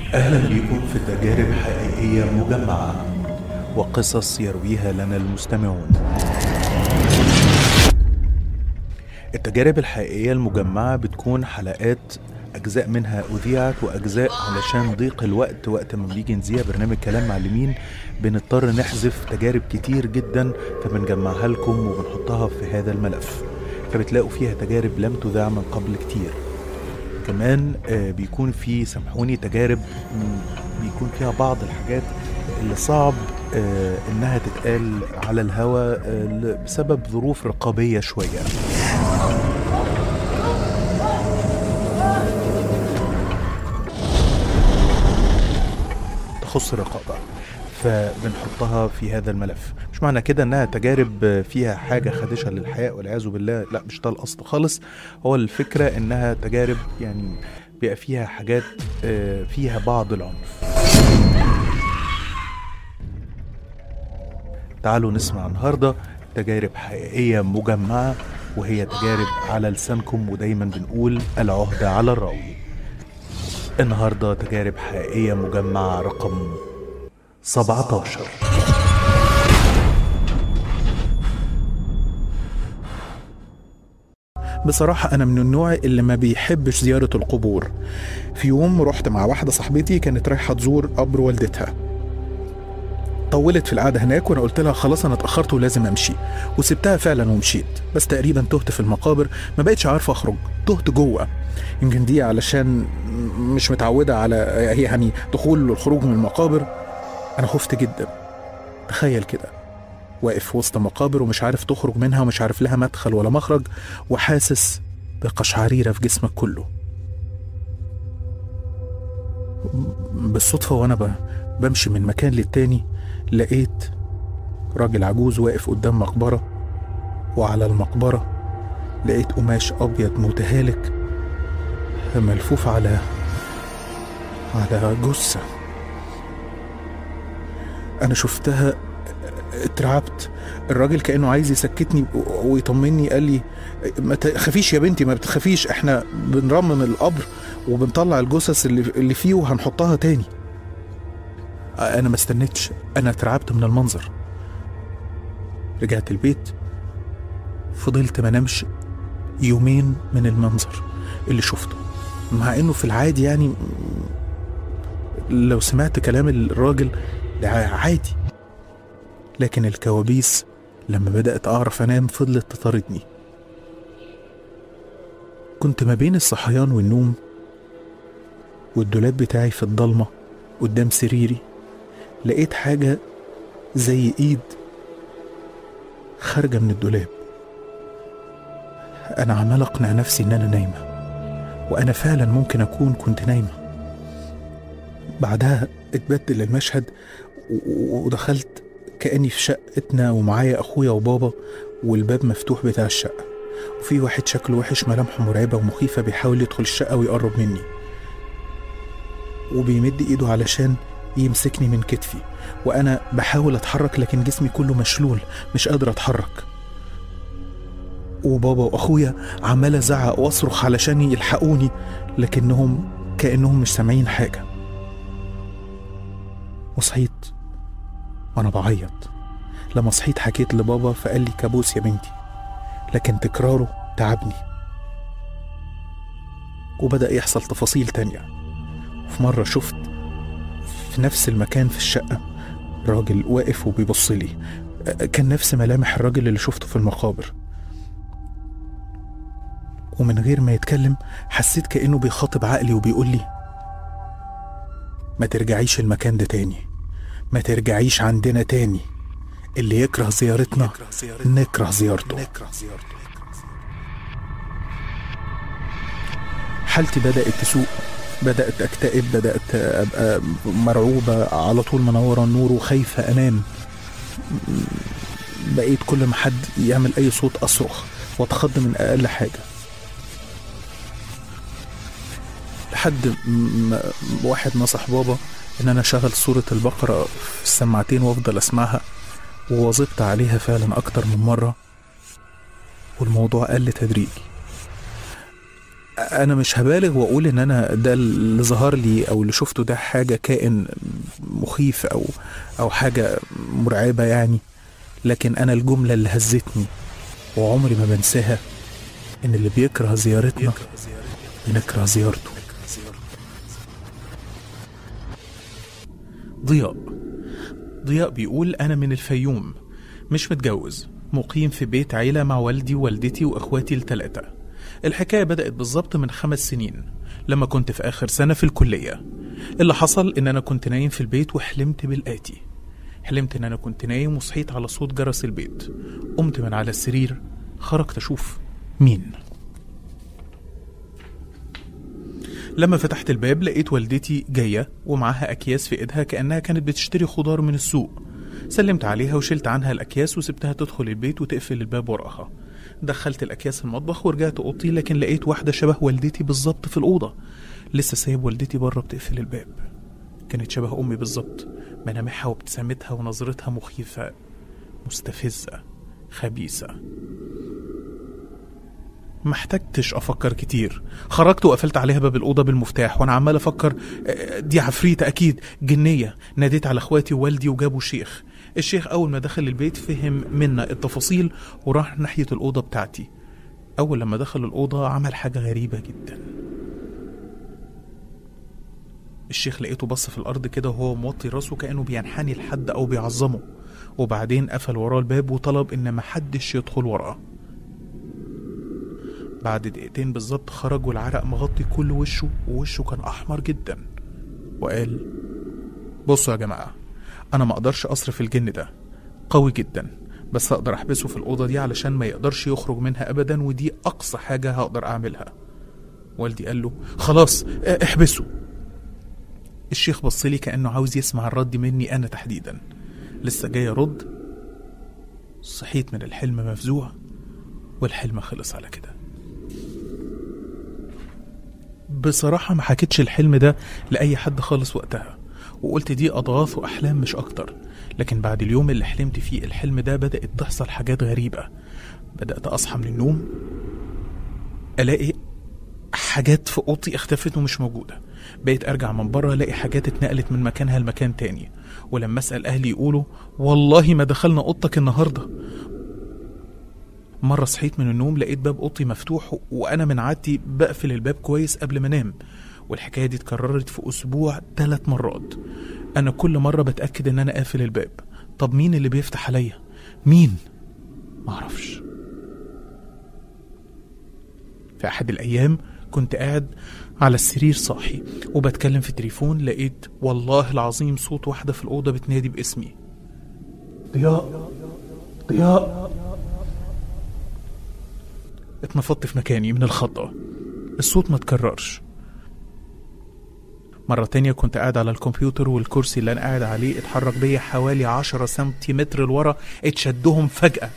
أهلا بكم في تجارب حقيقية مجمعة وقصص يرويها لنا المستمعون التجارب الحقيقية المجمعة بتكون حلقات أجزاء منها أذيعت وأجزاء علشان ضيق الوقت وقت ما بنيجي نذيع برنامج كلام معلمين بنضطر نحذف تجارب كتير جدا فبنجمعها لكم وبنحطها في هذا الملف فبتلاقوا فيها تجارب لم تذاع من قبل كتير كمان آه، بيكون في سامحوني تجارب مم، بيكون فيها بعض الحاجات اللي صعب آه، انها تتقال على الهوا آه، ل- بسبب ظروف رقابية شوية تخص الرقابة فبنحطها في هذا الملف مش معنى كده انها تجارب فيها حاجة خادشة للحياة والعياذ بالله لا مش ده القصد خالص هو الفكرة انها تجارب يعني بيبقى فيها حاجات آه، فيها بعض العنف تعالوا نسمع النهاردة تجارب حقيقية مجمعة وهي تجارب على لسانكم ودايما بنقول العهدة على الراوي النهاردة تجارب حقيقية مجمعة رقم 17 بصراحة أنا من النوع اللي ما بيحبش زيارة القبور في يوم رحت مع واحدة صاحبتي كانت رايحة تزور قبر والدتها طولت في القعدة هناك وأنا قلت لها خلاص أنا اتأخرت ولازم أمشي وسبتها فعلا ومشيت بس تقريبا تهت في المقابر ما بقتش عارفة أخرج تهت جوه يمكن دي علشان مش متعودة على يعني دخول والخروج من المقابر أنا خفت جدا تخيل كده واقف وسط مقابر ومش عارف تخرج منها ومش عارف لها مدخل ولا مخرج وحاسس بقشعريرة في جسمك كله بالصدفة وأنا ب- بمشي من مكان للتاني لقيت راجل عجوز واقف قدام مقبرة وعلى المقبرة لقيت قماش أبيض متهالك ملفوف على على جثة أنا شفتها اترعبت الراجل كانه عايز يسكتني و- ويطمني قال لي ما تخافيش يا بنتي ما بتخافيش احنا بنرمم القبر وبنطلع الجثث اللي اللي فيه وهنحطها تاني انا ما استنيتش انا اترعبت من المنظر رجعت البيت فضلت ما نمش يومين من المنظر اللي شفته مع انه في العادي يعني لو سمعت كلام الراجل ده عادي لكن الكوابيس لما بدأت أعرف أنام فضلت تطاردني كنت ما بين الصحيان والنوم والدولاب بتاعي في الضلمة قدام سريري لقيت حاجة زي إيد خارجة من الدولاب أنا عمال أقنع نفسي إن أنا نايمة وأنا فعلا ممكن أكون كنت نايمة بعدها اتبدل المشهد و- ودخلت كأني في شقتنا ومعايا أخويا وبابا والباب مفتوح بتاع الشقة وفي واحد شكله وحش ملامحه مرعبة ومخيفة بيحاول يدخل الشقة ويقرب مني وبيمد إيده علشان يمسكني من كتفي وأنا بحاول أتحرك لكن جسمي كله مشلول مش قادر أتحرك وبابا وأخويا عمال أزعق وأصرخ علشان يلحقوني لكنهم كأنهم مش سامعين حاجة وصحيت وأنا بعيط لما صحيت حكيت لبابا فقال لي كابوس يا بنتي لكن تكراره تعبني وبدأ يحصل تفاصيل تانية في مرة شفت في نفس المكان في الشقة راجل واقف وبيبص لي كان نفس ملامح الراجل اللي شفته في المقابر ومن غير ما يتكلم حسيت كأنه بيخاطب عقلي وبيقول لي ما ترجعيش المكان ده تاني ما ترجعيش عندنا تاني اللي يكره زيارتنا نكره زيارته حالتي بدأت تسوء بدأت أكتئب بدأت أبقى مرعوبة على طول منورة النور وخايفة أنام بقيت كل ما حد يعمل أي صوت أصرخ وأتخض من أقل حاجة لحد ما واحد نصح بابا ان انا اشغل سورة البقرة في السماعتين وافضل اسمعها وواظبت عليها فعلا اكتر من مرة والموضوع قل تدريجي انا مش هبالغ واقول ان انا ده اللي ظهر لي او اللي شفته ده حاجه كائن مخيف او او حاجه مرعبه يعني لكن انا الجمله اللي هزتني وعمري ما بنساها ان اللي بيكره زيارتنا بنكره زيارته ضياء ضياء بيقول أنا من الفيوم مش متجوز مقيم في بيت عيلة مع والدي ووالدتي وأخواتي التلاتة الحكاية بدأت بالظبط من خمس سنين لما كنت في آخر سنة في الكلية اللي حصل إن أنا كنت نايم في البيت وحلمت بالآتي حلمت إن أنا كنت نايم وصحيت على صوت جرس البيت قمت من على السرير خرجت أشوف مين لما فتحت الباب لقيت والدتي جاية ومعاها أكياس في إيدها كأنها كانت بتشتري خضار من السوق سلمت عليها وشلت عنها الأكياس وسبتها تدخل البيت وتقفل الباب وراها دخلت الأكياس المطبخ ورجعت أوضتي لكن لقيت واحدة شبه والدتي بالظبط في الأوضة لسه سايب والدتي بره بتقفل الباب كانت شبه أمي بالظبط ملامحها وابتسامتها ونظرتها مخيفة مستفزة خبيثة ما احتجتش افكر كتير خرجت وقفلت عليها باب الاوضه بالمفتاح وانا عمال افكر آه، دي عفريته اكيد جنيه ناديت على اخواتي ووالدي وجابوا شيخ الشيخ اول ما دخل البيت فهم منا التفاصيل وراح ناحيه الاوضه بتاعتي اول لما دخل الاوضه عمل حاجه غريبه جدا الشيخ لقيته بص في الارض كده وهو موطي راسه كانه بينحني لحد او بيعظمه وبعدين قفل وراه الباب وطلب ان محدش يدخل وراه بعد دقيقتين بالظبط خرج والعرق مغطي كل وشه ووشه كان احمر جدا وقال بصوا يا جماعه انا ما اقدرش اصرف الجن ده قوي جدا بس اقدر احبسه في الاوضه دي علشان ما يقدرش يخرج منها ابدا ودي اقصى حاجه هقدر اعملها والدي قال له خلاص اه، احبسه الشيخ بص لي كانه عاوز يسمع الرد مني انا تحديدا لسه جاي ارد صحيت من الحلم مفزوع والحلم خلص على كده بصراحة ما حكيتش الحلم ده لأي حد خالص وقتها وقلت دي أضغاث وأحلام مش أكتر لكن بعد اليوم اللي حلمت فيه الحلم ده بدأت تحصل حاجات غريبة بدأت أصحى من النوم ألاقي حاجات في أوضتي اختفت ومش موجودة بقيت أرجع من بره ألاقي حاجات اتنقلت من مكانها لمكان تاني ولما أسأل أهلي يقولوا والله ما دخلنا أوضتك النهاردة مرة صحيت من النوم لقيت باب أوضتي مفتوح وأنا من عادتي بقفل الباب كويس قبل ما أنام والحكاية دي اتكررت في أسبوع ثلاث مرات أنا كل مرة بتأكد إن أنا قافل الباب طب مين اللي بيفتح عليا؟ مين؟ معرفش في أحد الأيام كنت قاعد على السرير صاحي وبتكلم في التليفون لقيت والله العظيم صوت واحدة في الأوضة بتنادي باسمي ضياء ضياء اتنفضت في مكاني من الخضة الصوت ما تكررش مرة تانية كنت قاعد على الكمبيوتر والكرسي اللي أنا قاعد عليه اتحرك بيا حوالي عشرة سنتيمتر لورا اتشدهم فجأة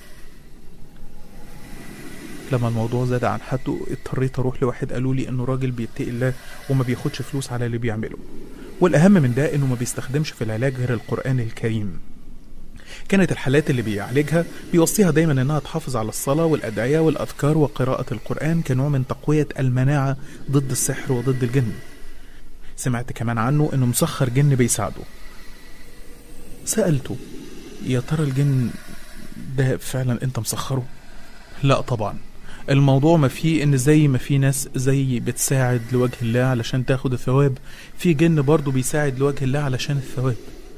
لما الموضوع زاد عن حده اضطريت اروح لواحد قالوا لي انه راجل بيتقي الله وما بياخدش فلوس على اللي بيعمله والاهم من ده انه ما بيستخدمش في العلاج غير القران الكريم كانت الحالات اللي بيعالجها بيوصيها دايما انها تحافظ على الصلاه والادعيه والاذكار وقراءه القران كنوع من تقويه المناعه ضد السحر وضد الجن سمعت كمان عنه انه مسخر جن بيساعده سالته يا ترى الجن ده فعلا انت مسخره لا طبعا الموضوع ما فيه ان زي ما في ناس زي بتساعد لوجه الله علشان تاخد الثواب في جن برضه بيساعد لوجه الله علشان الثواب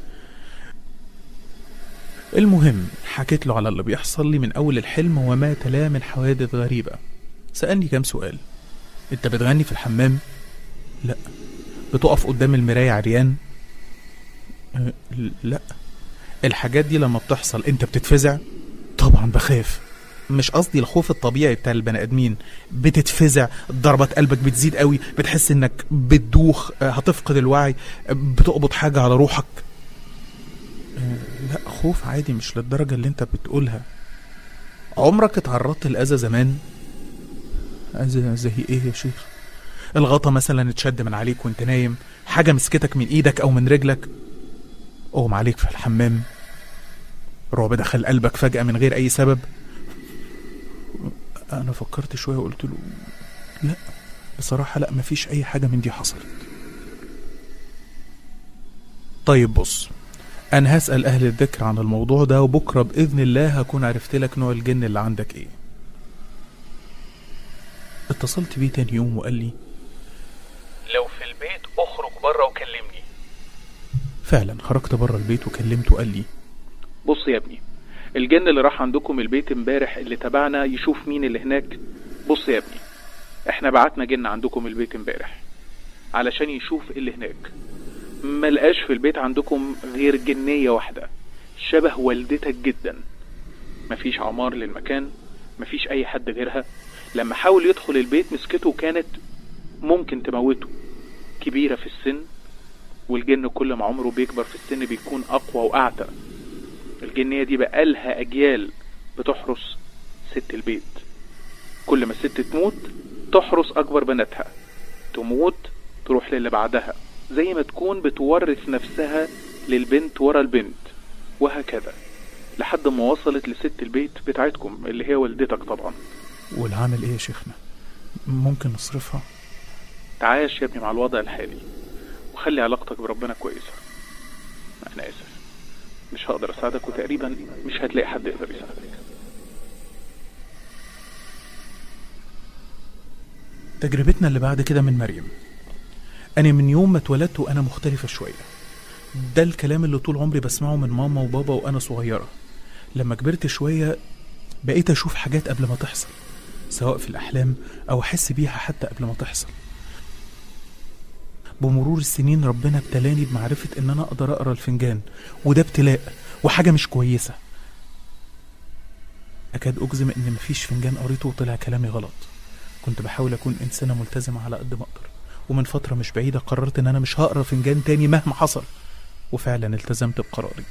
المهم حكيت له على اللي بيحصل لي من اول الحلم وما تلاه من حوادث غريبة سألني كام سؤال انت بتغني في الحمام لا بتقف قدام المراية عريان أه لا الحاجات دي لما بتحصل انت بتتفزع طبعا بخاف مش قصدي الخوف الطبيعي بتاع البني ادمين بتتفزع ضربات قلبك بتزيد قوي بتحس انك بتدوخ آه، هتفقد الوعي آه، بتقبض حاجه على روحك آه، لا خوف عادي مش للدرجه اللي انت بتقولها عمرك اتعرضت لاذى زمان اذى زي ايه يا شيخ الغطا مثلا اتشد من عليك وانت نايم حاجه مسكتك من ايدك او من رجلك اغمى عليك في الحمام رعب دخل قلبك فجاه من غير اي سبب انا فكرت شويه وقلت له لا بصراحة لا مفيش أي حاجة من دي حصلت طيب بص أنا هسأل أهل الذكر عن الموضوع ده وبكرة بإذن الله هكون عرفت لك نوع الجن اللي عندك إيه اتصلت بيه تاني يوم وقال لي لو في البيت اخرج بره وكلمني فعلا خرجت بره البيت وكلمته وقال لي بص يا ابني الجن اللي راح عندكم البيت امبارح اللي تبعنا يشوف مين اللي هناك بص يا ابني احنا بعتنا جن عندكم البيت امبارح علشان يشوف اللي هناك ما لقاش في البيت عندكم غير جنية واحدة شبه والدتك جدا مفيش عمار للمكان مفيش اي حد غيرها لما حاول يدخل البيت مسكته وكانت ممكن تموته كبيرة في السن والجن كل ما عمره بيكبر في السن بيكون أقوى وأعتى الجنية دي بقالها أجيال بتحرس ست البيت كل ما الست تموت تحرس أكبر بناتها تموت تروح للي بعدها زي ما تكون بتورث نفسها للبنت ورا البنت وهكذا لحد ما وصلت لست البيت بتاعتكم اللي هي والدتك طبعا والعامل إيه يا شيخنا ممكن نصرفها تعايش يا ابني مع الوضع الحالي وخلي علاقتك بربنا كويسة أنا آسف مش هقدر أساعدك وتقريبا مش هتلاقي حد يقدر يساعدك تجربتنا اللي بعد كده من مريم أنا من يوم ما اتولدت وأنا مختلفة شوية ده الكلام اللي طول عمري بسمعه من ماما وبابا وأنا صغيرة لما كبرت شوية بقيت أشوف حاجات قبل ما تحصل سواء في الأحلام أو أحس بيها حتى قبل ما تحصل بمرور السنين ربنا ابتلاني بمعرفة إن أنا أقدر أقرأ الفنجان وده ابتلاء وحاجة مش كويسة أكاد أجزم إن مفيش فنجان قريته وطلع كلامي غلط كنت بحاول أكون إنسانة ملتزمة على قد ما أقدر ومن فترة مش بعيدة قررت إن أنا مش هقرأ فنجان تاني مهما حصل وفعلا التزمت بقراري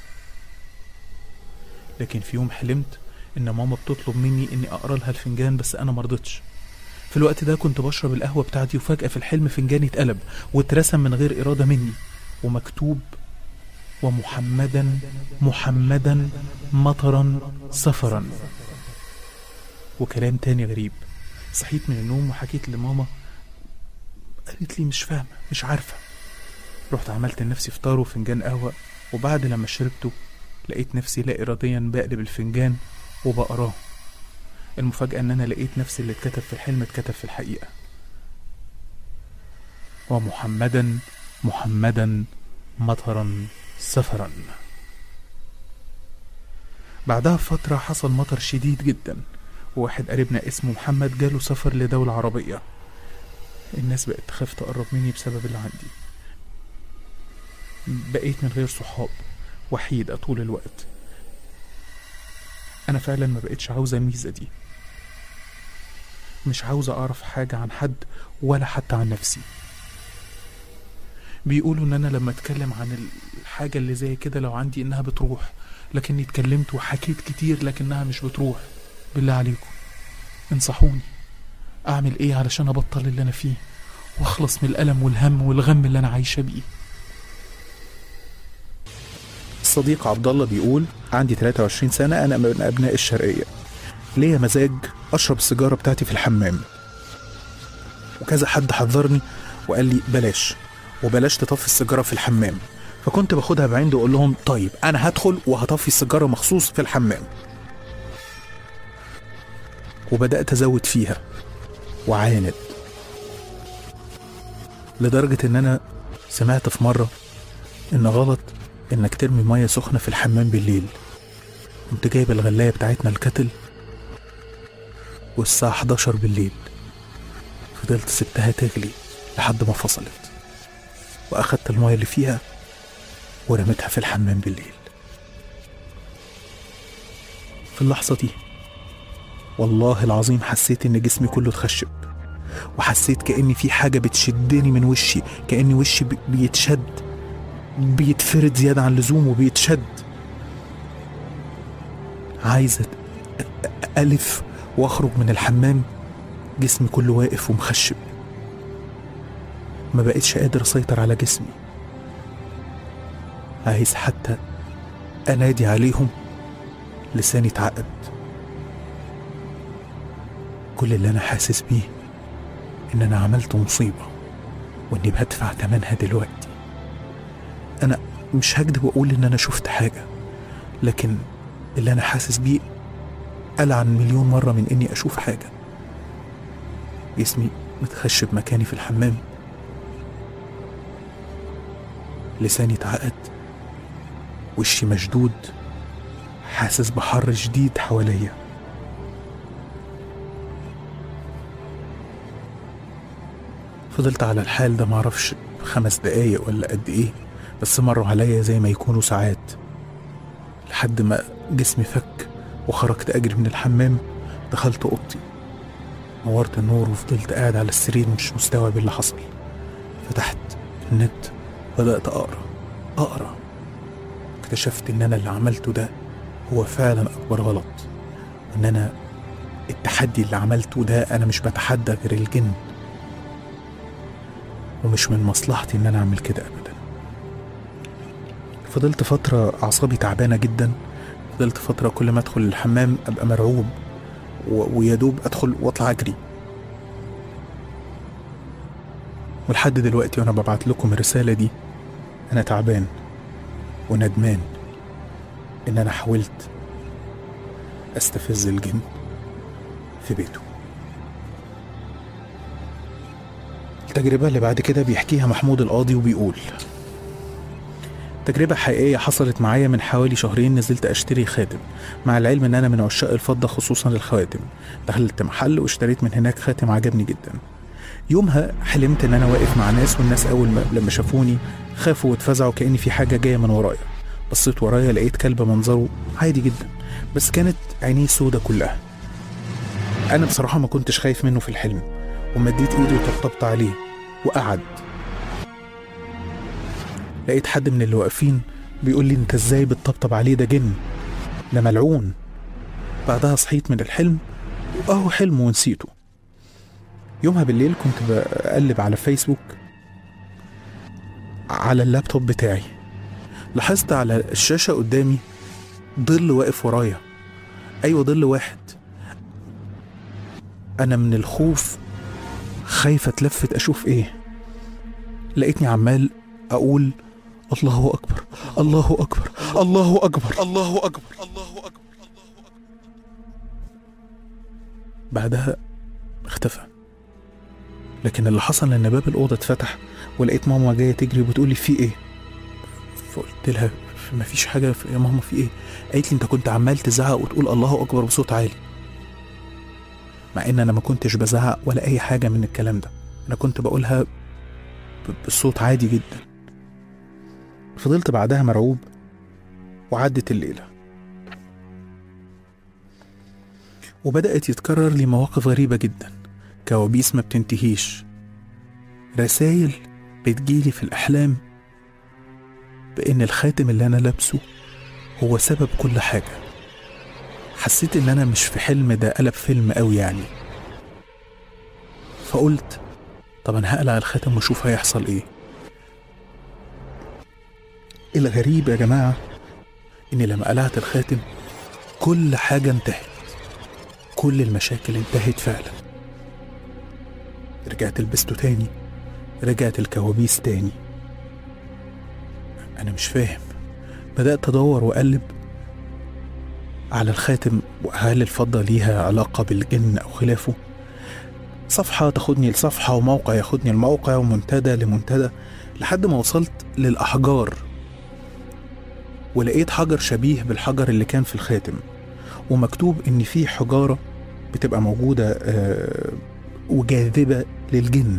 لكن في يوم حلمت إن ماما بتطلب مني إني أقرأ لها الفنجان بس أنا مرضتش في الوقت ده كنت بشرب القهوة بتاعتي وفجأة في الحلم فنجاني اتقلب واترسم من غير إرادة مني ومكتوب ومحمدا محمدا مطرا سفرا وكلام تاني غريب صحيت من النوم وحكيت لماما قالت لي مش فاهمة مش عارفة رحت عملت لنفسي فطار وفنجان قهوة وبعد لما شربته لقيت نفسي لا إراديا بقلب الفنجان وبقراه المفاجأة إن أنا لقيت نفسي اللي اتكتب في الحلم اتكتب في الحقيقة ومحمدا محمدا مطرا سفرا بعدها بفترة حصل مطر شديد جدا وواحد قريبنا اسمه محمد جاله سفر لدولة عربية الناس بقت تخاف تقرب مني بسبب اللي عندي بقيت من غير صحاب وحيدة طول الوقت أنا فعلا ما بقتش عاوزة الميزة دي مش عاوزة أعرف حاجة عن حد ولا حتى عن نفسي بيقولوا إن أنا لما أتكلم عن الحاجة اللي زي كده لو عندي إنها بتروح لكني اتكلمت وحكيت كتير لكنها مش بتروح بالله عليكم انصحوني أعمل إيه علشان أبطل اللي أنا فيه وأخلص من الألم والهم والغم اللي أنا عايشة بيه الصديق عبد الله بيقول عندي 23 سنة أنا من أبناء الشرقية ليا مزاج أشرب السيجارة بتاعتي في الحمام وكذا حد حذرني وقال لي بلاش وبلاش تطفي السيجارة في الحمام فكنت باخدها بعندي وأقول لهم طيب أنا هدخل وهطفي السيجارة مخصوص في الحمام وبدأت أزود فيها وعاند لدرجة إن أنا سمعت في مرة إن غلط إنك ترمي مية سخنة في الحمام بالليل قمت جايب الغلاية بتاعتنا الكتل والساعة 11 بالليل فضلت سبتها تغلي لحد ما فصلت وأخدت المية اللي فيها ورميتها في الحمام بالليل في اللحظة دي والله العظيم حسيت إن جسمي كله اتخشب وحسيت كأني في حاجة بتشدني من وشي كأني وشي بي- بيتشد بيتفرد زيادة عن اللزوم وبيتشد عايز أت- أ- ألف وأخرج من الحمام جسمي كله واقف ومخشب ما بقتش قادر أسيطر على جسمي عايز حتى أنادي عليهم لساني اتعقد كل اللي أنا حاسس بيه إن أنا عملت مصيبة وإني بدفع تمنها دلوقتي أنا مش هكدب وأقول إن أنا شفت حاجة لكن اللي أنا حاسس بيه ألعن مليون مرة من إني أشوف حاجة جسمي متخشب مكاني في الحمام لساني اتعقد وشي مشدود حاسس بحر شديد حواليا فضلت على الحال ده معرفش خمس دقايق ولا قد ايه بس مروا عليا زي ما يكونوا ساعات لحد ما جسمي فك وخرجت اجري من الحمام دخلت اوضتي نورت النور وفضلت قاعد على السرير مش مستوعب اللي حصل فتحت النت بدأت أقرأ أقرأ اكتشفت إن أنا اللي عملته ده هو فعلا أكبر غلط وإن أنا التحدي اللي عملته ده أنا مش بتحدى غير الجن ومش من مصلحتي إن أنا أعمل كده أبدا فضلت فترة أعصابي تعبانة جدا فضلت فترة كل ما أدخل الحمام أبقى مرعوب و- ويا دوب أدخل وأطلع أجري ولحد دلوقتي وأنا ببعت لكم الرسالة دي أنا تعبان وندمان إن أنا حاولت أستفز الجن في بيته التجربة اللي بعد كده بيحكيها محمود القاضي وبيقول تجربة حقيقية حصلت معايا من حوالي شهرين نزلت أشتري خاتم مع العلم إن أنا من عشاق الفضة خصوصا الخواتم دخلت محل واشتريت من هناك خاتم عجبني جدا يومها حلمت إن أنا واقف مع ناس والناس أول ما لما شافوني خافوا واتفزعوا كأن في حاجة جاية من ورايا بصيت ورايا لقيت كلب منظره عادي جدا بس كانت عينيه سودة كلها أنا بصراحة ما كنتش خايف منه في الحلم ومديت إيدي وطبطبت عليه وقعد لقيت حد من اللي واقفين بيقول لي انت ازاي بتطبطب عليه ده جن ده ملعون بعدها صحيت من الحلم واهو حلم ونسيته يومها بالليل كنت بقلب على فيسبوك على اللابتوب بتاعي لاحظت على الشاشة قدامي ظل واقف ورايا أيوة ظل واحد أنا من الخوف خايفة اتلفت أشوف إيه لقيتني عمال أقول الله أكبر الله أكبر الله أكبر الله أكبر الله أكبر بعدها اختفى لكن اللي حصل ان باب الاوضه اتفتح ولقيت ماما جايه تجري وبتقول لي في ايه فقلت لها ما فيش حاجه يا ماما في ايه قالت لي انت كنت عمال تزعق وتقول الله اكبر بصوت عالي مع ان انا ما كنتش بزعق ولا اي حاجه من الكلام ده انا كنت بقولها ب- بصوت عادي جدا فضلت بعدها مرعوب وعدت الليله وبدأت يتكرر لي مواقف غريبة جدا كوابيس ما بتنتهيش رسايل بتجيلي في الأحلام بإن الخاتم اللي أنا لابسه هو سبب كل حاجة حسيت إن أنا مش في حلم ده قلب فيلم أوي يعني فقلت طب أنا هقلع الخاتم وأشوف هيحصل إيه الغريب يا جماعة إني لما قلعت الخاتم كل حاجة انتهت كل المشاكل انتهت فعلا رجعت لبسته تاني رجعت الكوابيس تاني أنا مش فاهم بدأت أدور وأقلب على الخاتم وهل الفضة ليها علاقة بالجن أو خلافه صفحة تاخدني لصفحة وموقع ياخدني لموقع ومنتدى لمنتدى لحد ما وصلت للأحجار ولقيت حجر شبيه بالحجر اللي كان في الخاتم ومكتوب إن في حجارة بتبقى موجودة آه، وجاذبة للجن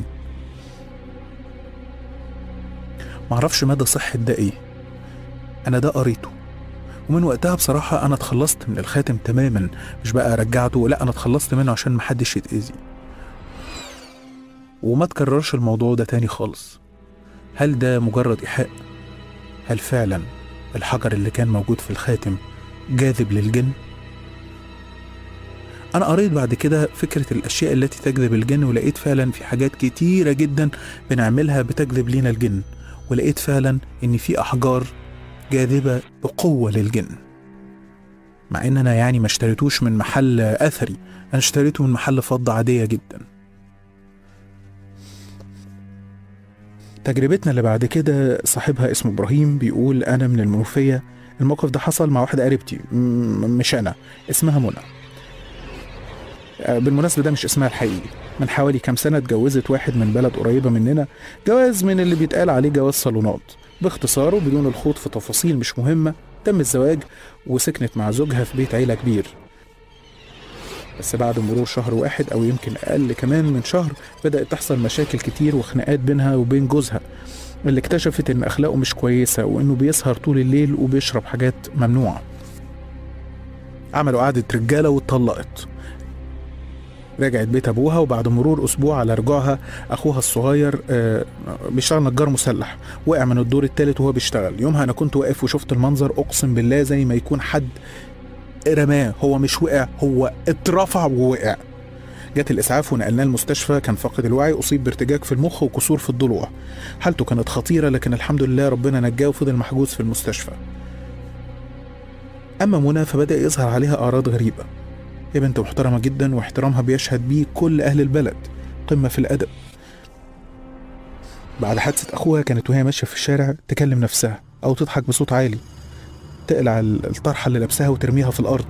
معرفش مدى صحة ده ايه انا ده قريته ومن وقتها بصراحة انا اتخلصت من الخاتم تماما مش بقى رجعته لا انا اتخلصت منه عشان محدش يتأذي وما تكررش الموضوع ده تاني خالص هل ده مجرد إيحاء؟ هل فعلا الحجر اللي كان موجود في الخاتم جاذب للجن؟ أنا قريت بعد كده فكرة الأشياء التي تجذب الجن ولقيت فعلا في حاجات كتيرة جدا بنعملها بتجذب لينا الجن ولقيت فعلا إن في أحجار جاذبة بقوة للجن مع إن أنا يعني ما اشتريتوش من محل أثري أنا اشتريته من محل فضة عادية جدا تجربتنا اللي بعد كده صاحبها اسمه ابراهيم بيقول انا من المنوفيه الموقف ده حصل مع واحده قريبتي م- مش انا اسمها منى آه، بالمناسبه ده مش اسمها الحقيقي من حوالي كام سنه اتجوزت واحد من بلد قريبه مننا جواز من اللي بيتقال عليه جواز صالونات باختصاره بدون الخوض في تفاصيل مش مهمه تم الزواج وسكنت مع زوجها في بيت عيله كبير بس بعد مرور شهر واحد او يمكن اقل كمان من شهر بدات تحصل مشاكل كتير وخناقات بينها وبين جوزها اللي اكتشفت ان اخلاقه مش كويسه وانه بيسهر طول الليل وبيشرب حاجات ممنوعه عملوا قعدة رجالة واتطلقت رجعت بيت ابوها وبعد مرور اسبوع على رجوعها اخوها الصغير آه، بيشتغل نجار مسلح وقع من الدور الثالث وهو بيشتغل يومها انا كنت واقف وشفت المنظر اقسم بالله زي ما يكون حد رماه هو مش وقع هو اترفع ووقع جت الاسعاف ونقلناه المستشفى كان فاقد الوعي اصيب بارتجاج في المخ وكسور في الضلوع حالته كانت خطيره لكن الحمد لله ربنا نجاه وفضل محجوز في المستشفى اما منى فبدا يظهر عليها اعراض غريبه هي بنت محترمه جدا واحترامها بيشهد بيه كل اهل البلد قمه في الادب بعد حادثه اخوها كانت وهي ماشيه في الشارع تكلم نفسها او تضحك بصوت عالي تقلع ال- الطرحه اللي لابساها وترميها في الارض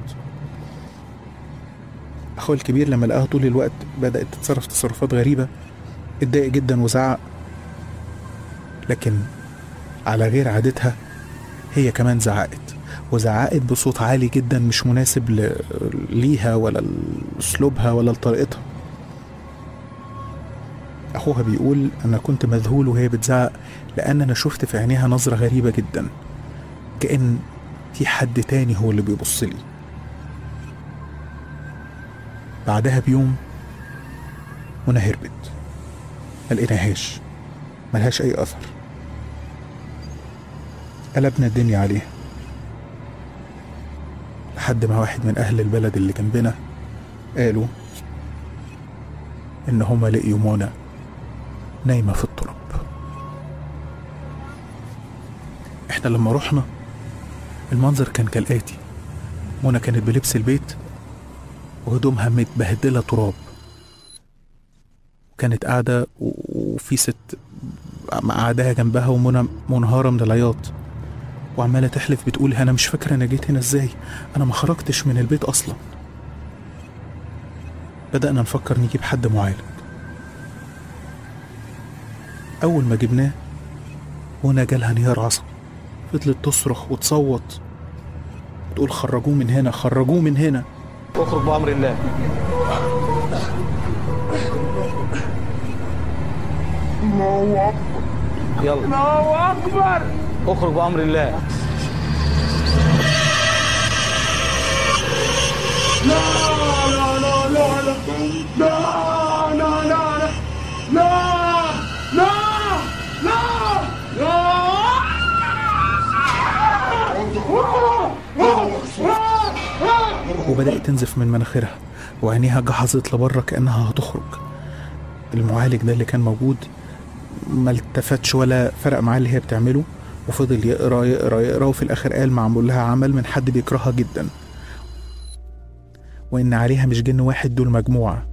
اخوها الكبير لما لقاها طول الوقت بدات تتصرف تصرفات غريبه اتضايق جدا وزعق لكن على غير عادتها هي كمان زعقت وزعقت بصوت عالي جدا مش مناسب ل... ليها ولا لاسلوبها ولا لطريقتها اخوها بيقول انا كنت مذهول وهي بتزعق لان انا شفت في عينيها نظره غريبه جدا كان في حد تاني هو اللي بيبص لي بعدها بيوم منى هربت ما لقيناهاش ملهاش اي اثر قلبنا الدنيا عليها لحد ما واحد من اهل البلد اللي جنبنا قالوا ان هما لقيوا منى نايمه في التراب احنا لما رحنا المنظر كان كالاتي منى كانت بلبس البيت وهدومها متبهدله تراب كانت قاعده و- وفي ست قاعداها جنبها ومنى منهاره من العياط وعماله تحلف بتقول انا مش فاكره انا جيت هنا ازاي انا ما خرجتش من البيت اصلا بدانا نفكر نجيب حد معالج اول ما جبناه منى جالها انهيار عصبي فضلت تصرخ وتصوت تقول خرجوه من هنا خرجوه من هنا اخرج بأمر الله يلا الله أكبر اخرج بأمر الله وبدأت تنزف من مناخيرها وعينيها جحظت لبره كأنها هتخرج المعالج ده اللي كان موجود ما التفتش ولا فرق معاه اللي هي بتعمله وفضل يقرا يقرا يقرا وفي الآخر قال معمول لها عمل من حد بيكرهها جدا وإن عليها مش جن واحد دول مجموعة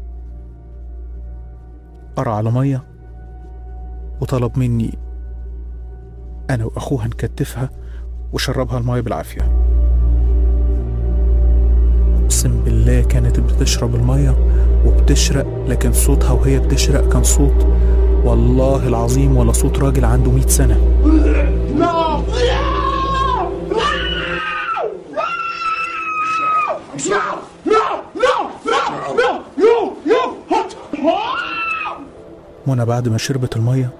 قرا على مية وطلب مني أنا وأخوها نكتفها وشربها المية بالعافية اقسم بالله كانت بتشرب الميه وبتشرق لكن صوتها وهي بتشرق كان صوت والله العظيم ولا صوت راجل عنده 100 سنه منى بعد ما شربت الميه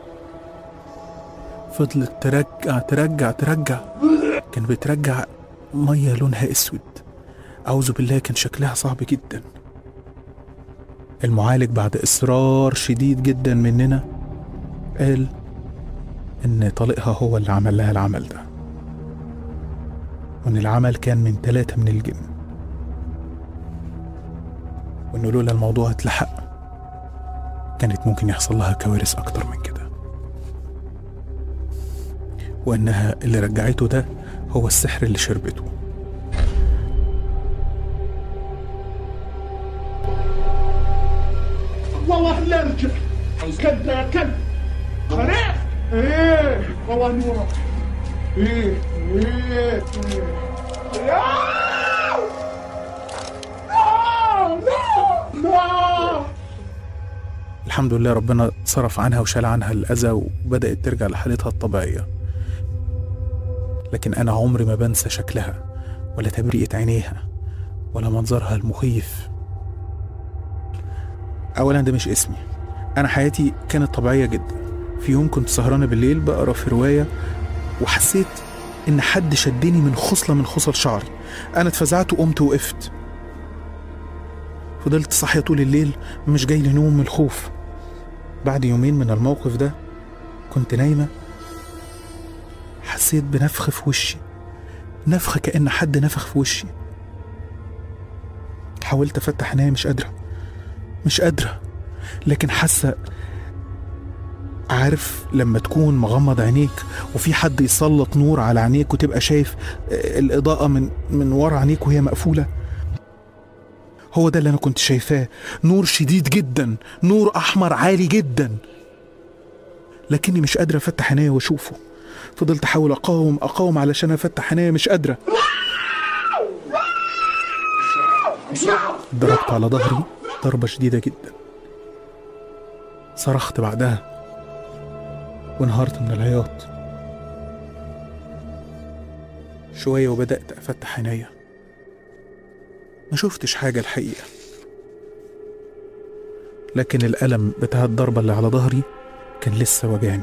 فضلت ترجع ترجع ترجع كان بترجع ميه لونها اسود أعوذ بالله كان شكلها صعب جدا المعالج بعد إصرار شديد جدا مننا قال إن طليقها هو اللي عمل لها العمل ده وإن العمل كان من ثلاثة من الجن وإنه لولا الموضوع اتلحق كانت ممكن يحصل لها كوارث أكتر من كده وإنها اللي رجعته ده هو السحر اللي شربته والله لا ارجع كذا يا كلب خريف ايه طبعا نور ايه ايه لا لا لا الحمد لله ربنا صرف عنها وشال عنها الأذى وبدأت ترجع لحالتها الطبيعية لكن أنا عمري ما بنسى شكلها ولا تبريئة عينيها ولا منظرها المخيف أولا ده مش اسمي أنا حياتي كانت طبيعية جدا في يوم كنت سهرانة بالليل بقرا في رواية وحسيت إن حد شدني من خصلة من خصل شعري أنا اتفزعت وقمت وقفت فضلت صاحية طول الليل مش جاي لي نوم من الخوف بعد يومين من الموقف ده كنت نايمة حسيت بنفخ في وشي نفخ كأن حد نفخ في وشي حاولت أفتح عينيا مش قادرة مش قادرة لكن حاسة عارف لما تكون مغمض عينيك وفي حد يسلط نور على عينيك وتبقى شايف آه، الإضاءة من من ورا عينيك وهي مقفولة هو ده اللي أنا كنت شايفاه نور شديد جدا نور أحمر عالي جدا لكني مش قادرة أفتح عينيا وأشوفه فضلت أحاول أقاوم أقاوم علشان أفتح عينيا مش قادرة ضربت على ظهري ضربة شديدة جدا صرخت بعدها وانهارت من العياط شوية وبدأت أفتح عينيا ما شفتش حاجة الحقيقة لكن الألم بتاع الضربة اللي على ظهري كان لسه وجعني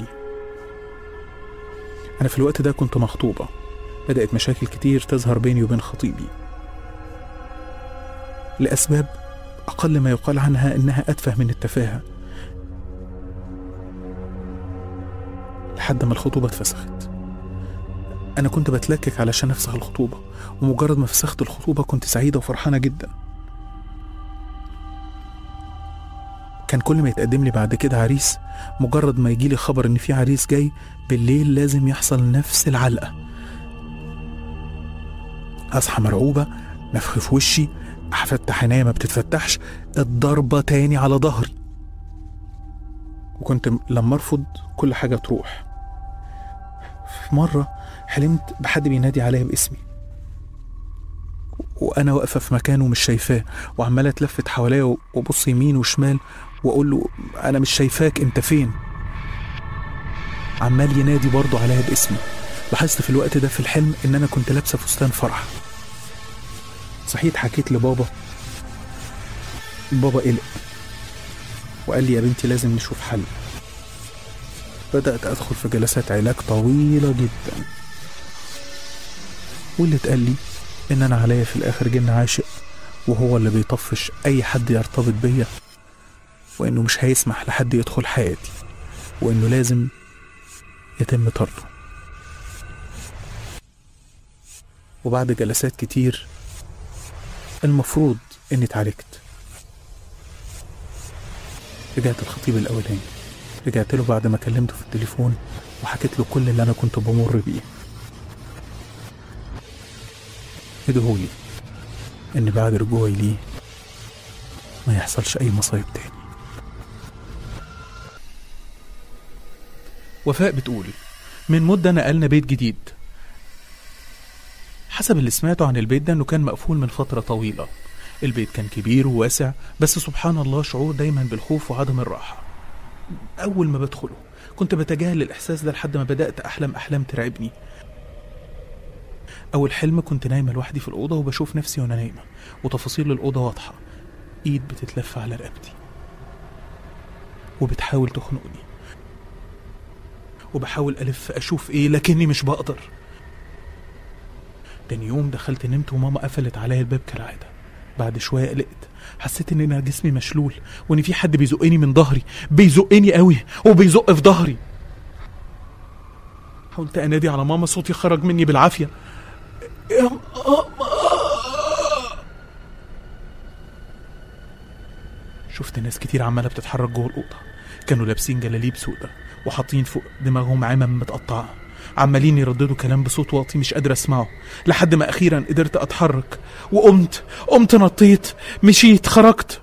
أنا في الوقت ده كنت مخطوبة بدأت مشاكل كتير تظهر بيني وبين خطيبي لأسباب أقل ما يقال عنها إنها أتفه من التفاهة لحد ما الخطوبة اتفسخت أنا كنت بتلكك علشان أفسخ الخطوبة ومجرد ما فسخت الخطوبة كنت سعيدة وفرحانة جدا كان كل ما يتقدم لي بعد كده عريس مجرد ما يجيلي خبر إن في عريس جاي بالليل لازم يحصل نفس العلقة أصحى مرعوبة نفخ في وشي أفتح عينيا ما بتتفتحش الضربة تاني على ظهري وكنت م- لما أرفض كل حاجة تروح في مرة حلمت بحد بينادي عليا باسمي وأنا واقفة في مكانه ومش شايفاه وعمالة أتلفت حواليا و- وأبص يمين وشمال وأقول له أنا مش شايفاك أنت فين عمال ينادي برضه عليا باسمي لاحظت في الوقت ده في الحلم إن أنا كنت لابسة فستان فرح صحيت حكيت لبابا بابا قلق وقال لي يا بنتي لازم نشوف حل بدأت أدخل في جلسات علاج طويلة جدا واللي اتقال لي إن أنا عليا في الآخر جن عاشق وهو اللي بيطفش أي حد يرتبط بيا وإنه مش هيسمح لحد يدخل حياتي وإنه لازم يتم طرده وبعد جلسات كتير المفروض إني اتعالجت رجعت الخطيب الأولاني رجعت له بعد ما كلمته في التليفون وحكيت له كل اللي أنا كنت بمر بيه ادعولي إن بعد رجوعي ليه ما يحصلش أي مصايب تاني وفاء بتقول من مدة نقلنا بيت جديد حسب اللي سمعته عن البيت ده انه كان مقفول من فترة طويلة البيت كان كبير وواسع بس سبحان الله شعور دايما بالخوف وعدم الراحة أول ما بدخله كنت بتجاهل الإحساس ده لحد ما بدأت أحلم أحلام ترعبني أول حلم كنت نايمة لوحدي في الأوضة وبشوف نفسي وأنا نايمة وتفاصيل الأوضة واضحة إيد بتتلف على رقبتي وبتحاول تخنقني وبحاول ألف أشوف إيه لكني مش بقدر تاني يوم دخلت نمت وماما قفلت عليا الباب كالعادة بعد شوية قلقت حسيت ان انا جسمي مشلول وان في حد بيزقني من ظهري بيزقني قوي وبيزق في ظهري حاولت انادي على ماما صوتي خرج مني بالعافية يا ماما شفت ناس كتير عمالة بتتحرك جوه الأوضة كانوا لابسين جلاليب سودة وحاطين فوق دماغهم عمم متقطعة عمالين يرددوا كلام بصوت واطي مش قادر اسمعه لحد ما اخيرا قدرت اتحرك وقمت قمت نطيت مشيت خرجت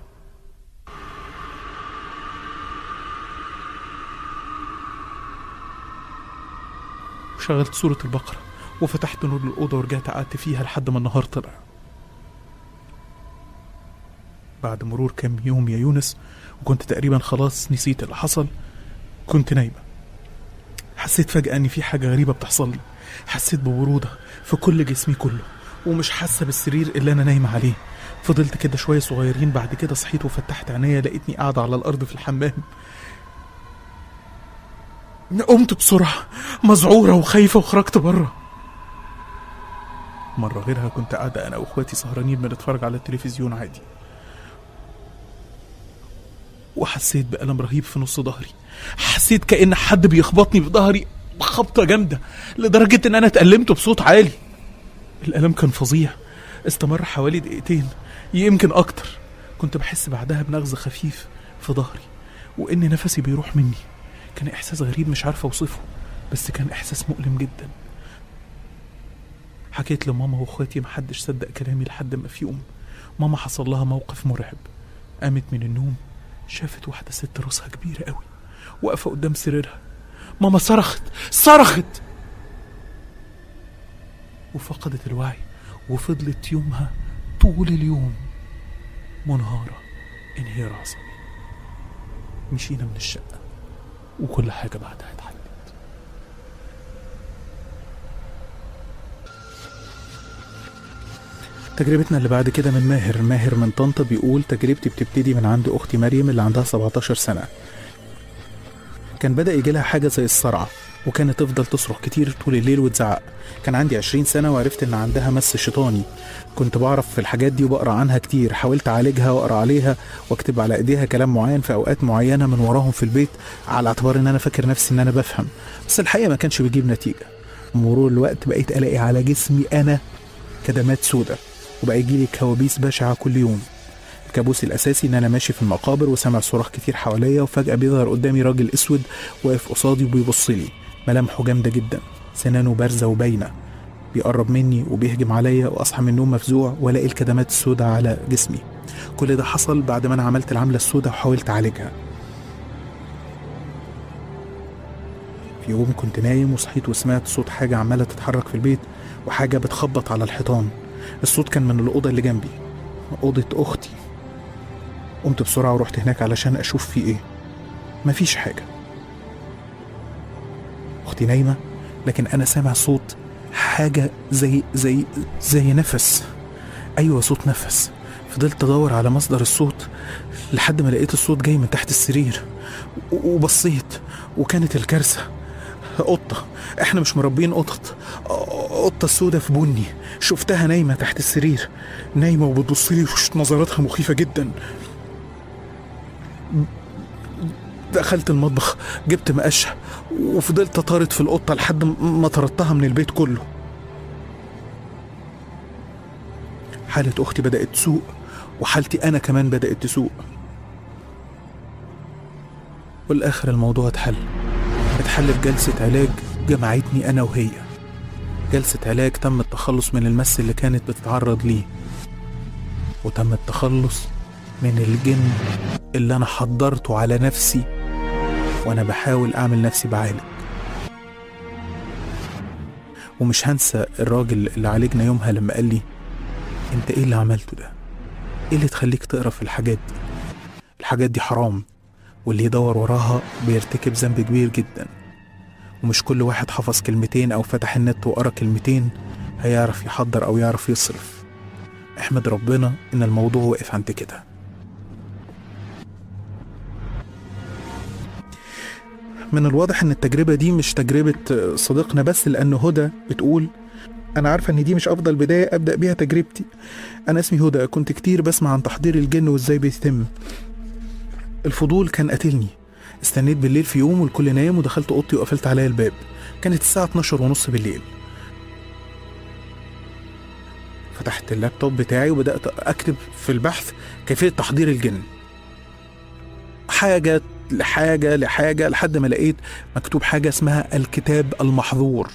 وشغلت سورة البقرة وفتحت نور الأوضة ورجعت قعدت فيها لحد ما النهار طلع بعد مرور كام يوم يا يونس وكنت تقريبا خلاص نسيت اللي حصل كنت نايمة حسيت فجأة إن في حاجة غريبة بتحصل لي حسيت ببرودة في كل جسمي كله ومش حاسة بالسرير اللي أنا نايمة عليه فضلت كده شوية صغيرين بعد كده صحيت وفتحت عينيا لقيتني قاعدة على الأرض في الحمام قمت بسرعة مذعورة وخايفة وخرجت بره مرة غيرها كنت قاعدة أنا وإخواتي سهرانين بنتفرج على التلفزيون عادي وحسيت بألم رهيب في نص ظهري حسيت كأن حد بيخبطني في ظهري خبطة جامدة لدرجة إن أنا اتألمت بصوت عالي الألم كان فظيع استمر حوالي دقيقتين يمكن أكتر كنت بحس بعدها بنغز خفيف في ظهري وإن نفسي بيروح مني كان إحساس غريب مش عارف أوصفه بس كان إحساس مؤلم جدا حكيت لماما واخواتي محدش صدق كلامي لحد ما في يوم ماما حصل لها موقف مرعب قامت من النوم شافت واحدة ست راسها كبيرة قوي واقفة قدام سريرها ماما صرخت صرخت وفقدت الوعي وفضلت يومها طول اليوم منهارة انهيار عصبي مشينا من الشقة وكل حاجة بعدها اتحلت تجربتنا اللي بعد كده من ماهر ماهر من طنطا بيقول تجربتي بتبتدي من عند أختي مريم اللي عندها 17 سنة كان بدأ يجي لها حاجة زي الصرع وكانت تفضل تصرخ كتير طول الليل وتزعق كان عندي 20 سنة وعرفت إن عندها مس شيطاني كنت بعرف في الحاجات دي وبقرا عنها كتير حاولت أعالجها وأقرا عليها واكتب على إيديها كلام معين في أوقات معينة من وراهم في البيت على اعتبار إن أنا فاكر نفسي إن أنا بفهم بس الحقيقة ما كانش بيجيب نتيجة مرور الوقت بقيت ألاقي على جسمي أنا كدمات سودة وبقى يجيلي كوابيس بشعة كل يوم الكابوس الأساسي إن أنا ماشي في المقابر وسامع صراخ كتير حواليا وفجأة بيظهر قدامي راجل أسود واقف قصادي وبيبص لي ملامحه جامدة جدا سنانه بارزة وباينة بيقرب مني وبيهجم عليا وأصحى من النوم مفزوع وألاقي الكدمات السوداء على جسمي كل ده حصل بعد ما أنا عملت العملة السوداء وحاولت أعالجها في يوم كنت نايم وصحيت وسمعت صوت حاجة عمالة تتحرك في البيت وحاجة بتخبط على الحيطان الصوت كان من الأوضة اللي جنبي أوضة أختي قمت بسرعة ورحت هناك علشان أشوف في إيه مفيش حاجة أختي نايمة لكن أنا سامع صوت حاجة زي زي زي نفس أيوة صوت نفس فضلت أدور على مصدر الصوت لحد ما لقيت الصوت جاي من تحت السرير و- وبصيت وكانت الكارثة قطة احنا مش مربين قطط قطة سودة في بني شفتها نايمة تحت السرير نايمة وبتبص لي وش نظراتها مخيفة جدا دخلت المطبخ جبت مقشة وفضلت اطارد في القطة لحد ما طردتها من البيت كله حالة أختي بدأت تسوء وحالتي أنا كمان بدأت تسوء والآخر الموضوع اتحل اتحل في جلسة علاج جمعتني أنا وهي جلسة علاج تم التخلص من المس اللي كانت بتتعرض ليه وتم التخلص من الجن اللي أنا حضرته على نفسي وأنا بحاول أعمل نفسي بعالج ومش هنسى الراجل اللي عالجنا يومها لما قال لي انت ايه اللي عملته ده ايه اللي تخليك تقرا في الحاجات دي الحاجات دي حرام واللي يدور وراها بيرتكب ذنب كبير جدا ومش كل واحد حفظ كلمتين او فتح النت وقرا كلمتين هيعرف يحضر او يعرف يصرف احمد ربنا ان الموضوع وقف عند كده من الواضح ان التجربة دي مش تجربة صديقنا بس لان هدى بتقول انا عارفة ان دي مش افضل بداية ابدأ بيها تجربتي انا اسمي هدى كنت كتير بسمع عن تحضير الجن وازاي بيتم الفضول كان قاتلني استنيت بالليل في يوم والكل نايم ودخلت اوضتي وقفلت عليا الباب كانت الساعة 12 ونص بالليل فتحت اللابتوب بتاعي وبدأت أكتب في البحث كيفية تحضير الجن حاجة لحاجة لحاجة لحد ما لقيت مكتوب حاجة اسمها الكتاب المحظور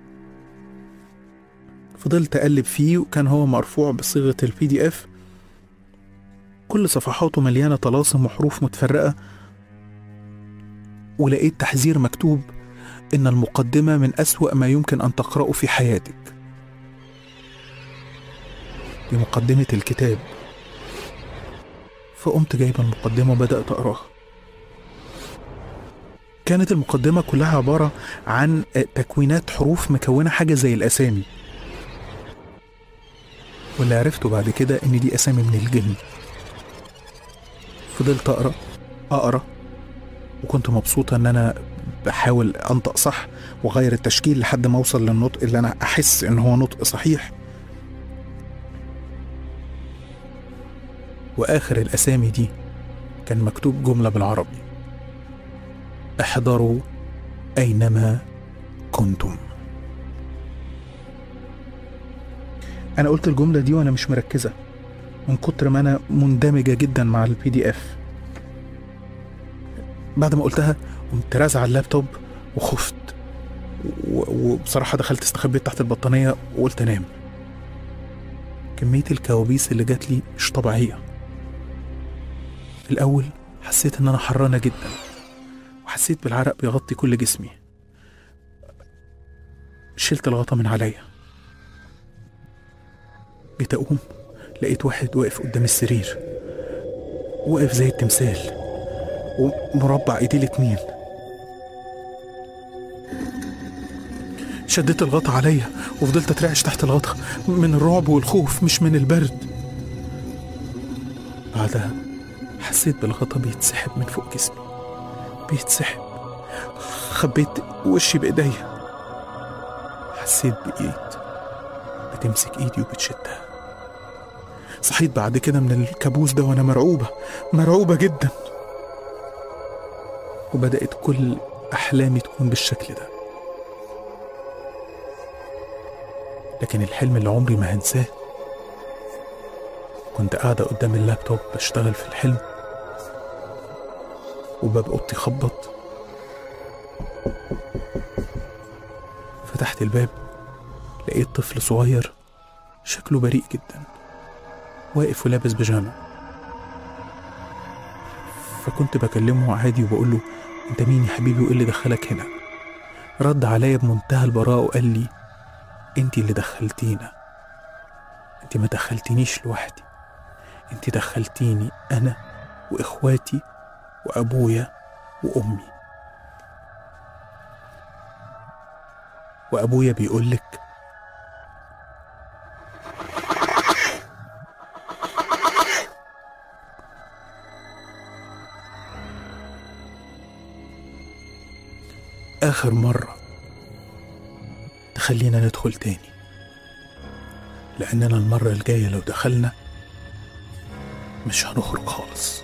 فضلت أقلب فيه وكان هو مرفوع بصيغة البي دي اف كل صفحاته مليانة طلاسم وحروف متفرقة ولقيت تحذير مكتوب إن المقدمة من أسوأ ما يمكن أن تقرأه في حياتك دي مقدمة الكتاب فقمت جايب المقدمة وبدأت أقراها كانت المقدمة كلها عبارة عن تكوينات حروف مكونة حاجة زي الأسامي واللي عرفته بعد كده إن دي أسامي من الجن فضلت أقرأ أقرأ وكنت مبسوطة إن أنا بحاول أنطق صح وأغير التشكيل لحد ما أوصل للنطق اللي أنا أحس إن هو نطق صحيح وآخر الأسامي دي كان مكتوب جملة بالعربي احضروا أينما كنتم أنا قلت الجملة دي وأنا مش مركزة من كتر ما أنا مندمجة جدا مع البي دي إف بعد ما قلتها قمت رازع على اللابتوب وخفت و- وبصراحة دخلت استخبيت تحت البطانية وقلت أنام كمية الكوابيس اللي جات لي مش طبيعية الأول حسيت إن أنا حرانة جدا وحسيت بالعرق بيغطي كل جسمي شلت الغطا من عليا جيت أقوم لقيت واحد واقف قدام السرير واقف زي التمثال ومربع ايديه الاتنين شديت الغطا عليا وفضلت اترعش تحت الغطا من الرعب والخوف مش من البرد بعدها حسيت بالغطا بيتسحب من فوق جسمي بيتسحب خبيت وشي بايديا حسيت بايد بتمسك ايدي وبتشدها صحيت بعد كده من الكابوس ده وانا مرعوبة مرعوبة جدا وبدأت كل أحلامي تكون بالشكل ده لكن الحلم اللي عمري ما هنساه كنت قاعدة قدام اللابتوب بشتغل في الحلم وباب أوضتي خبط فتحت الباب لقيت طفل صغير شكله بريء جدا واقف ولابس بيجامه فكنت بكلمه عادي وبقول له انت مين يا حبيبي وايه اللي دخلك هنا رد عليا بمنتهى البراءة وقال لي انت اللي دخلتينا انت ما دخلتنيش لوحدي انت دخلتيني انا واخواتي وابويا وامي وابويا بيقولك آخر مرة تخلينا ندخل تاني لأننا المرة الجاية لو دخلنا مش هنخرج خالص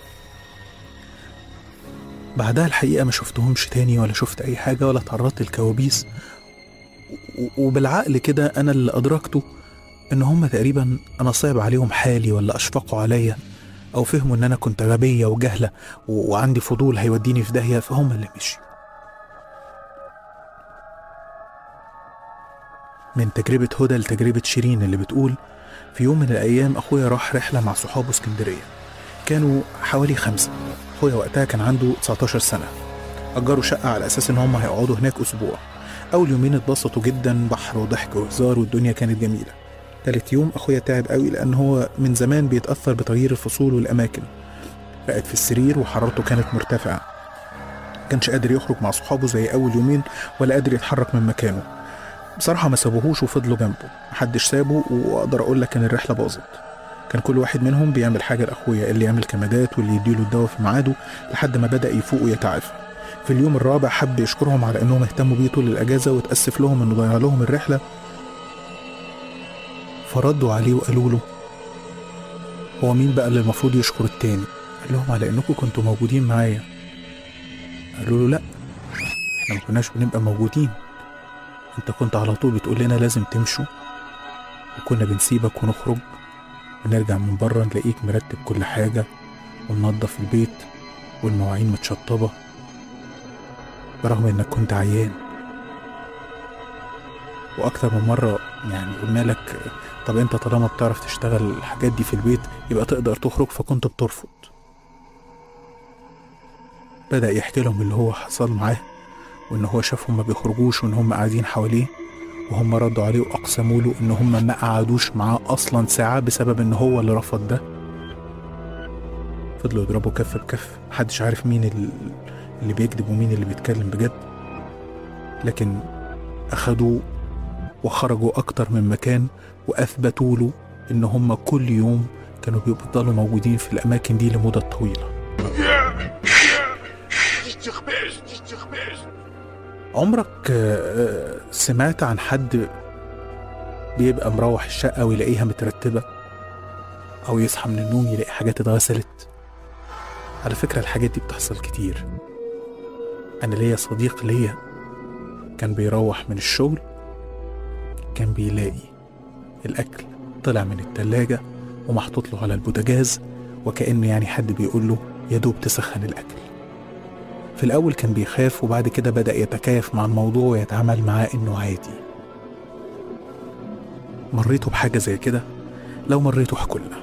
بعدها الحقيقة ما شفتهمش تاني ولا شفت أي حاجة ولا تعرضت للكوابيس و- وبالعقل كده أنا اللي أدركته إن هم تقريبا أنا صعب عليهم حالي ولا أشفقوا عليا أو فهموا إن أنا كنت غبية وجهلة و- وعندي فضول هيوديني في داهية فهم اللي مشيوا من تجربة هدى لتجربة شيرين اللي بتقول في يوم من الأيام أخويا راح رحلة مع صحابه اسكندرية كانوا حوالي خمسة أخويا وقتها كان عنده 19 سنة أجروا شقة على أساس إن هم هيقعدوا هناك أسبوع أول يومين اتبسطوا جدا بحر وضحك وهزار والدنيا كانت جميلة تالت يوم أخويا تعب قوي لأن هو من زمان بيتأثر بتغيير الفصول والأماكن رقد في السرير وحرارته كانت مرتفعة كانش قادر يخرج مع صحابه زي أول يومين ولا قادر يتحرك من مكانه بصراحة ما سابوهوش وفضلوا جنبه محدش سابه وأقدر أقول لك إن الرحلة باظت كان كل واحد منهم بيعمل حاجة لأخويا اللي يعمل كمادات واللي يديله الدواء في ميعاده لحد ما بدأ يفوق ويتعافى في اليوم الرابع حب يشكرهم على إنهم اهتموا بيه طول الأجازة وتأسف لهم إنه ضيع لهم الرحلة فردوا عليه وقالوا له هو مين بقى اللي المفروض يشكر التاني قال لهم على إنكم كنتوا موجودين معايا قالوا له لأ احنا ما كناش بنبقى موجودين انت كنت على طول بتقول لنا لازم تمشوا وكنا بنسيبك ونخرج ونرجع من بره نلاقيك مرتب كل حاجة ومنظف البيت والمواعين متشطبة برغم انك كنت عيان واكتر من مرة يعني قلنا لك طب انت طالما بتعرف تشتغل الحاجات دي في البيت يبقى تقدر تخرج فكنت بترفض بدأ يحكي لهم اللي هو حصل معاه وإن هو شافهم ما بيخرجوش وإن هم قاعدين حواليه وهم ردوا عليه وأقسموا له إن هم ما قعدوش معاه أصلا ساعة بسبب إن هو اللي رفض ده فضلوا يضربوا كف بكف محدش عارف مين ال- اللي بيكذب ومين اللي بيتكلم بجد لكن أخدوه وخرجوا أكتر من مكان وأثبتوا له إن هم كل يوم كانوا بيفضلوا موجودين في الأماكن دي لمدة طويلة عمرك آه، آه، سمعت عن حد بيبقى مروح الشقة ويلاقيها مترتبة أو يصحى من النوم يلاقي حاجات اتغسلت على فكرة الحاجات دي بتحصل كتير أنا ليا صديق ليا كان بيروح من الشغل كان بيلاقي الأكل طلع من التلاجة ومحطوط له على البوتاجاز وكأنه يعني حد بيقول له يا دوب تسخن الأكل في الأول كان بيخاف وبعد كده بدأ يتكيف مع الموضوع ويتعامل معاه إنه عادي مريتوا بحاجة زي كده لو مريتوا احكوا لنا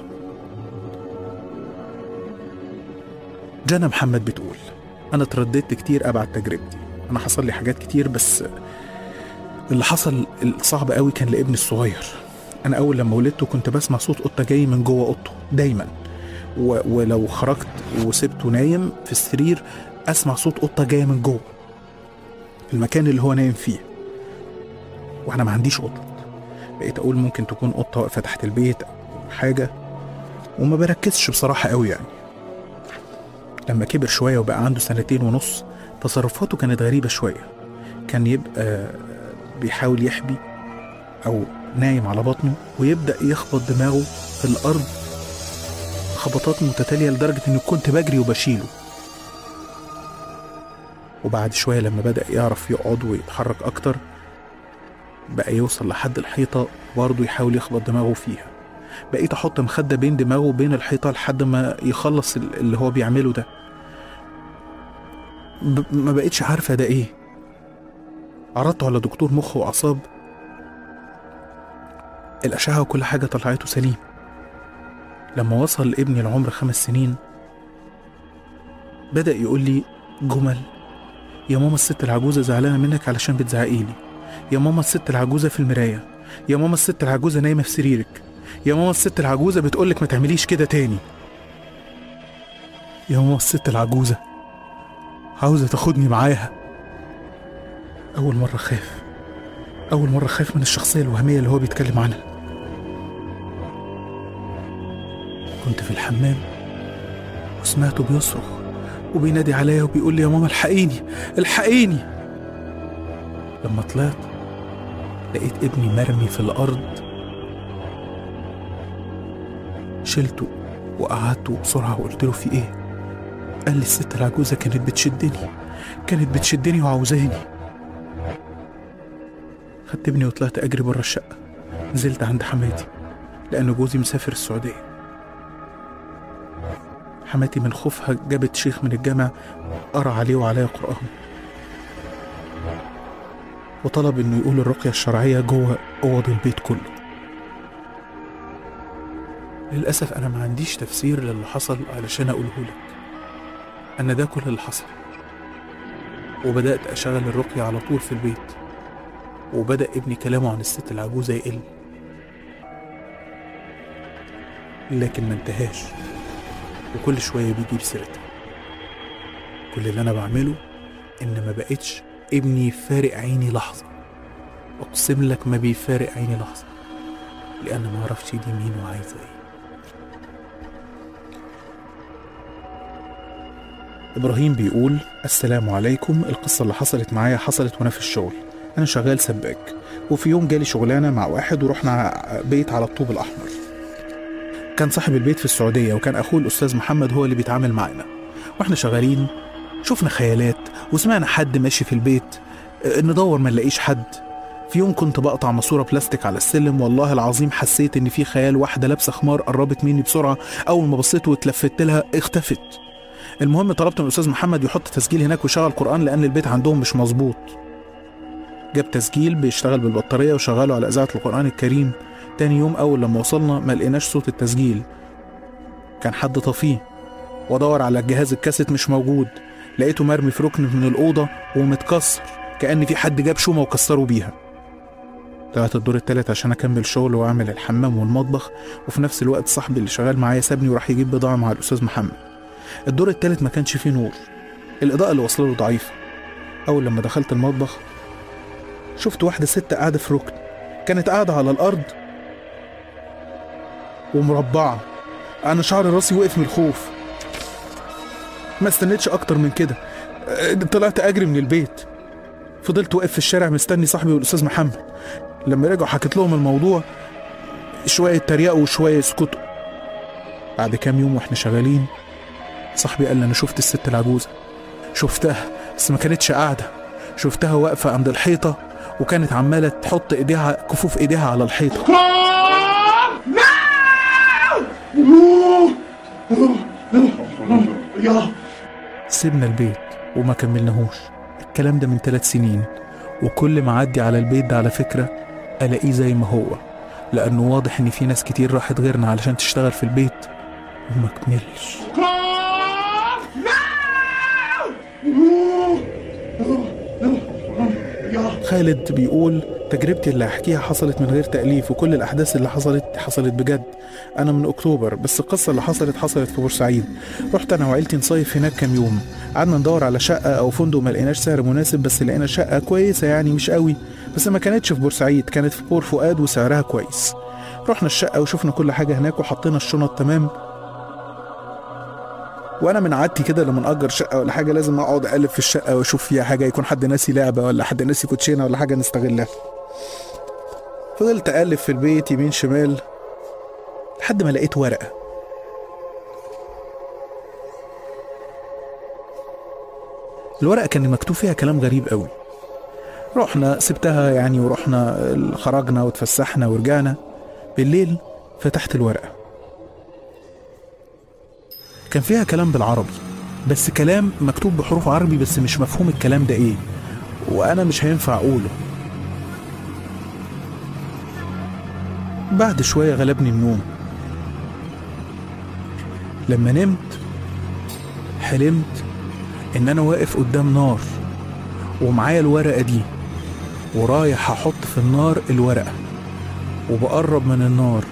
جانا محمد بتقول أنا اترددت كتير أبعد تجربتي أنا حصل لي حاجات كتير بس اللي حصل الصعب قوي كان لابني الصغير أنا أول لما ولدته كنت بسمع صوت قطة جاي من جوه أوضته دايما و... ولو خرجت وسبته نايم في السرير أسمع صوت قطة جاية من جوه في المكان اللي هو نايم فيه وأنا ما عنديش قطط بقيت أقول ممكن تكون قطة واقفة تحت البيت أو حاجة وما بركزش بصراحة قوي يعني لما كبر شوية وبقى عنده سنتين ونص تصرفاته كانت غريبة شوية كان يبقى بيحاول يحبي أو نايم على بطنه ويبدأ يخبط دماغه في الأرض خبطات متتالية لدرجة إني كنت بجري وبشيله وبعد شوية لما بدأ يعرف يقعد ويتحرك أكتر بقى يوصل لحد الحيطة وبرضه يحاول يخبط دماغه فيها بقيت أحط مخدة بين دماغه وبين الحيطة لحد ما يخلص ال- اللي هو بيعمله ده ب- ما بقيتش عارفة ده إيه عرضته على دكتور مخ وأعصاب الأشعة وكل حاجة طلعته سليم لما وصل ابني العمر خمس سنين بدأ يقول لي جمل يا ماما الست العجوزة زعلانة منك علشان بتزعقي لي يا ماما الست العجوزة في المراية يا ماما الست العجوزة نايمة في سريرك يا ماما الست العجوزة بتقولك ما تعمليش كده تاني يا ماما الست العجوزة عاوزة تاخدني معاها أول مرة خاف أول مرة خاف من الشخصية الوهمية اللي هو بيتكلم عنها كنت في الحمام وسمعته بيصرخ وبينادي عليا وبيقول لي يا ماما الحقيني الحقيني لما طلعت لقيت ابني مرمي في الأرض شلته وقعدته بسرعة وقلت له في ايه قال لي الست العجوزة كانت بتشدني كانت بتشدني وعاوزاني خدت ابني وطلعت أجري بره الشقة نزلت عند حماتي لأن جوزي مسافر السعودية حماتي من خوفها جابت شيخ من الجامع قرأ عليه وعليا قرآن وطلب إنه يقول الرقية الشرعية جوه أوض البيت كله للأسف أنا ما عنديش تفسير للي حصل علشان أقوله لك أن ده كل اللي حصل وبدأت أشغل الرقية على طول في البيت وبدأ ابني كلامه عن الست العجوزة يقل لكن ما انتهاش وكل شوية بيجيب سيرتها كل اللي أنا بعمله إن ما بقتش ابني فارق عيني لحظة أقسم لك ما بيفارق عيني لحظة لأن ما أعرفش دي مين وعايزة إيه إبراهيم بيقول السلام عليكم القصة اللي حصلت معايا حصلت وأنا في الشغل أنا شغال سباك وفي يوم جالي شغلانة مع واحد ورحنا بيت على الطوب الأحمر كان صاحب البيت في السعودية وكان أخوه الأستاذ محمد هو اللي بيتعامل معانا واحنا شغالين شفنا خيالات وسمعنا حد ماشي في البيت آه، ندور ما نلاقيش حد في يوم كنت بقطع ماسورة بلاستيك على السلم والله العظيم حسيت ان في خيال واحدة لابسة خمار قربت مني بسرعة اول ما بصيت واتلفت لها اختفت المهم طلبت من الاستاذ محمد يحط تسجيل هناك ويشغل قرآن لان البيت عندهم مش مظبوط جاب تسجيل بيشتغل بالبطارية وشغله على إذاعة القرآن الكريم تاني يوم أول لما وصلنا ما لقيناش صوت التسجيل كان حد طفيه وادور على الجهاز الكاسيت مش موجود لقيته مرمي في ركن من الأوضة ومتكسر كأن في حد جاب شومة وكسروا بيها طلعت الدور التالت عشان أكمل شغل وأعمل الحمام والمطبخ وفي نفس الوقت صاحبي اللي شغال معايا سابني وراح يجيب بضاعة مع الأستاذ محمد الدور التالت ما كانش فيه نور الإضاءة اللي واصلة له ضعيفة أول لما دخلت المطبخ شفت واحدة ست قاعدة في ركن كانت قاعدة على الأرض ومربعة أنا شعر راسي وقف من الخوف ما استنيتش أكتر من كده أه، طلعت أجري من البيت فضلت واقف في الشارع مستني صاحبي والأستاذ محمد لما رجعوا حكيت لهم الموضوع شوية تريقوا وشوية يسكتوا بعد كام يوم واحنا شغالين صاحبي قال لي أنا شفت الست العجوزة شفتها بس ما كانتش قاعدة شفتها واقفة عند الحيطة وكانت عمالة تحط ايديها كفوف ايديها على الحيطة سيبنا البيت وما كملناهوش الكلام ده من ثلاث سنين وكل ما اعدي على البيت ده على فكرة الاقيه زي ما هو لانه واضح ان في ناس كتير راحت غيرنا علشان تشتغل في البيت وما كملش خالد بيقول تجربتي اللي هحكيها حصلت من غير تأليف وكل الأحداث اللي حصلت حصلت بجد أنا من أكتوبر بس القصة اللي حصلت حصلت في بورسعيد رحت أنا وعيلتي نصيف هناك كام يوم قعدنا ندور على شقة أو فندق ما لقيناش سعر مناسب بس لقينا شقة كويسة يعني مش قوي بس ما كانتش في بورسعيد كانت في بور فؤاد وسعرها كويس رحنا الشقة وشفنا كل حاجة هناك وحطينا الشنط تمام وانا من عادتي كده لما نأجر شقه ولا حاجه لازم اقعد اقلب في الشقه واشوف فيها حاجه يكون حد ناسي لعبه ولا حد ناسي كوتشينه ولا حاجه نستغلها فضلت اقلب في البيت يمين شمال لحد ما لقيت ورقه الورقه كان مكتوب فيها كلام غريب قوي رحنا سبتها يعني ورحنا خرجنا وتفسحنا ورجعنا بالليل فتحت الورقه كان فيها كلام بالعربي بس كلام مكتوب بحروف عربي بس مش مفهوم الكلام ده ايه وانا مش هينفع اقوله بعد شوية غلبني النوم لما نمت حلمت ان انا واقف قدام نار ومعايا الورقة دي ورايح احط في النار الورقة وبقرب من النار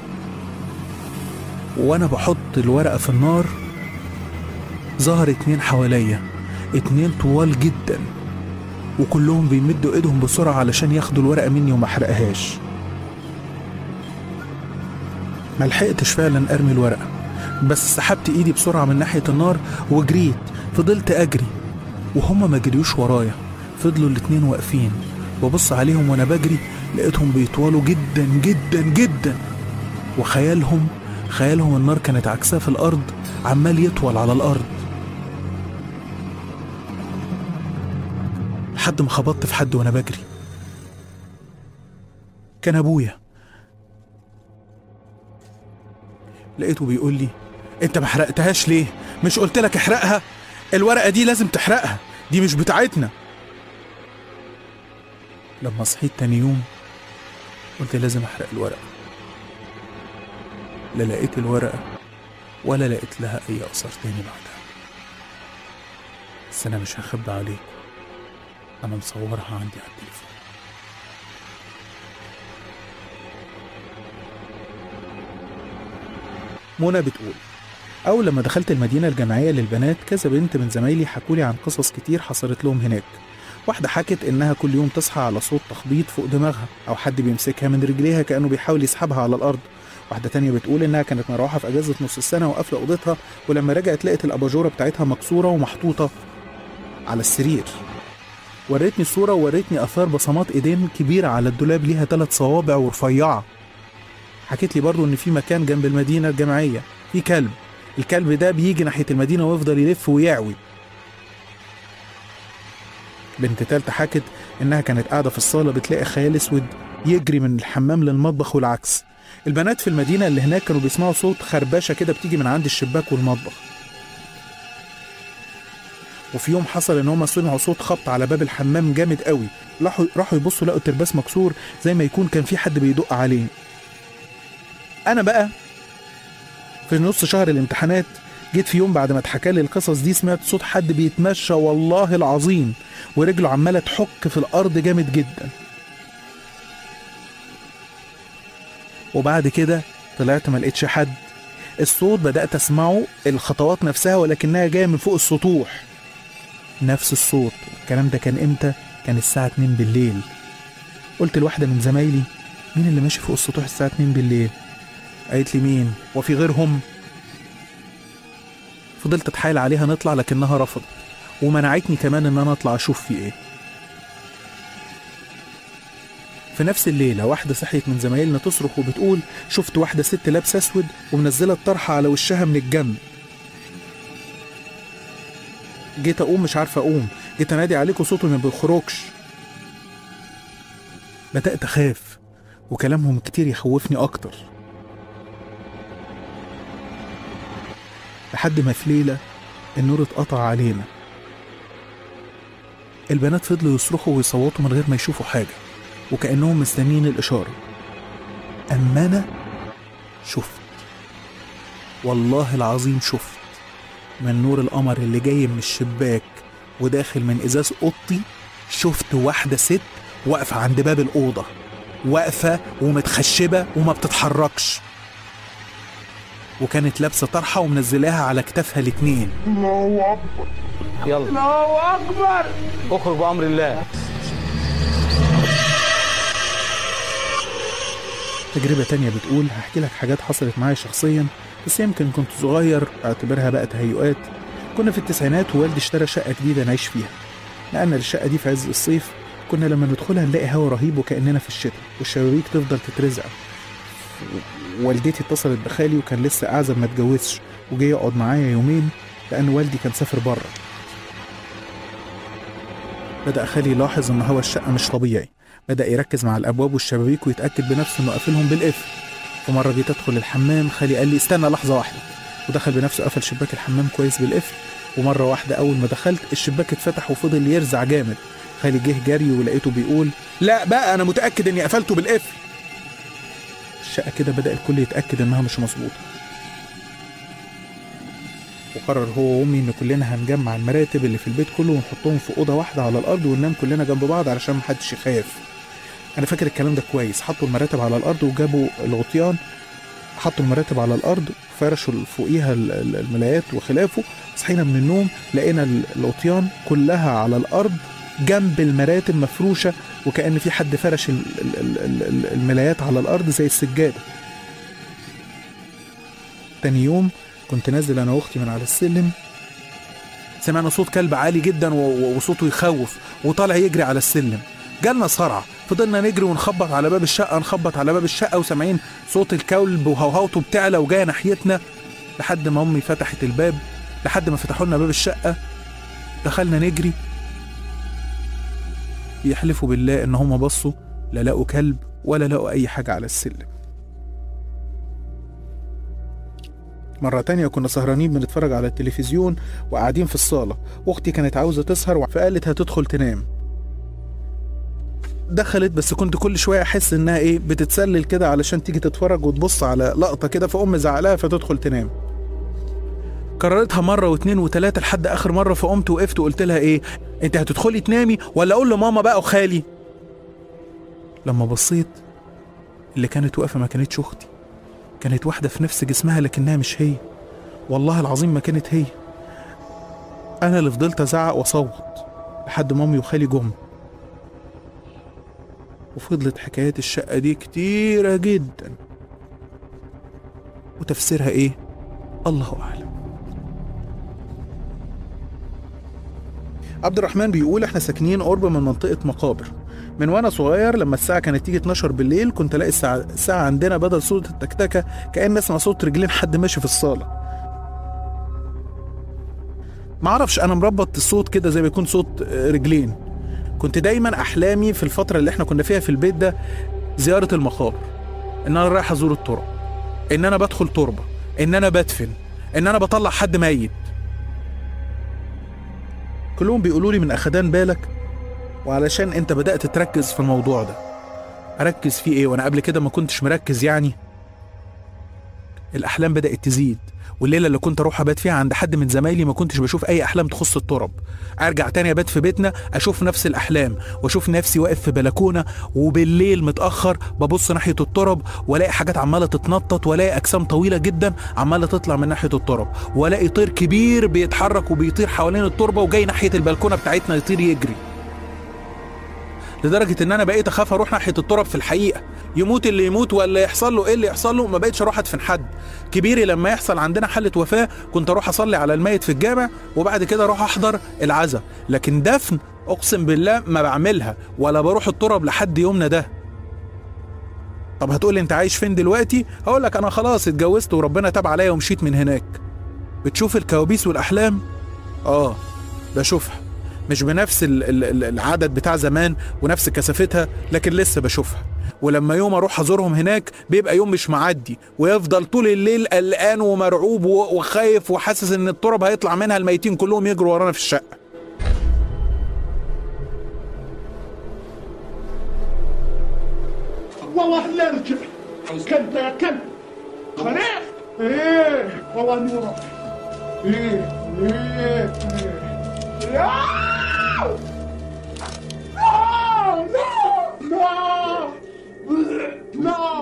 وانا بحط الورقة في النار ظهر اتنين حواليا اتنين طوال جدا وكلهم بيمدوا ايدهم بسرعة علشان ياخدوا الورقة مني وما احرقهاش ملحقتش فعلا ارمي الورقة بس سحبت ايدي بسرعة من ناحية النار وجريت فضلت اجري وهما ما جريوش ورايا فضلوا الاتنين واقفين ببص عليهم وانا بجري لقيتهم بيطولوا جدا جدا جدا وخيالهم خيالهم النار كانت عكساه في الارض عمال يطول على الارض لحد ما خبطت في حد وانا بجري كان ابويا لقيته بيقول لي انت ما حرقتهاش ليه مش قلت لك احرقها الورقه دي لازم تحرقها دي مش بتاعتنا لما صحيت تاني يوم قلت لازم احرق الورقه لا لقيت الورقه ولا لقيت لها اي اثر تاني بعدها بس انا مش هخبي عليك انا مصورها عندي على التليفون منى بتقول أول لما دخلت المدينة الجامعية للبنات كذا بنت من زمايلي حكولي عن قصص كتير حصلت لهم هناك واحدة حكت إنها كل يوم تصحى على صوت تخبيط فوق دماغها أو حد بيمسكها من رجليها كأنه بيحاول يسحبها على الأرض واحدة تانية بتقول إنها كانت مروحة في أجازة نص السنة وقافلة أوضتها ولما رجعت لقت الأباجورة بتاعتها مكسورة ومحطوطة على السرير وريتني الصورة ووريتني آثار بصمات إيدين كبيرة على الدولاب ليها ثلاث صوابع ورفيعة حكيت لي برضو إن في مكان جنب المدينة الجامعية في كلب الكلب ده بيجي ناحية المدينة ويفضل يلف ويعوي بنت تالتة حكت إنها كانت قاعدة في الصالة بتلاقي خيال أسود يجري من الحمام للمطبخ والعكس البنات في المدينة اللي هناك كانوا بيسمعوا صوت خربشة كده بتيجي من عند الشباك والمطبخ وفي يوم حصل ان هم سمعوا صوت خبط على باب الحمام جامد قوي راحوا راحوا يبصوا لقوا الترباس مكسور زي ما يكون كان في حد بيدق عليه انا بقى في نص شهر الامتحانات جيت في يوم بعد ما اتحكى لي القصص دي سمعت صوت حد بيتمشى والله العظيم ورجله عماله تحك في الارض جامد جدا وبعد كده طلعت ما لقيتش حد الصوت بدأت أسمعه الخطوات نفسها ولكنها جاية من فوق السطوح نفس الصوت الكلام ده كان إمتى؟ كان الساعة 2 بالليل قلت لواحدة من زمايلي مين اللي ماشي فوق السطوح الساعة 2 بالليل؟ قالت لي مين؟ وفي غيرهم؟ فضلت اتحايل عليها نطلع لكنها رفضت ومنعتني كمان ان انا اطلع اشوف في ايه في نفس الليله واحده صحيت من زمايلنا تصرخ وبتقول شفت واحده ست لابسه اسود ومنزله الطرحه على وشها من الجنب جيت اقوم مش عارفه اقوم جيت انادي عليكم صوته ما بيخرجش بدات اخاف وكلامهم كتير يخوفني اكتر لحد ما في ليله النور اتقطع علينا البنات فضلوا يصرخوا ويصوتوا من غير ما يشوفوا حاجه وكأنهم مستنيين الإشارة أما أنا شفت والله العظيم شفت من نور القمر اللي جاي من الشباك وداخل من إزاز أوضتي شفت واحدة ست واقفة عند باب الأوضة واقفة ومتخشبة وما بتتحركش وكانت لابسة طرحة ومنزلاها على كتافها الاتنين يلا الله اكبر اخرج بامر الله تجربة تانية بتقول هحكي لك حاجات حصلت معايا شخصيا بس يمكن كنت صغير اعتبرها بقى تهيؤات كنا في التسعينات ووالدي اشترى شقة جديدة نعيش فيها نقلنا للشقة دي في عز الصيف كنا لما ندخلها نلاقي هوا رهيب وكأننا في الشتاء والشبابيك تفضل تترزع والدتي اتصلت بخالي وكان لسه أعزب ما اتجوزش وجه يقعد معايا يومين لأن والدي كان سافر بره بدأ خالي يلاحظ إن هوا الشقة مش طبيعي بدأ يركز مع الأبواب والشبابيك ويتأكد بنفسه إنه قافلهم بالقفل ومرة جيت أدخل الحمام خالي قال لي استنى لحظة واحدة ودخل بنفسه قفل شباك الحمام كويس بالقفل ومرة واحدة أول ما دخلت الشباك اتفتح وفضل يرزع جامد خالي جه جري ولقيته بيقول لا بقى أنا متأكد إني قفلته بالقفل الشقة كده بدأ الكل يتأكد إنها مش مظبوطة وقرر هو وأمي إن كلنا هنجمع المراتب اللي في البيت كله ونحطهم في أوضة واحدة على الأرض وننام كلنا جنب بعض علشان محدش يخاف انا فاكر الكلام ده كويس حطوا المراتب على الارض وجابوا الغطيان حطوا المراتب على الارض فرشوا فوقيها ال- ال- الملايات وخلافه صحينا من النوم لقينا ال- الغطيان كلها على الارض جنب المراتب مفروشه وكأن في حد فرش ال- ال- ال- ال- ال- الملايات على الارض زي السجاده تاني يوم كنت نازل انا واختي من على السلم سمعنا صوت كلب عالي جدا و- و- وصوته يخوف وطالع يجري على السلم جالنا صرع فضلنا نجري ونخبط على باب الشقه نخبط على باب الشقه وسامعين صوت الكلب وهوهوته بتعلى وجايه ناحيتنا لحد ما امي فتحت الباب لحد ما فتحوا لنا باب الشقه دخلنا نجري يحلفوا بالله ان هم بصوا لا لقوا كلب ولا لقوا اي حاجه على السلم مرة تانية كنا سهرانين بنتفرج على التلفزيون وقاعدين في الصالة واختي كانت عاوزة تسهر فقالت هتدخل تنام دخلت بس كنت كل شويه احس انها ايه بتتسلل كده علشان تيجي تتفرج وتبص على لقطه كده فام زعلها فتدخل تنام كررتها مرة واتنين وتلاتة لحد آخر مرة فقمت وقفت وقلت لها إيه؟ أنت هتدخلي تنامي ولا أقول لماما بقى وخالي؟ لما بصيت اللي كانت واقفة ما كانتش أختي كانت واحدة في نفس جسمها لكنها مش هي والله العظيم ما كانت هي أنا اللي فضلت أزعق وأصوت لحد مامي وخالي جم وفضلت حكايات الشقة دي كتيرة جدا وتفسيرها ايه الله اعلم عبد الرحمن بيقول احنا ساكنين قرب من منطقة مقابر من وانا صغير لما الساعة كانت تيجي 12 بالليل كنت الاقي الساعة, الساعة عندنا بدل صوت التكتكة كأن اسمع صوت رجلين حد ماشي في الصالة معرفش انا مربط الصوت كده زي ما يكون صوت آه، رجلين كنت دايما احلامي في الفتره اللي احنا كنا فيها في البيت ده زياره المقابر ان انا رايح ازور التراب ان انا بدخل تربه ان انا بدفن ان انا بطلع حد ميت كلهم بيقولوا لي من اخدان بالك وعلشان انت بدات تركز في الموضوع ده اركز فيه ايه وانا قبل كده ما كنتش مركز يعني الاحلام بدات تزيد والليله اللي كنت اروح ابات فيها عند حد من زمايلي ما كنتش بشوف اي احلام تخص التراب ارجع تاني ابات في بيتنا اشوف نفس الاحلام واشوف نفسي واقف في بلكونه وبالليل متاخر ببص ناحيه التراب والاقي حاجات عماله تتنطط والاقي اجسام طويله جدا عماله تطلع من ناحيه التراب والاقي طير كبير بيتحرك وبيطير حوالين التربه وجاي ناحيه البلكونه بتاعتنا يطير يجري لدرجه ان انا بقيت اخاف اروح ناحيه التراب في الحقيقه يموت اللي يموت ولا يحصل له ايه اللي يحصل له ما بقتش اروح ادفن حد كبيري لما يحصل عندنا حاله وفاه كنت اروح اصلي على الميت في الجامع وبعد كده اروح احضر العزاء لكن دفن اقسم بالله ما بعملها ولا بروح التراب لحد يومنا ده طب هتقولي انت عايش فين دلوقتي هقول لك انا خلاص اتجوزت وربنا تاب عليا ومشيت من هناك بتشوف الكوابيس والاحلام اه بشوفها مش بنفس ال- ال- ال- العدد بتاع زمان ونفس كثافتها لكن لسه بشوفها ولما يوم اروح ازورهم هناك بيبقى يوم مش معدي ويفضل طول الليل قلقان ومرعوب و- وخايف وحاسس ان التراب هيطلع منها الميتين كلهم يجروا ورانا في الشقه والله نرجع كلب يا كلب خليل ايه والله نورك ايه ايه ايه لا لا لا لا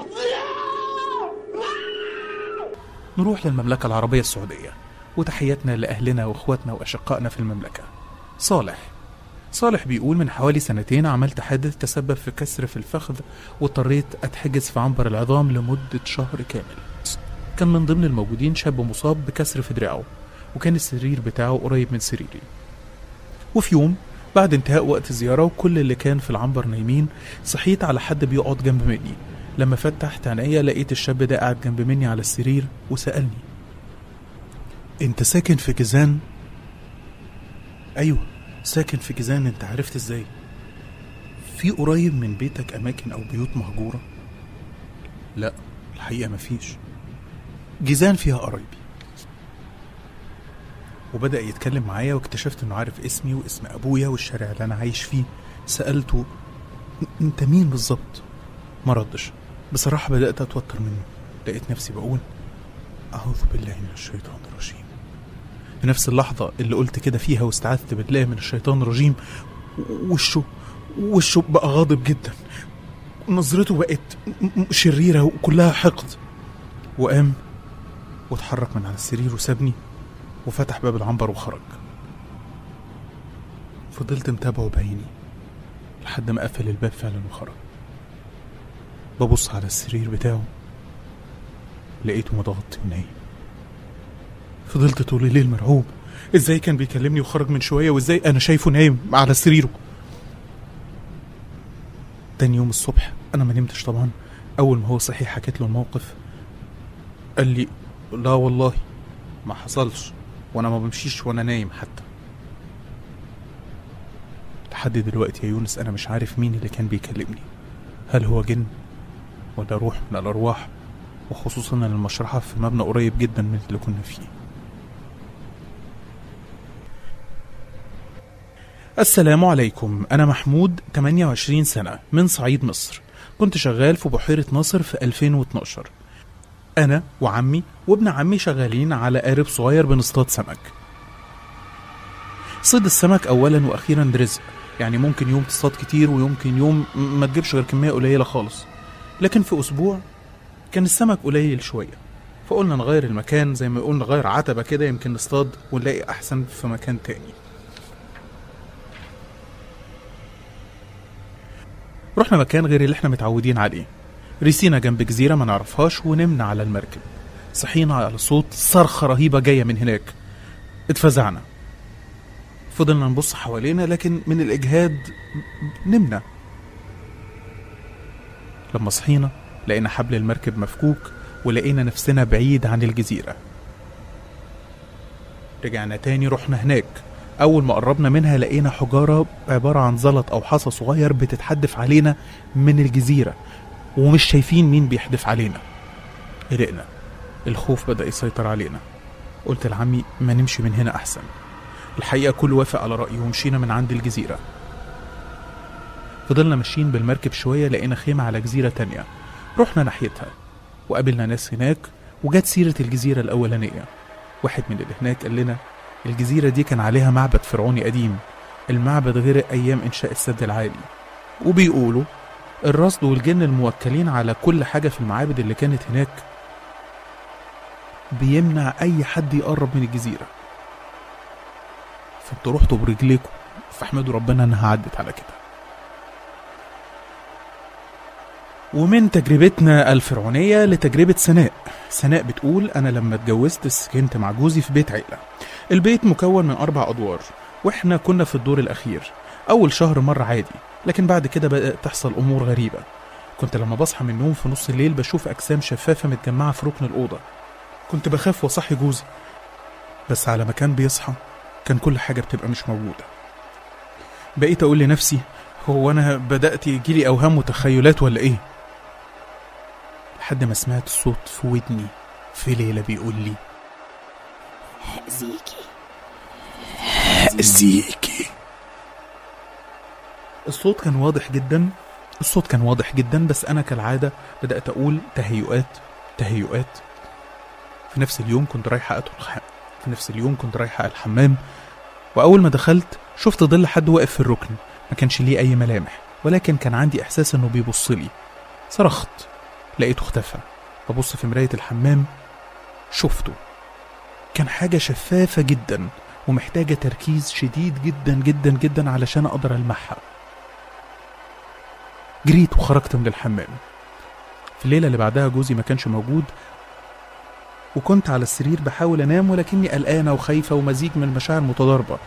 نروح للمملكة العربية السعودية وتحياتنا لأهلنا وإخواتنا وأشقائنا في المملكة صالح صالح بيقول من حوالي سنتين عملت حادث تسبب في كسر في الفخذ واضطريت أتحجز في عنبر العظام لمدة شهر كامل كان من ضمن الموجودين شاب مصاب بكسر في دراعه وكان السرير بتاعه قريب من سريري وفي يوم بعد انتهاء وقت الزيارة وكل اللي كان في العنبر نايمين صحيت على حد بيقعد جنب مني لما فتحت عينيا لقيت الشاب ده قاعد جنب مني على السرير وسألني انت ساكن في جيزان ايوه ساكن في جيزان انت عرفت ازاي في قريب من بيتك اماكن او بيوت مهجوره لا الحقيقه مفيش جيزان فيها قرايبي وبدا يتكلم معايا واكتشفت انه عارف اسمي واسم ابويا والشارع اللي انا عايش فيه سالته "ن- انت مين بالظبط ما ردش بصراحه بدات اتوتر منه لقيت نفسي بقول اعوذ بالله من الشيطان الرجيم في نفس اللحظة اللي قلت كده فيها واستعذت بالله من الشيطان الرجيم وشه وشه بقى غاضب جدا نظرته بقت م- م- شريرة وكلها حقد وقام واتحرك من على السرير وسابني وفتح باب العنبر وخرج فضلت متابعه بعيني لحد ما قفل الباب فعلا وخرج ببص على السرير بتاعه لقيته متغطي ونايم فضلت طول الليل مرعوب ازاي كان بيكلمني وخرج من شويه وازاي انا شايفه نايم على سريره تاني يوم الصبح انا ما نمتش طبعا اول ما هو صحي حكيت له الموقف قال لي لا والله ما حصلش وانا ما بمشيش وانا نايم حتى لحد دلوقتي يا يونس انا مش عارف مين اللي كان بيكلمني هل هو جن ولا روح من الارواح وخصوصا ان المشرحه في مبنى قريب جدا من اللي كنا فيه السلام عليكم أنا محمود 28 سنة من صعيد مصر كنت شغال في بحيرة ناصر في 2012 أنا وعمي وابن عمي شغالين على قارب صغير بنصطاد سمك صيد السمك أولا وأخيرا رزق يعني ممكن يوم تصطاد كتير ويمكن يوم م- ما تجيبش غير كمية قليلة خالص لكن في أسبوع كان السمك قليل شوية فقلنا نغير المكان زي ما قلنا نغير عتبة كده يمكن نصطاد ونلاقي أحسن في مكان تاني رحنا مكان غير اللي احنا متعودين عليه رسينا جنب جزيرة ما نعرفهاش ونمنا على المركب صحينا على صوت صرخة رهيبة جاية من هناك اتفزعنا فضلنا نبص حوالينا لكن من الإجهاد نمنا لما صحينا لقينا حبل المركب مفكوك ولقينا نفسنا بعيد عن الجزيرة رجعنا تاني رحنا هناك أول ما قربنا منها لقينا حجارة عبارة عن زلط أو حصى صغير بتتحدف علينا من الجزيرة ومش شايفين مين بيحدف علينا قلقنا الخوف بدأ يسيطر علينا قلت لعمي ما نمشي من هنا أحسن الحقيقة كل وافق على رأيه ومشينا من عند الجزيرة فضلنا ماشيين بالمركب شوية لقينا خيمة على جزيرة تانية رحنا ناحيتها وقابلنا ناس هناك وجت سيرة الجزيرة الأولانية واحد من اللي هناك قال لنا الجزيرة دي كان عليها معبد فرعوني قديم المعبد غرق أيام إنشاء السد العالي وبيقولوا الرصد والجن الموكلين على كل حاجة في المعابد اللي كانت هناك بيمنع أي حد يقرب من الجزيرة فانتوا رحتوا برجليكم فاحمدوا ربنا انها عدت على كده ومن تجربتنا الفرعونية لتجربة سناء سناء بتقول أنا لما اتجوزت سكنت مع جوزي في بيت عيلة البيت مكون من أربع أدوار وإحنا كنا في الدور الأخير أول شهر مر عادي لكن بعد كده بدأت تحصل أمور غريبة كنت لما بصحى من النوم في نص الليل بشوف أجسام شفافة متجمعة في ركن الأوضة كنت بخاف وأصحي جوزي بس على ما كان بيصحى كان كل حاجة بتبقى مش موجودة بقيت أقول لنفسي هو أنا بدأت يجيلي أوهام وتخيلات ولا إيه لحد ما سمعت صوت في ودني في ليلة بيقول لي هأذيكي هأذيكي الصوت كان واضح جدا الصوت كان واضح جدا بس أنا كالعادة بدأت أقول تهيؤات تهيؤات في نفس اليوم كنت رايحة أدخل الح- في نفس اليوم كنت رايحة الحمام وأول ما دخلت شفت ظل حد واقف في الركن ما كانش ليه أي ملامح ولكن كان عندي إحساس إنه بيبص لي صرخت لقيته اختفى ببص في مراية الحمام شفته كان حاجة شفافة جدا ومحتاجة تركيز شديد جدا جدا جدا علشان أقدر ألمحها جريت وخرجت من الحمام في الليلة اللي بعدها جوزي ما كانش موجود وكنت على السرير بحاول أنام ولكني قلقانة وخايفة ومزيج من المشاعر متضاربة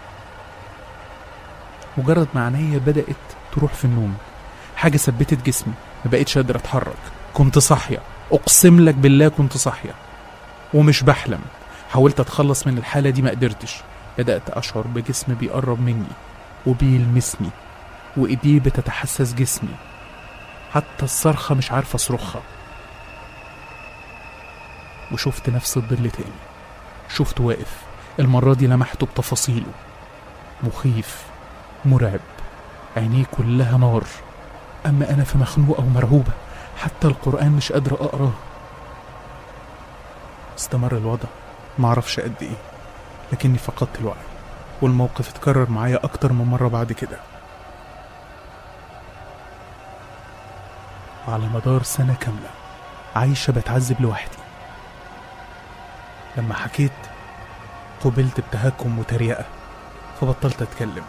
مجرد ما عينيا بدأت تروح في النوم حاجة ثبتت جسمي ما بقيتش قادر أتحرك كنت صاحية أقسم لك بالله كنت صاحية ومش بحلم حاولت أتخلص من الحالة دي ما قدرتش بدأت أشعر بجسم بيقرب مني وبيلمسني وإيديه بتتحسس جسمي حتى الصرخة مش عارفة أصرخها وشفت نفس الظل تاني شفته واقف المرة دي لمحته بتفاصيله مخيف مرعب عينيه كلها نار أما أنا فمخنوقة ومرعوبة حتى القرآن مش قادرة أقراه استمر الوضع معرفش قد إيه لكني فقدت الوعي والموقف اتكرر معايا أكتر من مرة بعد كده وعلى مدار سنة كاملة عايشة بتعذب لوحدي لما حكيت قبلت بتهكم وتريقة فبطلت أتكلم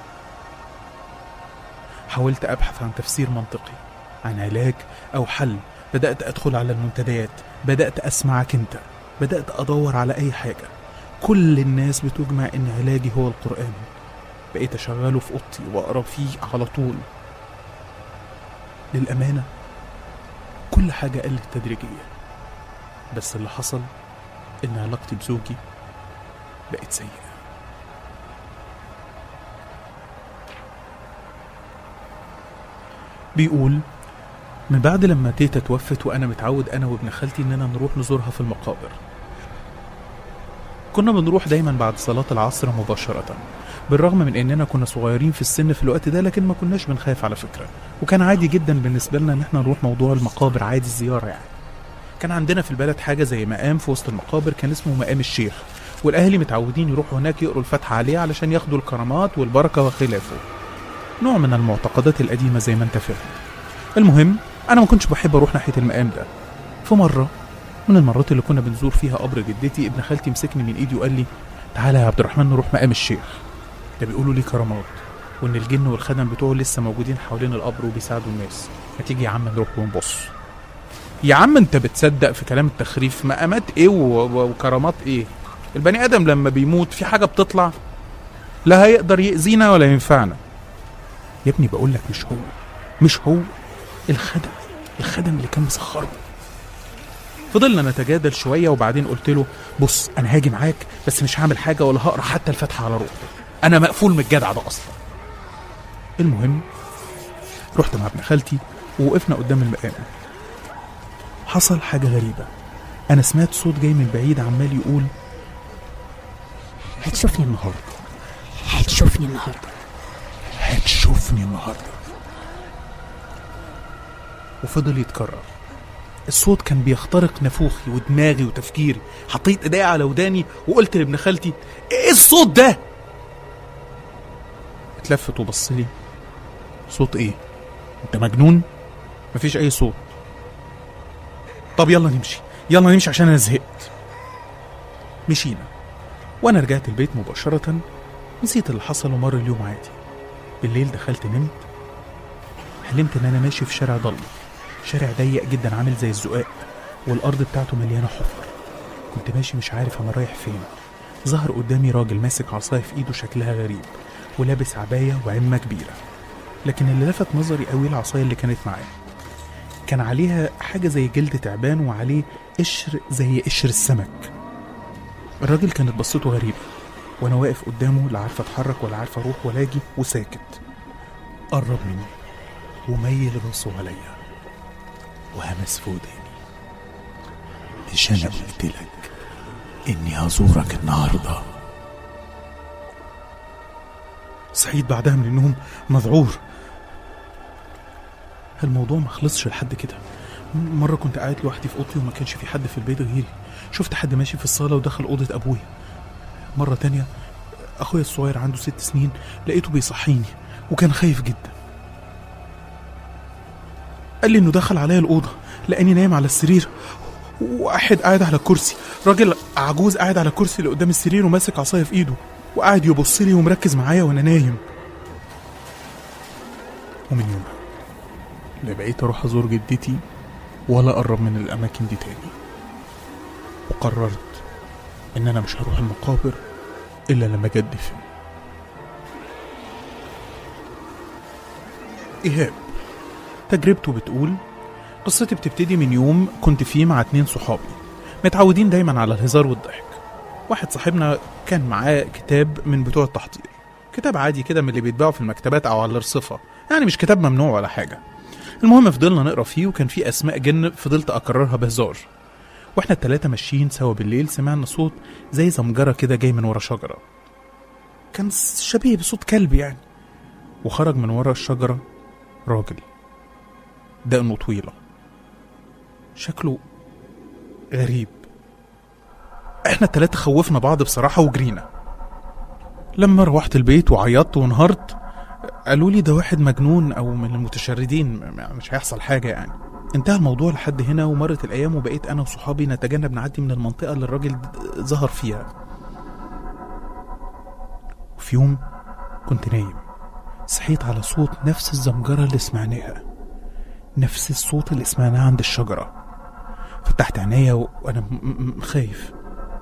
حاولت أبحث عن تفسير منطقي عن علاج أو حل بدأت أدخل على المنتديات بدأت أسمعك أنت بدأت أدور على أي حاجة كل الناس بتجمع إن علاجي هو القرآن بقيت أشغله في أوضتي وأقرأ فيه على طول للأمانة كل حاجة قلت تدريجيا بس اللي حصل إن علاقتي بزوجي بقت سيئة بيقول من بعد لما تيتا توفت وأنا متعود أنا وابن خالتي إننا نروح نزورها في المقابر كنا بنروح دايما بعد صلاة العصر مباشرة بالرغم من إننا كنا صغيرين في السن في الوقت ده لكن ما كناش بنخاف على فكرة وكان عادي جدا بالنسبة لنا إن احنا نروح موضوع المقابر عادي الزيارة يعني كان عندنا في البلد حاجة زي مقام في وسط المقابر كان اسمه مقام الشيخ والأهالي متعودين يروحوا هناك يقروا الفاتحة عليه علشان ياخدوا الكرامات والبركة وخلافه نوع من المعتقدات القديمة زي ما انت فاهم المهم أنا ما كنتش بحب أروح ناحية المقام ده في مرة من المرات اللي كنا بنزور فيها قبر جدتي ابن خالتي مسكني من ايدي وقال لي تعالى يا عبد الرحمن نروح مقام الشيخ ده بيقولوا ليه كرامات وان الجن والخدم بتوعه لسه موجودين حوالين القبر وبيساعدوا الناس ما تيجي يا عم نروح ونبص يا عم انت بتصدق في كلام التخريف مقامات ايه و- و- وكرامات ايه البني ادم لما بيموت في حاجه بتطلع لا هيقدر يأذينا ولا ينفعنا يا ابني بقول لك مش هو مش هو الخدم الخدم اللي كان مسخره فضلنا نتجادل شويه وبعدين قلت له بص انا هاجي معاك بس مش هعمل حاجه ولا هقرا حتى الفاتحه على روحي انا مقفول من الجدع ده اصلا المهم رحت مع ابن خالتي ووقفنا قدام المقام حصل حاجه غريبه انا سمعت صوت جاي من بعيد عمال يقول هتشوفني النهارده هتشوفني النهارده هتشوفني النهارده وفضل يتكرر الصوت كان بيخترق نافوخي ودماغي وتفكيري حطيت ايديا على وداني وقلت لابن خالتي ايه الصوت ده اتلفت وبص لي صوت ايه انت مجنون مفيش اي صوت طب يلا نمشي يلا نمشي عشان انا زهقت مشينا وانا رجعت البيت مباشرة نسيت اللي حصل ومر اليوم عادي بالليل دخلت نمت حلمت ان انا ماشي في شارع ضلمه شارع ضيق جدا عامل زي الزقاق والارض بتاعته مليانه حفر كنت ماشي مش عارف انا رايح فين ظهر قدامي راجل ماسك عصايه في ايده شكلها غريب ولابس عبايه وعمه كبيره لكن اللي لفت نظري قوي العصايه اللي كانت معاه كان عليها حاجه زي جلد تعبان وعليه قشر زي قشر السمك الراجل كانت بصته غريبه وانا واقف قدامه لا عارف اتحرك ولا عارف اروح ولا اجي وساكت قرب مني وميل راسه عليا وهمس في وداني مش انا قلت لك اني هزورك النهارده صحيت بعدها من النوم مذعور الموضوع ما خلصش لحد كده مرة كنت قاعد لوحدي في أوضتي وما كانش في حد في البيت غيري شفت حد ماشي في الصالة ودخل أوضة أبويا مرة تانية أخويا الصغير عنده ست سنين لقيته بيصحيني وكان خايف جدا قال لي إنه دخل عليا الأوضة لقاني نايم على السرير واحد قاعد على كرسي راجل عجوز قاعد على كرسي اللي قدام السرير وماسك عصايه في ايده وقاعد يبص لي ومركز معايا وانا نايم ومن يومها لا بقيت اروح ازور جدتي ولا اقرب من الاماكن دي تاني وقررت ان انا مش هروح المقابر الا لما جدي فين ايهاب تجربته بتقول قصتي بتبتدي من يوم كنت فيه مع اتنين صحابي متعودين دايما على الهزار والضحك واحد صاحبنا كان معاه كتاب من بتوع التحضير كتاب عادي كده من اللي بيتباعوا في المكتبات او على الرصفة يعني مش كتاب ممنوع ولا حاجة المهم فضلنا نقرا فيه وكان فيه اسماء جن فضلت اكررها بهزار واحنا التلاتة ماشيين سوا بالليل سمعنا صوت زي زمجرة كده جاي من ورا شجرة كان شبيه بصوت كلب يعني وخرج من ورا الشجرة راجل دقنه طويلة شكله غريب احنا التلاتة خوفنا بعض بصراحة وجرينا لما روحت البيت وعيطت وانهارت قالوا لي ده واحد مجنون او من المتشردين م- مش هيحصل حاجة يعني انتهى الموضوع لحد هنا ومرت الايام وبقيت انا وصحابي نتجنب نعدي من المنطقة اللي الراجل د- ظهر فيها وفي يوم كنت نايم صحيت على صوت نفس الزمجرة اللي سمعناها نفس الصوت اللي سمعناه عند الشجرة فتحت عينيا و- وانا م- م- خايف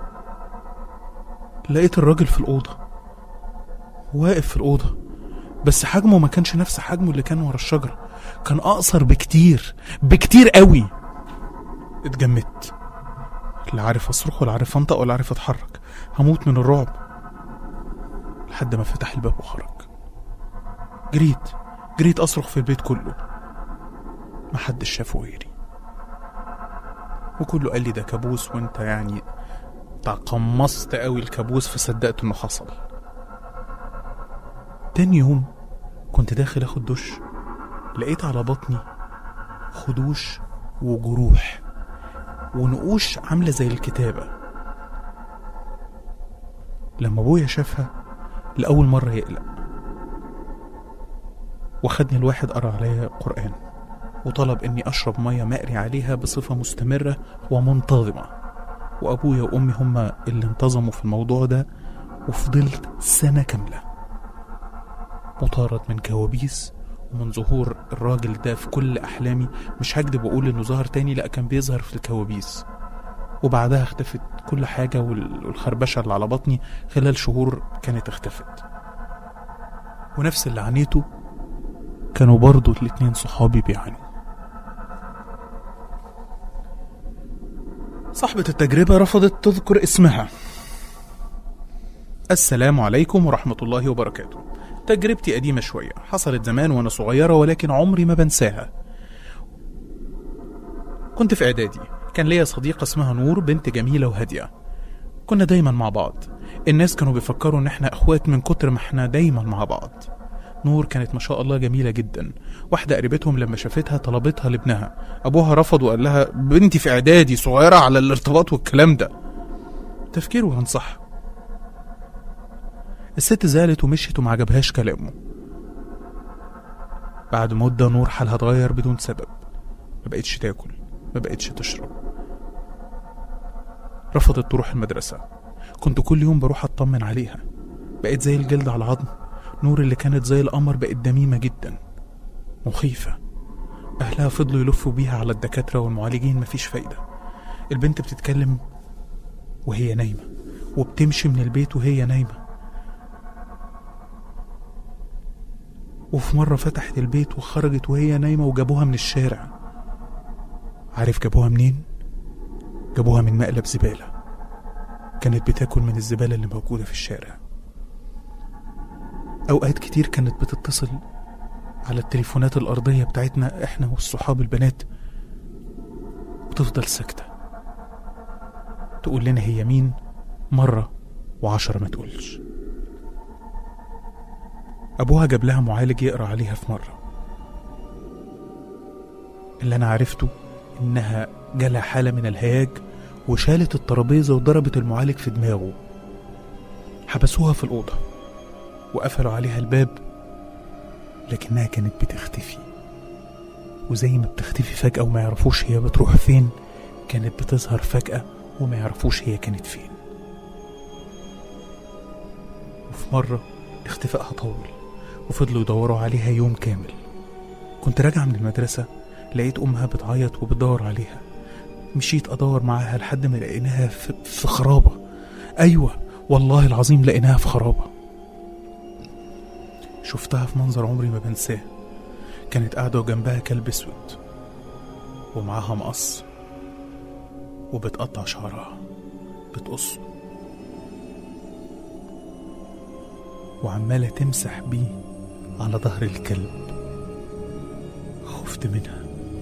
لقيت الراجل في الأوضة واقف في الأوضة بس حجمه ما كانش نفس حجمه اللي كان ورا الشجرة كان أقصر بكتير بكتير قوي اتجمدت لا عارف أصرخ ولا عارف أنطق ولا عارف أتحرك هموت من الرعب لحد ما فتح الباب وخرج جريت جريت أصرخ في البيت كله محدش شافه غيري وكله قال لي ده كابوس وانت يعني تقمصت قوي الكابوس فصدقت انه حصل تاني يوم كنت داخل اخد دش لقيت على بطني خدوش وجروح ونقوش عاملة زي الكتابة لما ابويا شافها لأول مرة يقلق وخدني الواحد قرا عليا قرآن وطلب اني اشرب ميه مقري عليها بصفه مستمره ومنتظمه وابويا وامي هما اللي انتظموا في الموضوع ده وفضلت سنه كامله مطارد من كوابيس ومن ظهور الراجل ده في كل احلامي مش هكدب واقول انه ظهر تاني لا كان بيظهر في الكوابيس وبعدها اختفت كل حاجة وال- والخربشة اللي على بطني خلال شهور كانت اختفت ونفس اللي عانيته كانوا برضو الاتنين صحابي بيعانوا صاحبة التجربة رفضت تذكر اسمها السلام عليكم ورحمة الله وبركاته تجربتي قديمة شوية حصلت زمان وأنا صغيرة ولكن عمري ما بنساها كنت في إعدادي كان ليا صديقة اسمها نور بنت جميلة وهادية كنا دايما مع بعض الناس كانوا بيفكروا إن إحنا إخوات من كتر ما إحنا دايما مع بعض نور كانت ما شاء الله جميلة جدا واحدة قريبتهم لما شافتها طلبتها لابنها أبوها رفض وقال لها بنتي في إعدادي صغيرة على الارتباط والكلام ده تفكيره كان صح الست زعلت ومشيت وما عجبهاش كلامه بعد مدة نور حالها اتغير بدون سبب ما بقتش تاكل ما بقتش تشرب رفضت تروح المدرسة كنت كل يوم بروح أطمن عليها بقت زي الجلد على العظم نور اللي كانت زي القمر بقت دميمة جدا مخيفة أهلها فضلوا يلفوا بيها على الدكاترة والمعالجين مفيش فايدة البنت بتتكلم وهي نايمة وبتمشي من البيت وهي نايمة وفي مرة فتحت البيت وخرجت وهي نايمة وجابوها من الشارع عارف جابوها منين؟ جابوها من مقلب زبالة كانت بتاكل من الزبالة اللي موجودة في الشارع أوقات كتير كانت بتتصل على التليفونات الأرضية بتاعتنا إحنا والصحاب البنات وتفضل ساكتة تقول لنا هي مين مرة وعشرة ما تقولش أبوها جاب لها معالج يقرأ عليها في مرة اللي أنا عرفته إنها جالها حالة من الهياج وشالت الترابيزة وضربت المعالج في دماغه حبسوها في الأوضة وقفلوا عليها الباب لكنها كانت بتختفي وزي ما بتختفي فجأة وما يعرفوش هي بتروح فين كانت بتظهر فجأة وما يعرفوش هي كانت فين وفي مرة اختفائها طول وفضلوا يدوروا عليها يوم كامل كنت راجعة من المدرسة لقيت أمها بتعيط وبتدور عليها مشيت أدور معاها لحد ما لقيناها في, في خرابة أيوة والله العظيم لقيناها في خرابة شفتها في منظر عمري ما بنساه كانت قاعدة وجنبها كلب اسود ومعاها مقص وبتقطع شعرها بتقصه وعمالة تمسح بيه على ظهر الكلب خفت منها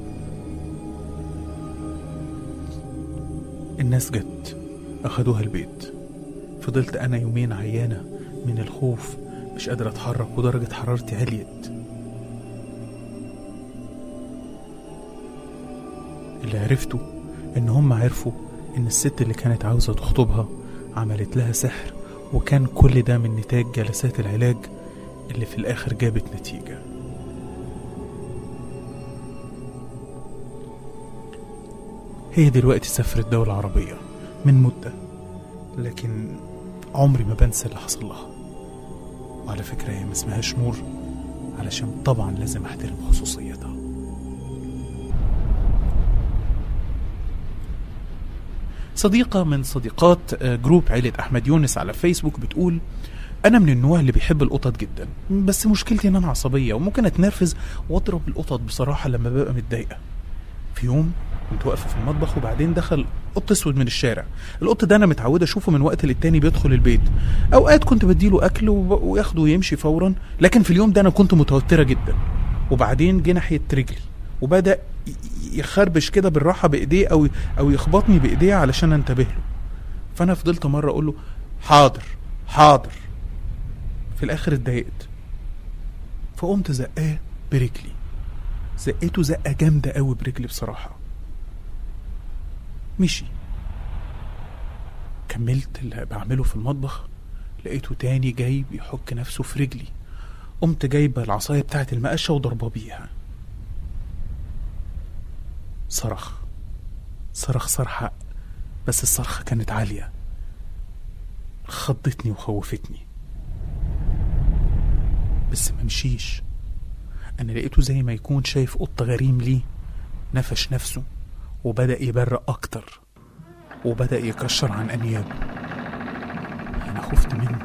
الناس جت أخدوها البيت فضلت أنا يومين عيانة من الخوف مش قادرة أتحرك ودرجة حرارتي عليت اللي عرفته إن هم عرفوا إن الست اللي كانت عاوزة تخطبها عملت لها سحر وكان كل ده من نتاج جلسات العلاج اللي في الآخر جابت نتيجة هي دلوقتي سافرت دولة عربية من مدة لكن عمري ما بنسى اللي حصل لها وعلى فكرة هي ما اسمهاش نور علشان طبعا لازم احترم خصوصيتها صديقة من صديقات آه، جروب عيلة أحمد يونس على فيسبوك بتقول أنا من النوع اللي بيحب القطط جدا بس مشكلتي إن أنا عصبية وممكن أتنرفز وأضرب القطط بصراحة لما ببقى متضايقة في يوم كنت واقفة في المطبخ وبعدين دخل قط اسود من الشارع القط ده انا متعودة اشوفه من وقت للتاني بيدخل البيت اوقات كنت بديله اكل وب- وياخده ويمشي فورا لكن في اليوم ده انا كنت متوترة جدا وبعدين جه ناحية رجلي وبدأ ي- يخربش كده بالراحة بايديه او او يخبطني بايديه علشان انتبه له فانا فضلت مرة اقول له حاضر حاضر في الاخر اتضايقت فقمت زقاه برجلي زقيته زقة جامدة قوي برجلي بصراحة مشي كملت اللي بعمله في المطبخ لقيته تاني جاي بيحك نفسه في رجلي قمت جايبة العصاية بتاعت المقشة وضربة بيها صرخ صرخ صرخة بس الصرخة كانت عالية خضتني وخوفتني بس ما مشيش انا لقيته زي ما يكون شايف قط غريم ليه نفش نفسه وبدأ يبرق أكتر وبدأ يكشر عن أنيابه أنا خفت منه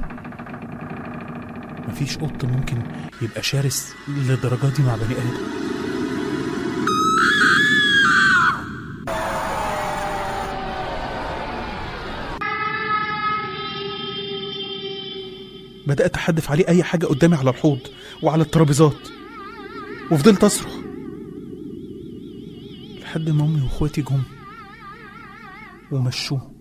مفيش قط ممكن يبقى شرس للدرجة دي مع بني آدم بدأت أحدف عليه أي حاجة قدامي على الحوض وعلى الترابيزات وفضلت أصرخ لحد ما امي واخواتي جم ومشوه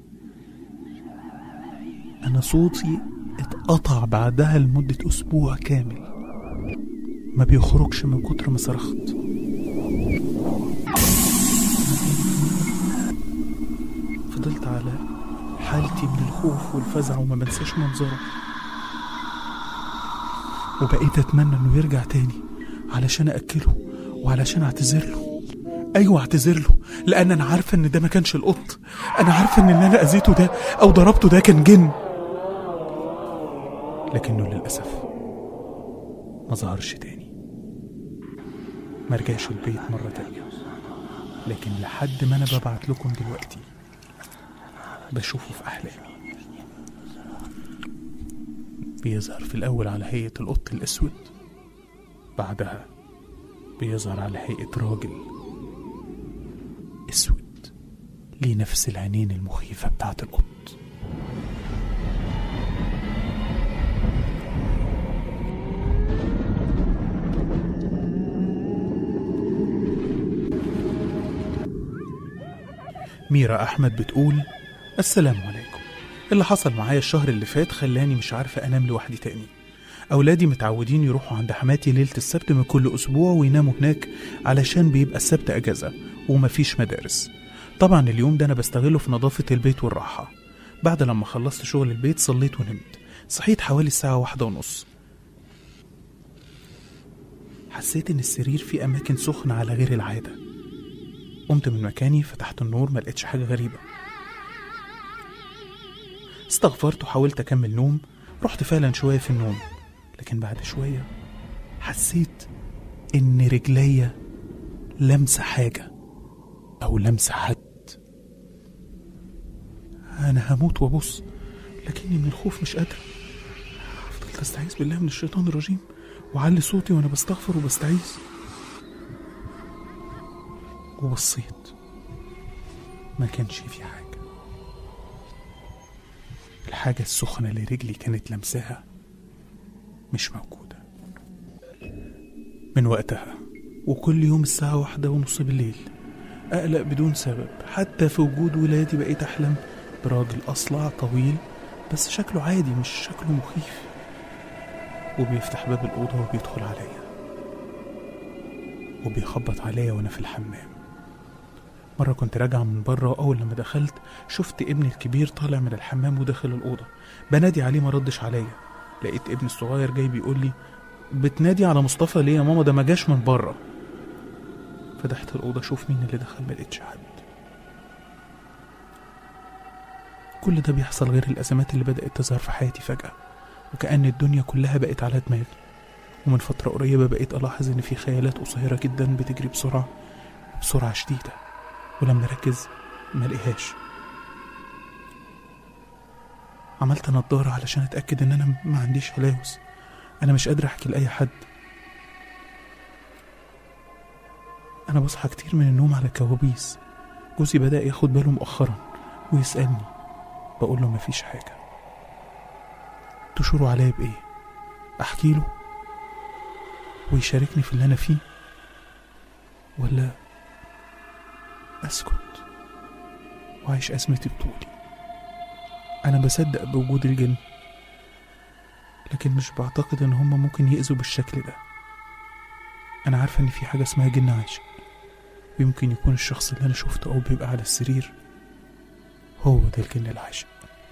انا صوتي اتقطع بعدها لمدة اسبوع كامل ما بيخرجش من كتر ما صرخت فضلت على حالتي من الخوف والفزع وما بنساش منظره وبقيت اتمنى انه يرجع تاني علشان اكله وعلشان اعتذر له ايوه اعتذر له لان انا عارفه ان ده ما كانش القط انا عارفه ان اللي انا اذيته ده او ضربته ده كان جن لكنه للاسف ما ظهرش تاني ما رجعش البيت مرة تانية لكن لحد ما انا ببعت لكم دلوقتي بشوفه في احلامي بيظهر في الاول على هيئة القط الاسود بعدها بيظهر على هيئة راجل اسود ليه نفس العينين المخيفة بتاعت القط ميرا أحمد بتقول السلام عليكم اللي حصل معايا الشهر اللي فات خلاني مش عارفة أنام لوحدي تاني أولادي متعودين يروحوا عند حماتي ليلة السبت من كل أسبوع ويناموا هناك علشان بيبقى السبت أجازة ومفيش مدارس طبعا اليوم ده أنا بستغله في نظافة البيت والراحة بعد لما خلصت شغل البيت صليت ونمت صحيت حوالي الساعة واحدة ونص حسيت إن السرير فيه أماكن سخنة على غير العادة قمت من مكاني فتحت النور ما لقيتش حاجة غريبة استغفرت وحاولت أكمل نوم رحت فعلا شوية في النوم لكن بعد شوية حسيت إن رجليا لمسة حاجة أو لمسة حد أنا هموت وأبص لكني من الخوف مش قادر فضلت أستعيذ بالله من الشيطان الرجيم وعلي صوتي وأنا بستغفر وبستعيذ وبصيت ما كانش في حاجة الحاجة السخنة اللي رجلي كانت لمساها مش موجودة من وقتها وكل يوم الساعة واحدة ونص بالليل أقلق بدون سبب حتى في وجود ولادي بقيت أحلم براجل أصلع طويل بس شكله عادي مش شكله مخيف وبيفتح باب الأوضة وبيدخل عليا وبيخبط عليا وأنا في الحمام مرة كنت راجع من بره وأول لما دخلت شفت ابني الكبير طالع من الحمام وداخل الأوضة بنادي عليه ما ردش عليا لقيت ابني الصغير جاي بيقول لي بتنادي على مصطفى ليه يا ماما ده ما جاش من بره فتحت الأوضة أشوف مين اللي دخل ما لقيتش حد كل ده بيحصل غير الأزمات اللي بدأت تظهر في حياتي فجأة وكأن الدنيا كلها بقت على دماغي ومن فترة قريبة بقيت ألاحظ إن في خيالات قصيرة جدا بتجري بسرعة بسرعة شديدة ولما أركز ما لقيهاش عملت نضارة علشان أتأكد إن أنا ما عنديش هلاوس أنا مش قادر أحكي لأي حد أنا بصحى كتير من النوم على كوابيس جوزي بدأ ياخد باله مؤخرا ويسألني بقول له مفيش حاجة تشوروا عليا بإيه أحكي له ويشاركني في اللي أنا فيه ولا أسكت وأعيش أزمتي بطولي أنا بصدق بوجود الجن لكن مش بعتقد إن هما ممكن يأذوا بالشكل ده أنا عارفة إن في حاجة اسمها جن عاشق ويمكن يكون الشخص اللي أنا شفته أو بيبقى على السرير هو ده الجن العاشق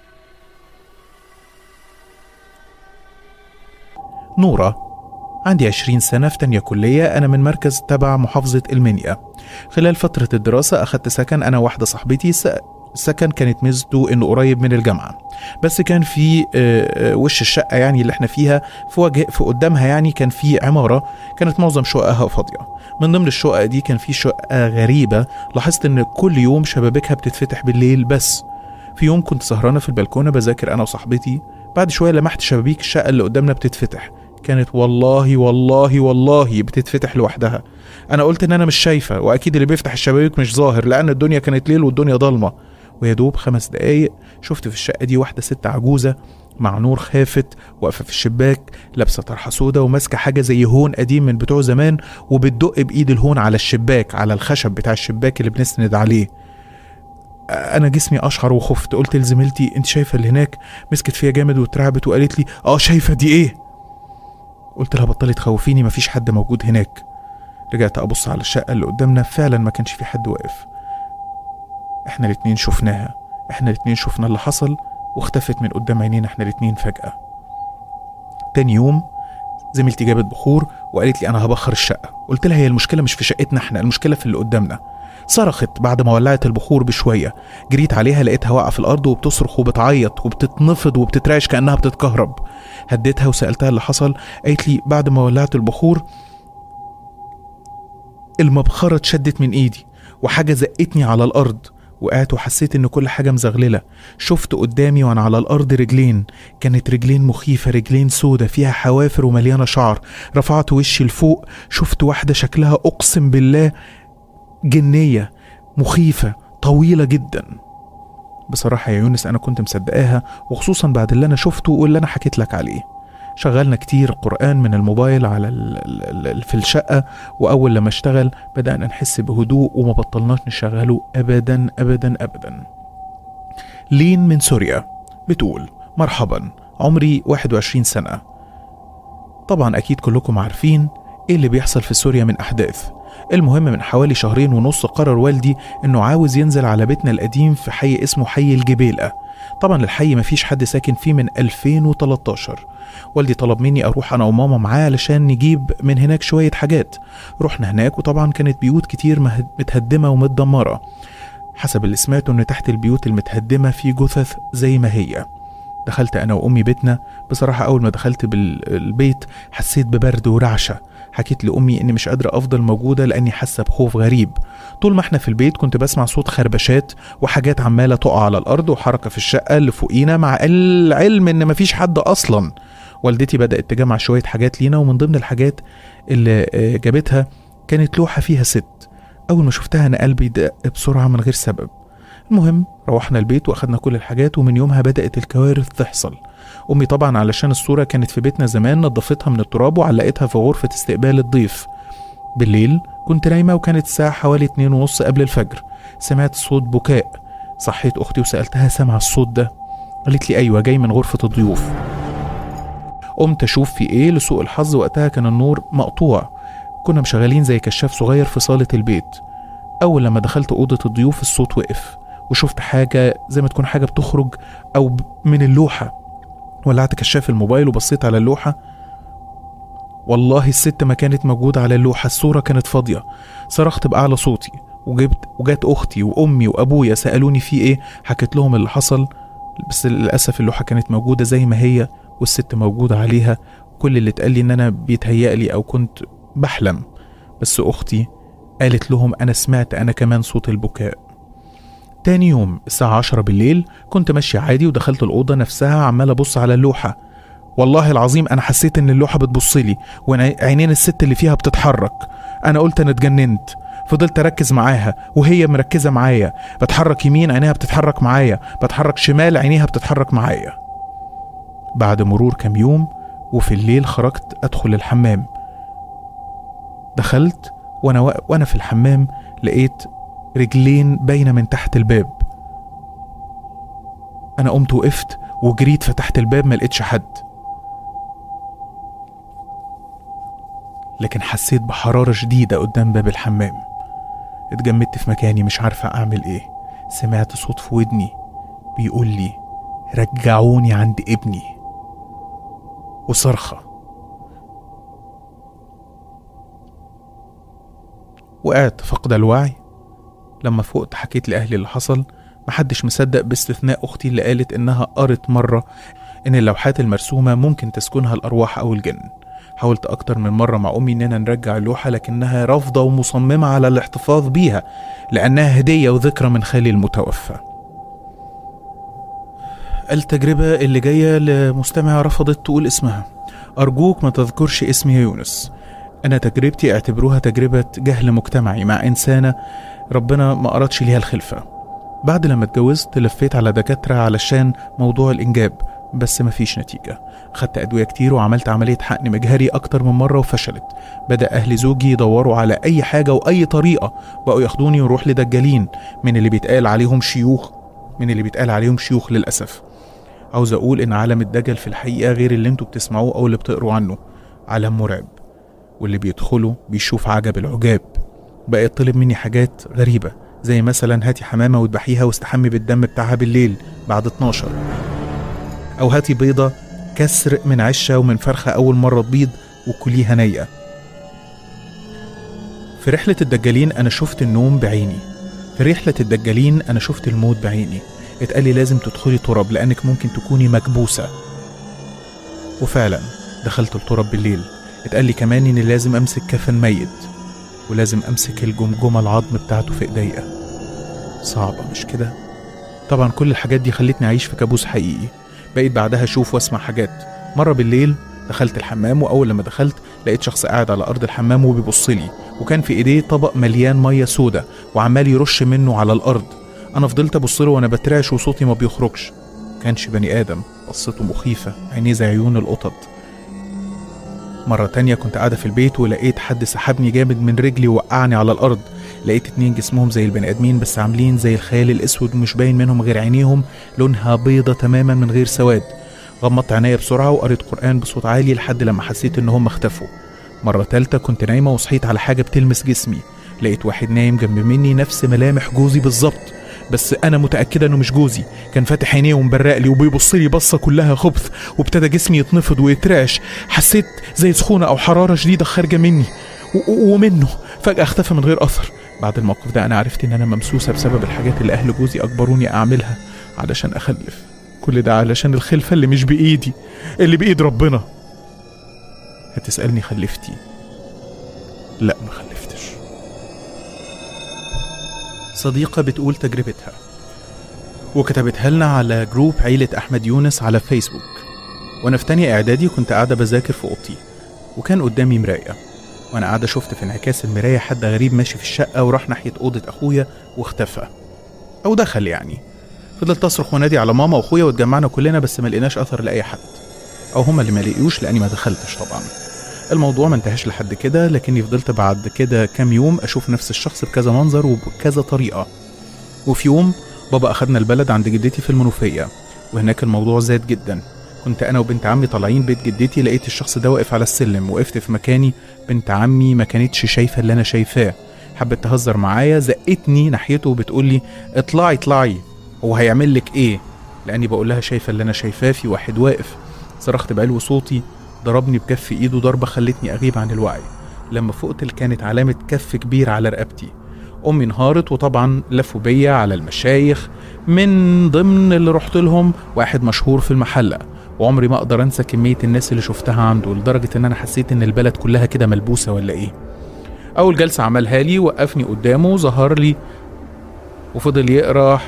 نورة عندي عشرين سنة في تانية كلية أنا من مركز تبع محافظة المنيا خلال فترة الدراسة أخدت سكن أنا واحدة صاحبتي س- سكن كانت ميزته إنه قريب من الجامعة بس كان في آه، آه، وش الشقة يعني اللي احنا فيها في وجه في قدامها يعني كان في عمارة كانت معظم شققها فاضية من ضمن الشقق دي كان في شقة غريبة لاحظت إن كل يوم شبابيكها بتتفتح بالليل بس في يوم كنت سهرانة في البلكونة بذاكر أنا وصاحبتي بعد شوية لمحت شبابيك الشقة اللي قدامنا بتتفتح كانت والله والله والله بتتفتح لوحدها انا قلت ان انا مش شايفه واكيد اللي بيفتح الشبابيك مش ظاهر لان الدنيا كانت ليل والدنيا ضلمه ويا دوب خمس دقايق شفت في الشقه دي واحده ست عجوزه مع نور خافت واقفه في الشباك لابسه طرحه سودا وماسكه حاجه زي هون قديم من بتوع زمان وبتدق بايد الهون على الشباك على الخشب بتاع الشباك اللي بنسند عليه انا جسمي اشعر وخفت قلت لزميلتي انت شايفه اللي هناك مسكت فيا جامد واترعبت وقالت لي اه شايفه دي ايه قلت لها بطلي تخوفيني مفيش حد موجود هناك رجعت ابص على الشقه اللي قدامنا فعلا ما كانش في حد واقف احنا الاتنين شفناها احنا الاتنين شفنا اللي حصل واختفت من قدام عينينا احنا الاتنين فجاه تاني يوم زميلتي جابت بخور وقالت لي انا هبخر الشقه قلت لها هي المشكله مش في شقتنا احنا المشكله في اللي قدامنا صرخت بعد ما ولعت البخور بشويه جريت عليها لقيتها واقعه في الارض وبتصرخ وبتعيط وبتتنفض وبتترعش كانها بتتكهرب هديتها وسالتها اللي حصل قالت لي بعد ما ولعت البخور المبخره اتشدت من ايدي وحاجه زقتني على الارض وقعت وحسيت ان كل حاجه مزغلله شفت قدامي وانا على الارض رجلين كانت رجلين مخيفه رجلين سودة فيها حوافر ومليانه شعر رفعت وشي لفوق شفت واحده شكلها اقسم بالله جنيه مخيفه طويله جدا بصراحه يا يونس انا كنت مصدقاها وخصوصا بعد اللي انا شفته واللي انا حكيت لك عليه شغلنا كتير قرآن من الموبايل على ال ال ال في الشقة وأول لما اشتغل بدأنا نحس بهدوء وما بطلناش نشغله أبدا أبدا أبدا لين من سوريا بتقول مرحبا عمري 21 سنة طبعا أكيد كلكم عارفين إيه اللي بيحصل في سوريا من أحداث المهم من حوالي شهرين ونص قرر والدي إنه عاوز ينزل على بيتنا القديم في حي اسمه حي الجبيلة طبعا الحي مفيش حد ساكن فيه من 2013 والدي طلب مني اروح انا وماما معاه علشان نجيب من هناك شويه حاجات رحنا هناك وطبعا كانت بيوت كتير مهد- متهدمه ومتدمره حسب اللي سمعته ان تحت البيوت المتهدمه في جثث زي ما هي دخلت انا وامي بيتنا بصراحه اول ما دخلت بالبيت حسيت ببرد ورعشه حكيت لامي اني مش قادره افضل موجوده لاني حاسه بخوف غريب طول ما احنا في البيت كنت بسمع صوت خربشات وحاجات عماله تقع على الارض وحركه في الشقه اللي فوقينا مع العلم ان مفيش حد اصلا والدتي بدات تجمع شويه حاجات لينا ومن ضمن الحاجات اللي آه، جابتها كانت لوحه فيها ست اول ما شفتها انا قلبي دق بسرعه من غير سبب المهم روحنا البيت واخدنا كل الحاجات ومن يومها بدات الكوارث تحصل امي طبعا علشان الصوره كانت في بيتنا زمان نظفتها من التراب وعلقتها في غرفه استقبال الضيف بالليل كنت نايمه وكانت الساعه حوالي اتنين ونص قبل الفجر سمعت صوت بكاء صحيت اختي وسالتها سامعه الصوت ده قالت لي ايوه جاي من غرفه الضيوف قمت اشوف في ايه لسوء الحظ وقتها كان النور مقطوع كنا مشغلين زي كشاف صغير في صالة البيت أول لما دخلت أوضة الضيوف الصوت وقف وشفت حاجة زي ما تكون حاجة بتخرج أو ب- من اللوحة ولعت كشاف الموبايل وبصيت على اللوحة والله الست ما كانت موجودة على اللوحة الصورة كانت فاضية صرخت بأعلى صوتي وجبت وجات أختي وأمي وأبويا سألوني في إيه حكيت لهم اللي حصل بس للأسف اللوحة كانت موجودة زي ما هي والست موجودة عليها كل اللي اتقال لي إن أنا بيتهيألي أو كنت بحلم بس أختي قالت لهم أنا سمعت أنا كمان صوت البكاء تاني يوم الساعة عشرة بالليل كنت ماشي عادي ودخلت الأوضة نفسها عمال أبص على اللوحة والله العظيم أنا حسيت إن اللوحة بتبصلي وعينين الست اللي فيها بتتحرك أنا قلت أنا اتجننت فضلت أركز معاها وهي مركزة معايا بتحرك يمين عينيها بتتحرك معايا بتحرك شمال عينيها بتتحرك معايا بعد مرور كام يوم وفي الليل خرجت أدخل الحمام دخلت وانا وا- وانا في الحمام لقيت رجلين باينه من تحت الباب انا قمت وقفت وجريت فتحت الباب ما لقيتش حد لكن حسيت بحراره شديده قدام باب الحمام اتجمدت في مكاني مش عارفه اعمل ايه سمعت صوت في ودني بيقول لي رجعوني عند ابني وصرخه وقعت فقد الوعي لما فقت حكيت لأهلي اللي حصل محدش مصدق باستثناء أختي اللي قالت إنها قرت مرة إن اللوحات المرسومة ممكن تسكنها الأرواح أو الجن حاولت أكتر من مرة مع أمي إننا نرجع اللوحة لكنها رافضة ومصممة على الاحتفاظ بيها لأنها هدية وذكرى من خالي المتوفى التجربة اللي جاية لمستمعة رفضت تقول اسمها أرجوك ما تذكرش اسمي يا يونس أنا تجربتي اعتبروها تجربة جهل مجتمعي مع إنسانة ربنا ما أرادش ليها الخلفة بعد لما اتجوزت لفيت على دكاترة علشان موضوع الإنجاب بس مفيش نتيجة خدت أدوية كتير وعملت عملية حقن مجهري أكتر من مرة وفشلت بدأ أهل زوجي يدوروا على أي حاجة وأي طريقة بقوا ياخدوني ونروح لدجالين من اللي بيتقال عليهم شيوخ من اللي بيتقال عليهم شيوخ للأسف عاوز أقول إن عالم الدجل في الحقيقة غير اللي انتوا بتسمعوه أو اللي بتقروا عنه عالم مرعب واللي بيدخله بيشوف عجب العجاب بقى يطلب مني حاجات غريبة زي مثلا هاتي حمامة واذبحيها واستحمي بالدم بتاعها بالليل بعد 12 أو هاتي بيضة كسر من عشة ومن فرخة أول مرة تبيض وكليها نية في رحلة الدجالين أنا شفت النوم بعيني في رحلة الدجالين أنا شفت الموت بعيني اتقال لي لازم تدخلي تراب لأنك ممكن تكوني مكبوسة وفعلا دخلت التراب بالليل اتقال لي كمان إني لازم أمسك كفن ميت ولازم أمسك الجمجمة العظم بتاعته في إيديا صعبة مش كده؟ طبعا كل الحاجات دي خلتني أعيش في كابوس حقيقي بقيت بعدها أشوف وأسمع حاجات مرة بالليل دخلت الحمام وأول لما دخلت لقيت شخص قاعد على أرض الحمام وبيبص لي وكان في إيديه طبق مليان مية سودة وعمال يرش منه على الأرض أنا فضلت أبص له وأنا بترعش وصوتي ما بيخرجش كانش بني آدم قصته مخيفة عينيه زي عيون القطط مرة تانية كنت قاعدة في البيت ولقيت حد سحبني جامد من رجلي ووقعني على الأرض لقيت اتنين جسمهم زي البني آدمين بس عاملين زي الخيال الأسود ومش باين منهم غير عينيهم لونها بيضة تماما من غير سواد غمضت عينيا بسرعة وقريت قرآن بصوت عالي لحد لما حسيت إن هم اختفوا مرة تالتة كنت نايمة وصحيت على حاجة بتلمس جسمي لقيت واحد نايم جنب مني نفس ملامح جوزي بالظبط بس انا متاكده انه مش جوزي كان فاتح عينيه ومبرق لي وبيبص لي بصه كلها خبث وابتدى جسمي يتنفض ويترعش حسيت زي سخونه او حراره شديده خارجه مني و- و- ومنه فجاه اختفى من غير اثر بعد الموقف ده انا عرفت ان انا ممسوسه بسبب الحاجات اللي اهل جوزي اجبروني اعملها علشان اخلف كل ده علشان الخلفه اللي مش بايدي اللي بايد ربنا هتسالني خلفتي لا ما خلفتش صديقة بتقول تجربتها وكتبتها لنا على جروب عيلة أحمد يونس على فيسبوك وأنا في تانية إعدادي كنت قاعدة بذاكر في أوضتي وكان قدامي مراية وأنا قاعدة شفت في انعكاس المراية حد غريب ماشي في الشقة وراح ناحية أوضة أخويا واختفى أو دخل يعني فضلت أصرخ ونادي على ماما وأخويا واتجمعنا كلنا بس ما لقيناش أثر لأي حد أو هما اللي ما لقيوش لأني ما دخلتش طبعا الموضوع ما انتهاش لحد كده لكني فضلت بعد كده كام يوم اشوف نفس الشخص بكذا منظر وبكذا طريقه وفي يوم بابا اخدنا البلد عند جدتي في المنوفيه وهناك الموضوع زاد جدا كنت انا وبنت عمي طالعين بيت جدتي لقيت الشخص ده واقف على السلم وقفت في مكاني بنت عمي ما كانتش شايفه اللي انا شايفاه حبت تهزر معايا زقتني ناحيته وبتقول لي اطلعي اطلعي هو هيعمل لك ايه لاني بقول لها شايفه اللي انا شايفاه في واحد واقف صرخت بعلو صوتي ضربني بكف ايده ضربه خلتني اغيب عن الوعي لما فقت كانت علامه كف كبير على رقبتي امي انهارت وطبعا لفوا بيا على المشايخ من ضمن اللي رحت لهم واحد مشهور في المحله وعمري ما اقدر انسى كميه الناس اللي شفتها عنده لدرجه ان انا حسيت ان البلد كلها كده ملبوسه ولا ايه اول جلسه عملها لي وقفني قدامه ظهر لي وفضل يقرا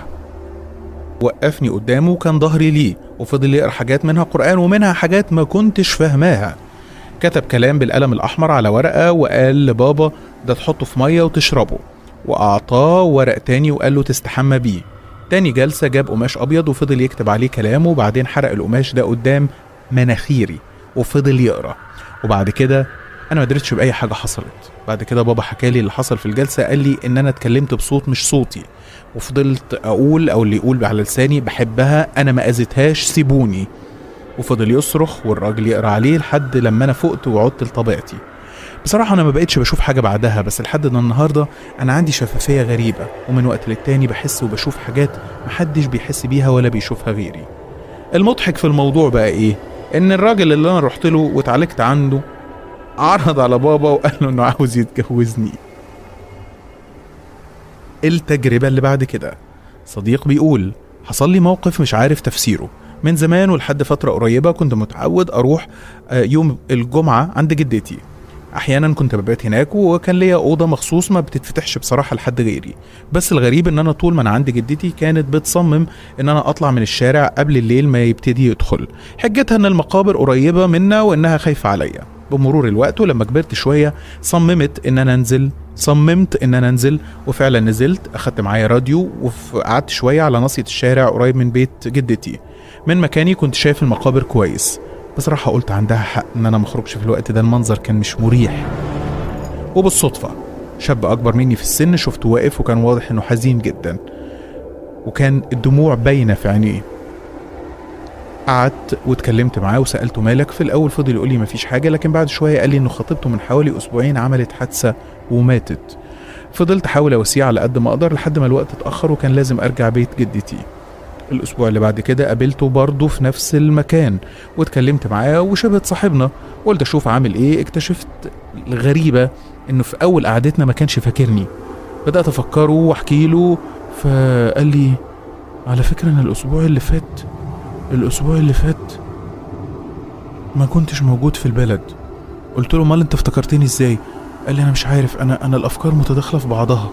وقفني قدامه وكان ظهري ليه وفضل يقرا حاجات منها قرآن ومنها حاجات ما كنتش فاهماها كتب كلام بالقلم الأحمر على ورقة وقال لبابا ده تحطه في مية وتشربه وأعطاه ورق تاني وقال له تستحمى بيه تاني جلسة جاب قماش أبيض وفضل يكتب عليه كلامه وبعدين حرق القماش ده قدام مناخيري وفضل يقرا وبعد كده انا ما قدرتش باي حاجه حصلت بعد كده بابا حكى لي اللي حصل في الجلسه قال لي ان انا اتكلمت بصوت مش صوتي وفضلت اقول او اللي يقول على لساني بحبها انا ما اذيتهاش سيبوني وفضل يصرخ والراجل يقرا عليه لحد لما انا فقت وعدت لطبيعتي بصراحة أنا ما بقتش بشوف حاجة بعدها بس لحد النهاردة أنا عندي شفافية غريبة ومن وقت للتاني بحس وبشوف حاجات محدش بيحس بيها ولا بيشوفها غيري المضحك في الموضوع بقى إيه؟ إن الراجل اللي أنا رحت له واتعالجت عنده عرض على بابا وقال له إنه عاوز يتجوزني التجربة اللي بعد كده صديق بيقول حصل لي موقف مش عارف تفسيره من زمان ولحد فترة قريبة كنت متعود أروح آه، يوم الجمعة عند جدتي احيانا كنت ببات هناك وكان ليا اوضه مخصوص ما بتتفتحش بصراحه لحد غيري بس الغريب ان انا طول ما انا عند جدتي كانت بتصمم ان انا اطلع من الشارع قبل الليل ما يبتدي يدخل حجتها ان المقابر قريبه منا وانها خايفه عليا بمرور الوقت ولما كبرت شويه صممت ان انا انزل صممت ان انا انزل وفعلا نزلت اخدت معايا راديو وقعدت شويه على ناصيه الشارع قريب من بيت جدتي من مكاني كنت شايف المقابر كويس بصراحة قلت عندها حق إن أنا مخرجش في الوقت ده المنظر كان مش مريح وبالصدفة شاب أكبر مني في السن شفته واقف وكان واضح إنه حزين جدا وكان الدموع باينة في عينيه قعدت واتكلمت معاه وسالته مالك في الاول فضل يقول لي مفيش حاجه لكن بعد شويه قال لي انه خطيبته من حوالي اسبوعين عملت حادثه وماتت فضلت احاول اواسيه على قد ما اقدر لحد ما الوقت اتاخر وكان لازم ارجع بيت جدتي الاسبوع اللي بعد كده قابلته برضه في نفس المكان واتكلمت معاه وشبه صاحبنا قلت اشوف عامل ايه اكتشفت الغريبه انه في اول قعدتنا ما كانش فاكرني بدات افكره واحكي له فقال لي على فكره انا الاسبوع اللي فات الاسبوع اللي فات ما كنتش موجود في البلد قلت له امال انت افتكرتني ازاي قال لي انا مش عارف انا انا الافكار متداخله في بعضها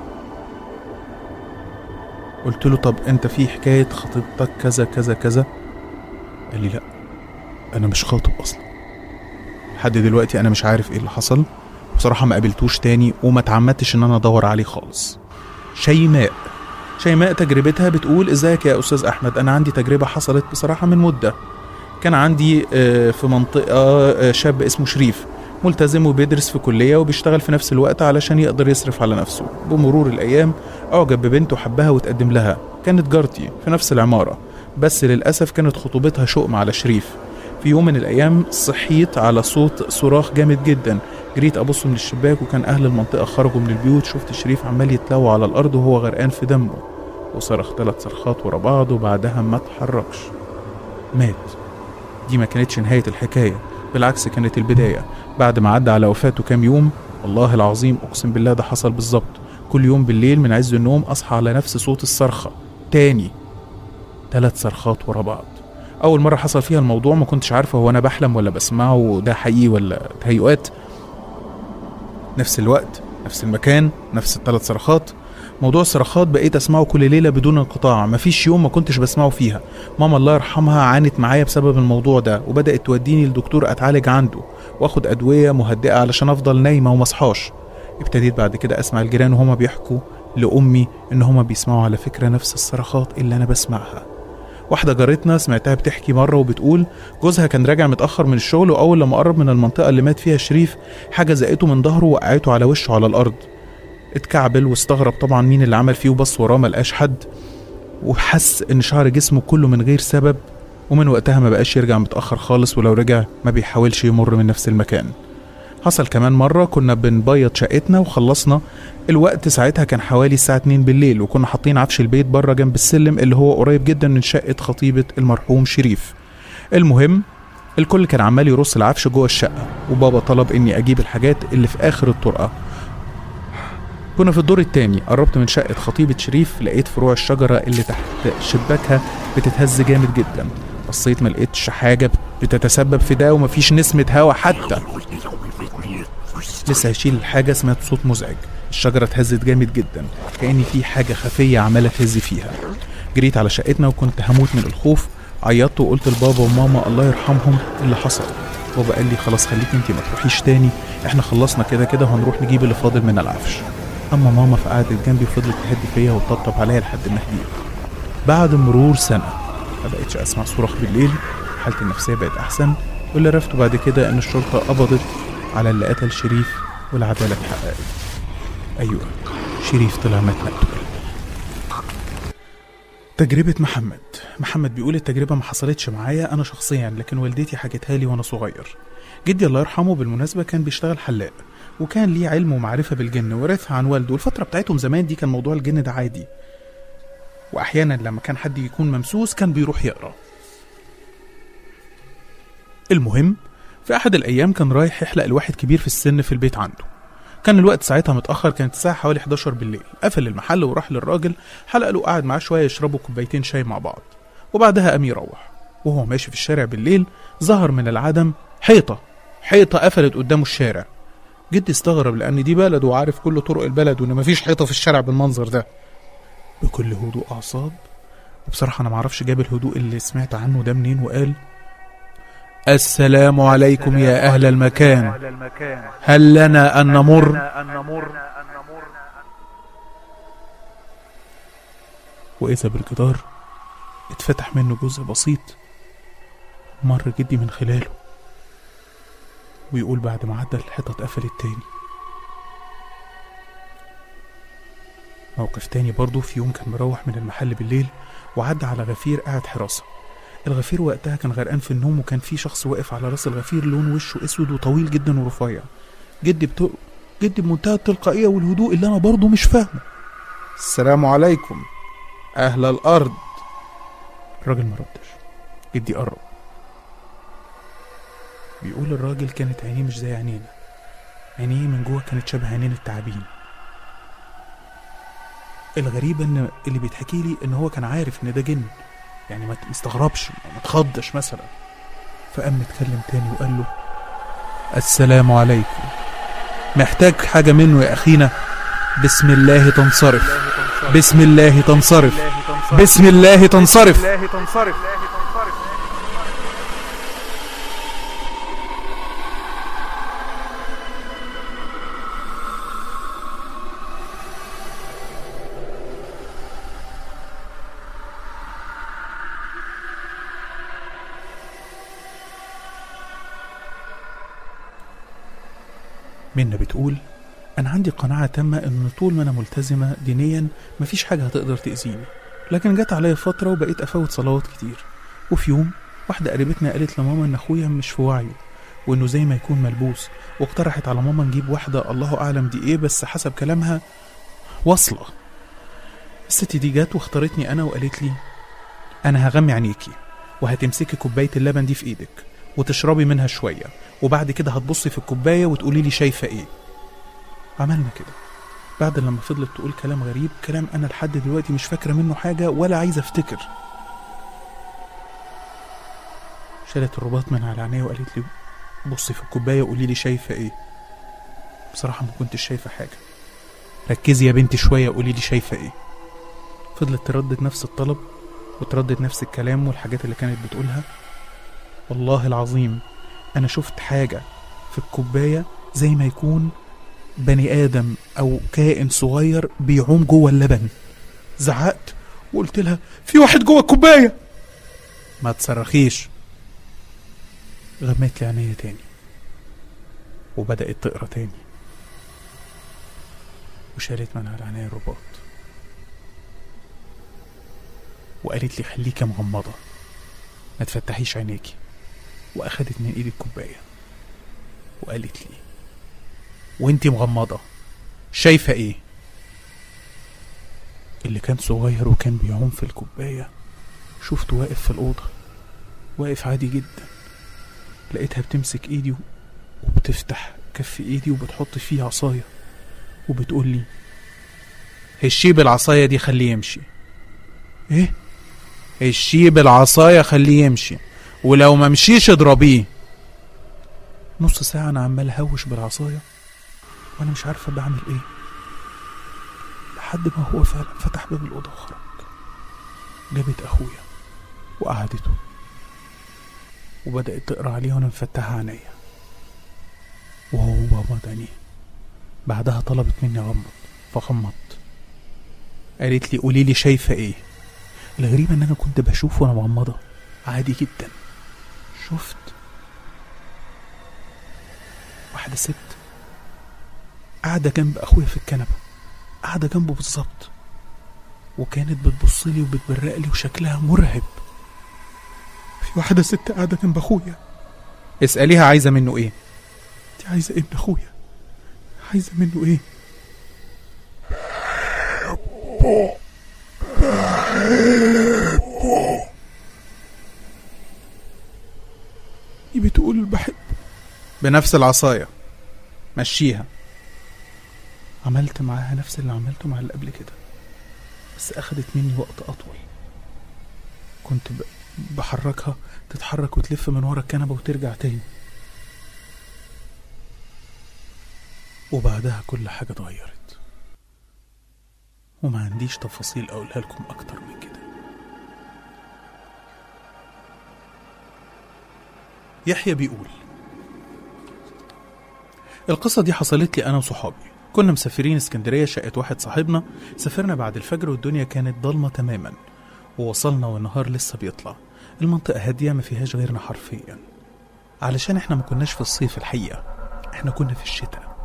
قلت له طب انت في حكايه خطيبتك كذا كذا كذا قال لي لا انا مش خاطب اصلا لحد دلوقتي انا مش عارف ايه اللي حصل بصراحه ما قابلتوش تاني وما اتعمدتش ان انا ادور عليه خالص شيماء شيماء تجربتها بتقول ازيك يا استاذ احمد انا عندي تجربه حصلت بصراحه من مده كان عندي آه، في منطقه آه، شاب اسمه شريف ملتزم وبيدرس في كليه وبيشتغل في نفس الوقت علشان يقدر يصرف على نفسه بمرور الايام اعجب ببنت وحبها وتقدم لها كانت جارتي في نفس العماره بس للاسف كانت خطوبتها شؤم على شريف في يوم من الايام صحيت على صوت صراخ جامد جدا جريت ابص من الشباك وكان اهل المنطقه خرجوا من البيوت شفت شريف عمال يتلوى على الارض وهو غرقان في دمه وصرخ ثلاث صرخات ورا بعض وبعدها ما اتحركش مات دي ما كانتش نهايه الحكايه بالعكس كانت البدايه بعد ما عدى على وفاته كام يوم والله العظيم اقسم بالله ده حصل بالظبط كل يوم بالليل من عز النوم اصحى على نفس صوت الصرخه تاني ثلاث صرخات ورا بعض اول مره حصل فيها الموضوع ما كنتش عارفه هو انا بحلم ولا بسمعه ده حقيقي ولا تهيؤات نفس الوقت نفس المكان نفس الثلاث صرخات موضوع الصرخات بقيت اسمعه كل ليله بدون انقطاع مفيش يوم ما كنتش بسمعه فيها ماما الله يرحمها عانت معايا بسبب الموضوع ده وبدات توديني لدكتور اتعالج عنده واخد ادويه مهدئه علشان افضل نايمه ومصحاش ابتديت بعد كده اسمع الجيران وهما بيحكوا لامي ان هما بيسمعوا على فكره نفس الصرخات اللي انا بسمعها واحدة جارتنا سمعتها بتحكي مرة وبتقول جوزها كان راجع متأخر من الشغل وأول لما قرب من المنطقة اللي مات فيها شريف حاجة زقته من ظهره وقعته على وشه على الأرض اتكعبل واستغرب طبعا مين اللي عمل فيه وبص وراه ملقاش حد وحس ان شعر جسمه كله من غير سبب ومن وقتها ما بقاش يرجع متأخر خالص ولو رجع ما بيحاولش يمر من نفس المكان حصل كمان مرة كنا بنبيض شقتنا وخلصنا الوقت ساعتها كان حوالي الساعة 2 بالليل وكنا حاطين عفش البيت بره جنب السلم اللي هو قريب جدا من شقة خطيبة المرحوم شريف المهم الكل كان عمال يرص العفش جوه الشقة وبابا طلب اني اجيب الحاجات اللي في اخر الطرقة كنا في الدور التاني قربت من شقة خطيبة شريف لقيت فروع الشجرة اللي تحت شباكها بتتهز جامد جدا بصيت ما لقيتش حاجة بتتسبب في ده ومفيش نسمة هوا حتى لسه هشيل الحاجة سمعت صوت مزعج الشجرة اتهزت جامد جدا كأن في حاجة خفية عمالة تهز فيها جريت على شقتنا وكنت هموت من الخوف عيطت وقلت لبابا وماما الله يرحمهم اللي حصل بابا قال لي خلاص خليك انت ما تروحيش تاني احنا خلصنا كده كده وهنروح نجيب اللي فاضل من العفش اما ماما فقعدت جنبي وفضلت تهدي فيا وتطبطب عليا لحد ما هديت بعد مرور سنه ما بقتش اسمع صراخ بالليل حالتي النفسيه بقت احسن واللي عرفته بعد كده ان الشرطه قبضت على اللي قتل شريف والعداله اتحققت ايوه شريف طلع مات مقتول تجربة محمد محمد بيقول التجربة ما حصلتش معايا أنا شخصيا لكن والدتي حكتها لي وأنا صغير جدي الله يرحمه بالمناسبة كان بيشتغل حلاق وكان ليه علم ومعرفة بالجن ورثها عن والده والفترة بتاعتهم زمان دي كان موضوع الجن ده عادي وأحيانا لما كان حد يكون ممسوس كان بيروح يقرأ المهم في أحد الأيام كان رايح يحلق لواحد كبير في السن في البيت عنده كان الوقت ساعتها متأخر كانت الساعة حوالي 11 بالليل قفل المحل وراح للراجل حلق له قعد معاه شوية يشربوا كوبايتين شاي مع بعض وبعدها قام يروح وهو ماشي في الشارع بالليل ظهر من العدم حيطة حيطة قفلت قدامه الشارع جدي استغرب لأن دي بلد وعارف كل طرق البلد وإن مفيش حيطة في الشارع بالمنظر ده بكل هدوء أعصاب وبصراحة أنا معرفش جاب الهدوء اللي سمعت عنه ده منين وقال السلام عليكم يا أهل المكان هل لنا أن نمر وإذا بالجدار اتفتح منه جزء بسيط مر جدي من خلاله ويقول بعد ما عدى الحيطة اتقفلت تاني موقف تاني برضه في يوم كان مروح من المحل بالليل وعدى على غفير قاعد حراسة الغفير وقتها كان غرقان في النوم وكان في شخص واقف على راس الغفير لون وشه اسود وطويل جدا ورفيع جدي بت... جدي بمنتهى التلقائيه والهدوء اللي انا برضه مش فاهمه السلام عليكم اهل الارض الراجل ما ردش جدي قرب بيقول الراجل كانت عينيه مش زي عينينا عينيه من جوه كانت شبه عينين التعابين الغريب ان اللي بيتحكي لي ان هو كان عارف ان ده جن يعني ما تستغربش ما تخضش مثلا فقام اتكلم تاني وقال له السلام عليكم محتاج حاجة منه يا أخينا بسم الله تنصرف بسم الله تنصرف بسم الله تنصرف منا بتقول أنا عندي قناعة تامة إن طول ما أنا ملتزمة دينيا مفيش حاجة هتقدر تأذيني لكن جت عليا فترة وبقيت أفوت صلوات كتير وفي يوم واحدة قريبتنا قالت لماما إن أخويا مش في وعيه وإنه زي ما يكون ملبوس واقترحت على ماما نجيب واحدة الله أعلم دي إيه بس حسب كلامها واصلة الست دي جت واختارتني أنا وقالت لي أنا هغمي عينيكي وهتمسكي كوباية اللبن دي في إيدك وتشربي منها شوية وبعد كده هتبصي في الكوباية وتقولي لي شايفة إيه عملنا كده بعد لما فضلت تقول كلام غريب كلام أنا لحد دلوقتي مش فاكرة منه حاجة ولا عايزة أفتكر شالت الرباط من على عينيا وقالت لي بصي في الكوباية وقولي لي شايفة إيه بصراحة ما كنتش شايفة حاجة ركزي يا بنتي شوية وقولي لي شايفة إيه فضلت تردد نفس الطلب وتردد نفس الكلام والحاجات اللي كانت بتقولها والله العظيم أنا شفت حاجة في الكوباية زي ما يكون بني آدم أو كائن صغير بيعوم جوه اللبن زعقت وقلت لها في واحد جوه الكوباية ما تصرخيش غميت لي عينيا تاني وبدأت تقرا تاني وشالت من على عينيا الرباط وقالت لي خليكي مغمضة ما تفتحيش عينيكي واخدت من ايدي الكوبايه وقالت لي وانتي مغمضه شايفه ايه اللي كان صغير وكان بيعوم في الكوبايه شفته واقف في الاوضه واقف عادي جدا لقيتها بتمسك ايدي وبتفتح كف ايدي وبتحط فيه عصايه وبتقول لي هشيه بالعصايه دي خليه يمشي ايه هشيه بالعصايه خليه يمشي ولو ما مشيش اضربيه نص ساعة أنا عمال أهوش بالعصاية وأنا مش عارفة بعمل إيه لحد ما هو فعلا فتح باب الأوضة وخرج جابت أخويا وقعدته وبدأت تقرا عليه وأنا مفتحة عينيا وهو غمض عينيه بعدها طلبت مني أغمض فغمضت قالت لي قولي لي شايفة إيه الغريب إن أنا كنت بشوف وأنا مغمضة عادي جدا شفت واحدة ست قاعدة جنب أخويا في الكنبة قاعدة جنبه بالظبط وكانت بتبص لي وبتبرق لي وشكلها مرعب في واحدة ست قاعدة جنب أخويا اسأليها عايزة منه إيه انت عايزة إيه من أخويا عايزة منه إيه دي بتقول بحب بنفس العصاية مشيها عملت معاها نفس اللي عملته مع اللي قبل كده بس أخدت مني وقت أطول كنت ب... بحركها تتحرك وتلف من ورا الكنبة وترجع تاني وبعدها كل حاجة اتغيرت وما عنديش تفاصيل أقولها لكم أكتر من كده يحيى بيقول القصة دي حصلت لي أنا وصحابي كنا مسافرين اسكندرية شقة واحد صاحبنا سافرنا بعد الفجر والدنيا كانت ضلمة تماما ووصلنا والنهار لسه بيطلع المنطقة هادية ما فيهاش غيرنا حرفيا علشان احنا ما كناش في الصيف الحقيقة احنا كنا في الشتاء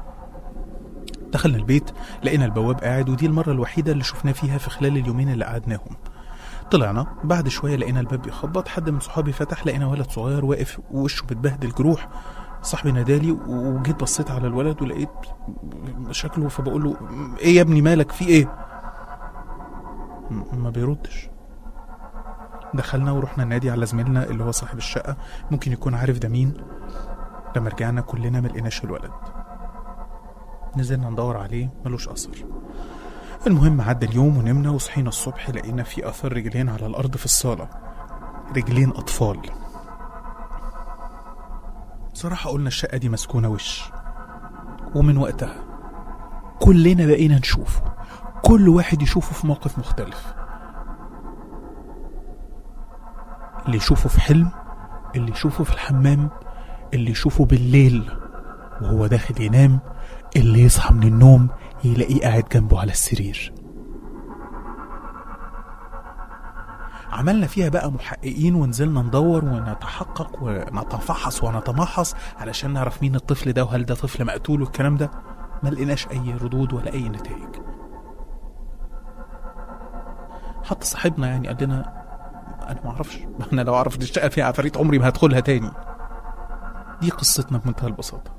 دخلنا البيت لقينا البواب قاعد ودي المرة الوحيدة اللي شفناه فيها في خلال اليومين اللي قعدناهم طلعنا بعد شوية لقينا الباب بيخبط حد من صحابي فتح لقينا ولد صغير واقف ووشه متبهدل جروح صاحبي نادالي وجيت بصيت على الولد ولقيت شكله فبقول له ايه يا ابني مالك في ايه م- ما بيردش دخلنا ورحنا النادي على زميلنا اللي هو صاحب الشقة ممكن يكون عارف ده مين لما رجعنا كلنا ملقناش الولد نزلنا ندور عليه ملوش أثر المهم عدى اليوم ونمنا وصحينا الصبح لقينا في أثر رجلين على الأرض في الصالة رجلين أطفال بصراحة قلنا الشقة دي مسكونة وش ومن وقتها كلنا بقينا نشوفه كل واحد يشوفه في موقف مختلف اللي يشوفه في حلم اللي يشوفه في الحمام اللي يشوفه بالليل وهو داخل ينام اللي يصحى من النوم يلاقيه قاعد جنبه على السرير عملنا فيها بقى محققين ونزلنا ندور ونتحقق ونتفحص ونتمحص علشان نعرف مين الطفل ده وهل ده طفل مقتول والكلام ده ما لقيناش اي ردود ولا اي نتائج حتى صاحبنا يعني قال لنا انا ما اعرفش انا لو اعرف إن الشقه فيها عفاريت عمري ما هدخلها تاني دي قصتنا بمنتهى البساطه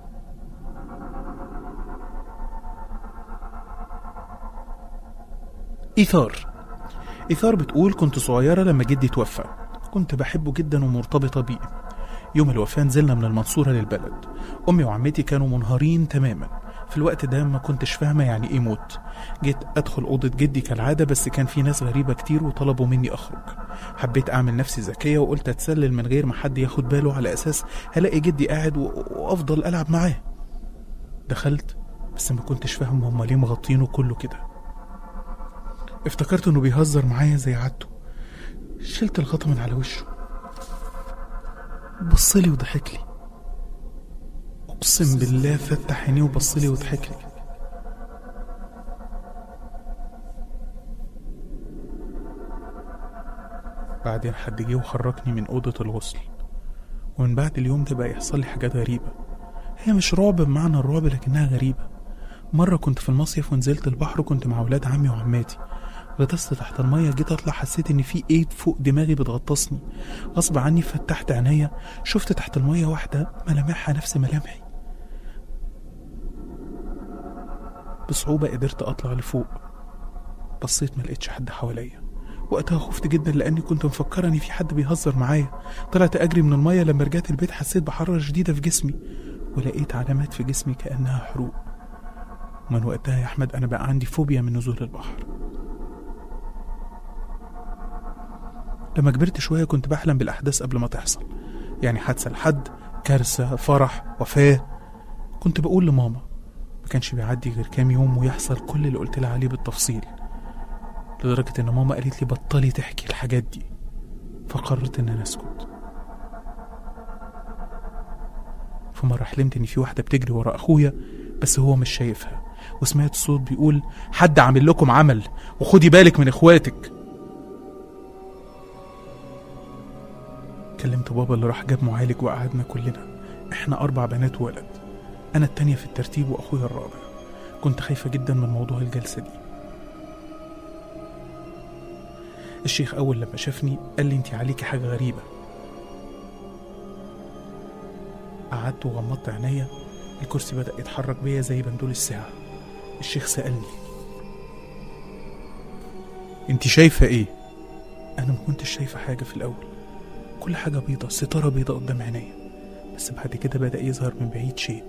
إيثار إيثار بتقول كنت صغيرة لما جدي توفى كنت بحبه جدا ومرتبطة بيه يوم الوفاة نزلنا من المنصورة للبلد أمي وعمتي كانوا منهارين تماما في الوقت ده ما كنتش فاهمة يعني إيه موت جيت أدخل أوضة جدي كالعادة بس كان في ناس غريبة كتير وطلبوا مني أخرج حبيت أعمل نفسي ذكية وقلت أتسلل من غير ما حد ياخد باله على أساس هلاقي جدي قاعد و- وأفضل ألعب معاه دخلت بس ما كنتش فاهم هما ليه مغطينه كله كده افتكرت انه بيهزر معايا زي عادته شلت الغطا من على وشه بصلي وضحك لي اقسم بالله فتح عينيه وبصلي وضحك لي بعدين حد جه وخرجني من اوضه الغسل ومن بعد اليوم ده بقى يحصل لي حاجات غريبه هي مش رعب بمعنى الرعب لكنها غريبه مرة كنت في المصيف ونزلت البحر وكنت مع ولاد عمي وعماتي غطست تحت المية جيت اطلع حسيت ان في ايد فوق دماغي بتغطسني غصب عني فتحت عينيا شفت تحت المية واحدة ملامحها نفس ملامحي بصعوبة قدرت اطلع لفوق بصيت ما لقيتش حد حواليا وقتها خفت جدا لاني كنت مفكره ان في حد بيهزر معايا طلعت اجري من المية لما رجعت البيت حسيت بحرارة شديدة في جسمي ولقيت علامات في جسمي كأنها حروق ومن وقتها يا أحمد أنا بقى عندي فوبيا من نزول البحر لما كبرت شوية كنت بحلم بالأحداث قبل ما تحصل يعني حادثة لحد كارثة فرح وفاة كنت بقول لماما ما كانش بيعدي غير كام يوم ويحصل كل اللي قلت لها عليه بالتفصيل لدرجة إن ماما قالت لي بطلي تحكي الحاجات دي فقررت إن أنا أسكت في مرة حلمت إن في واحدة بتجري ورا أخويا بس هو مش شايفها وسمعت صوت بيقول حد عامل لكم عمل وخدي بالك من اخواتك كلمت بابا اللي راح جاب معالج وقعدنا كلنا احنا اربع بنات وولد انا التانية في الترتيب واخويا الرابع كنت خايفة جدا من موضوع الجلسة دي الشيخ اول لما شافني قال لي انت عليكي حاجة غريبة قعدت وغمضت عينيا الكرسي بدأ يتحرك بيا زي بندول الساعة الشيخ سألني انت شايفة ايه؟ انا ما كنتش شايفة حاجة في الاول كل حاجة بيضة ستارة بيضة قدام عينيا بس بعد كده بدأ يظهر من بعيد شيء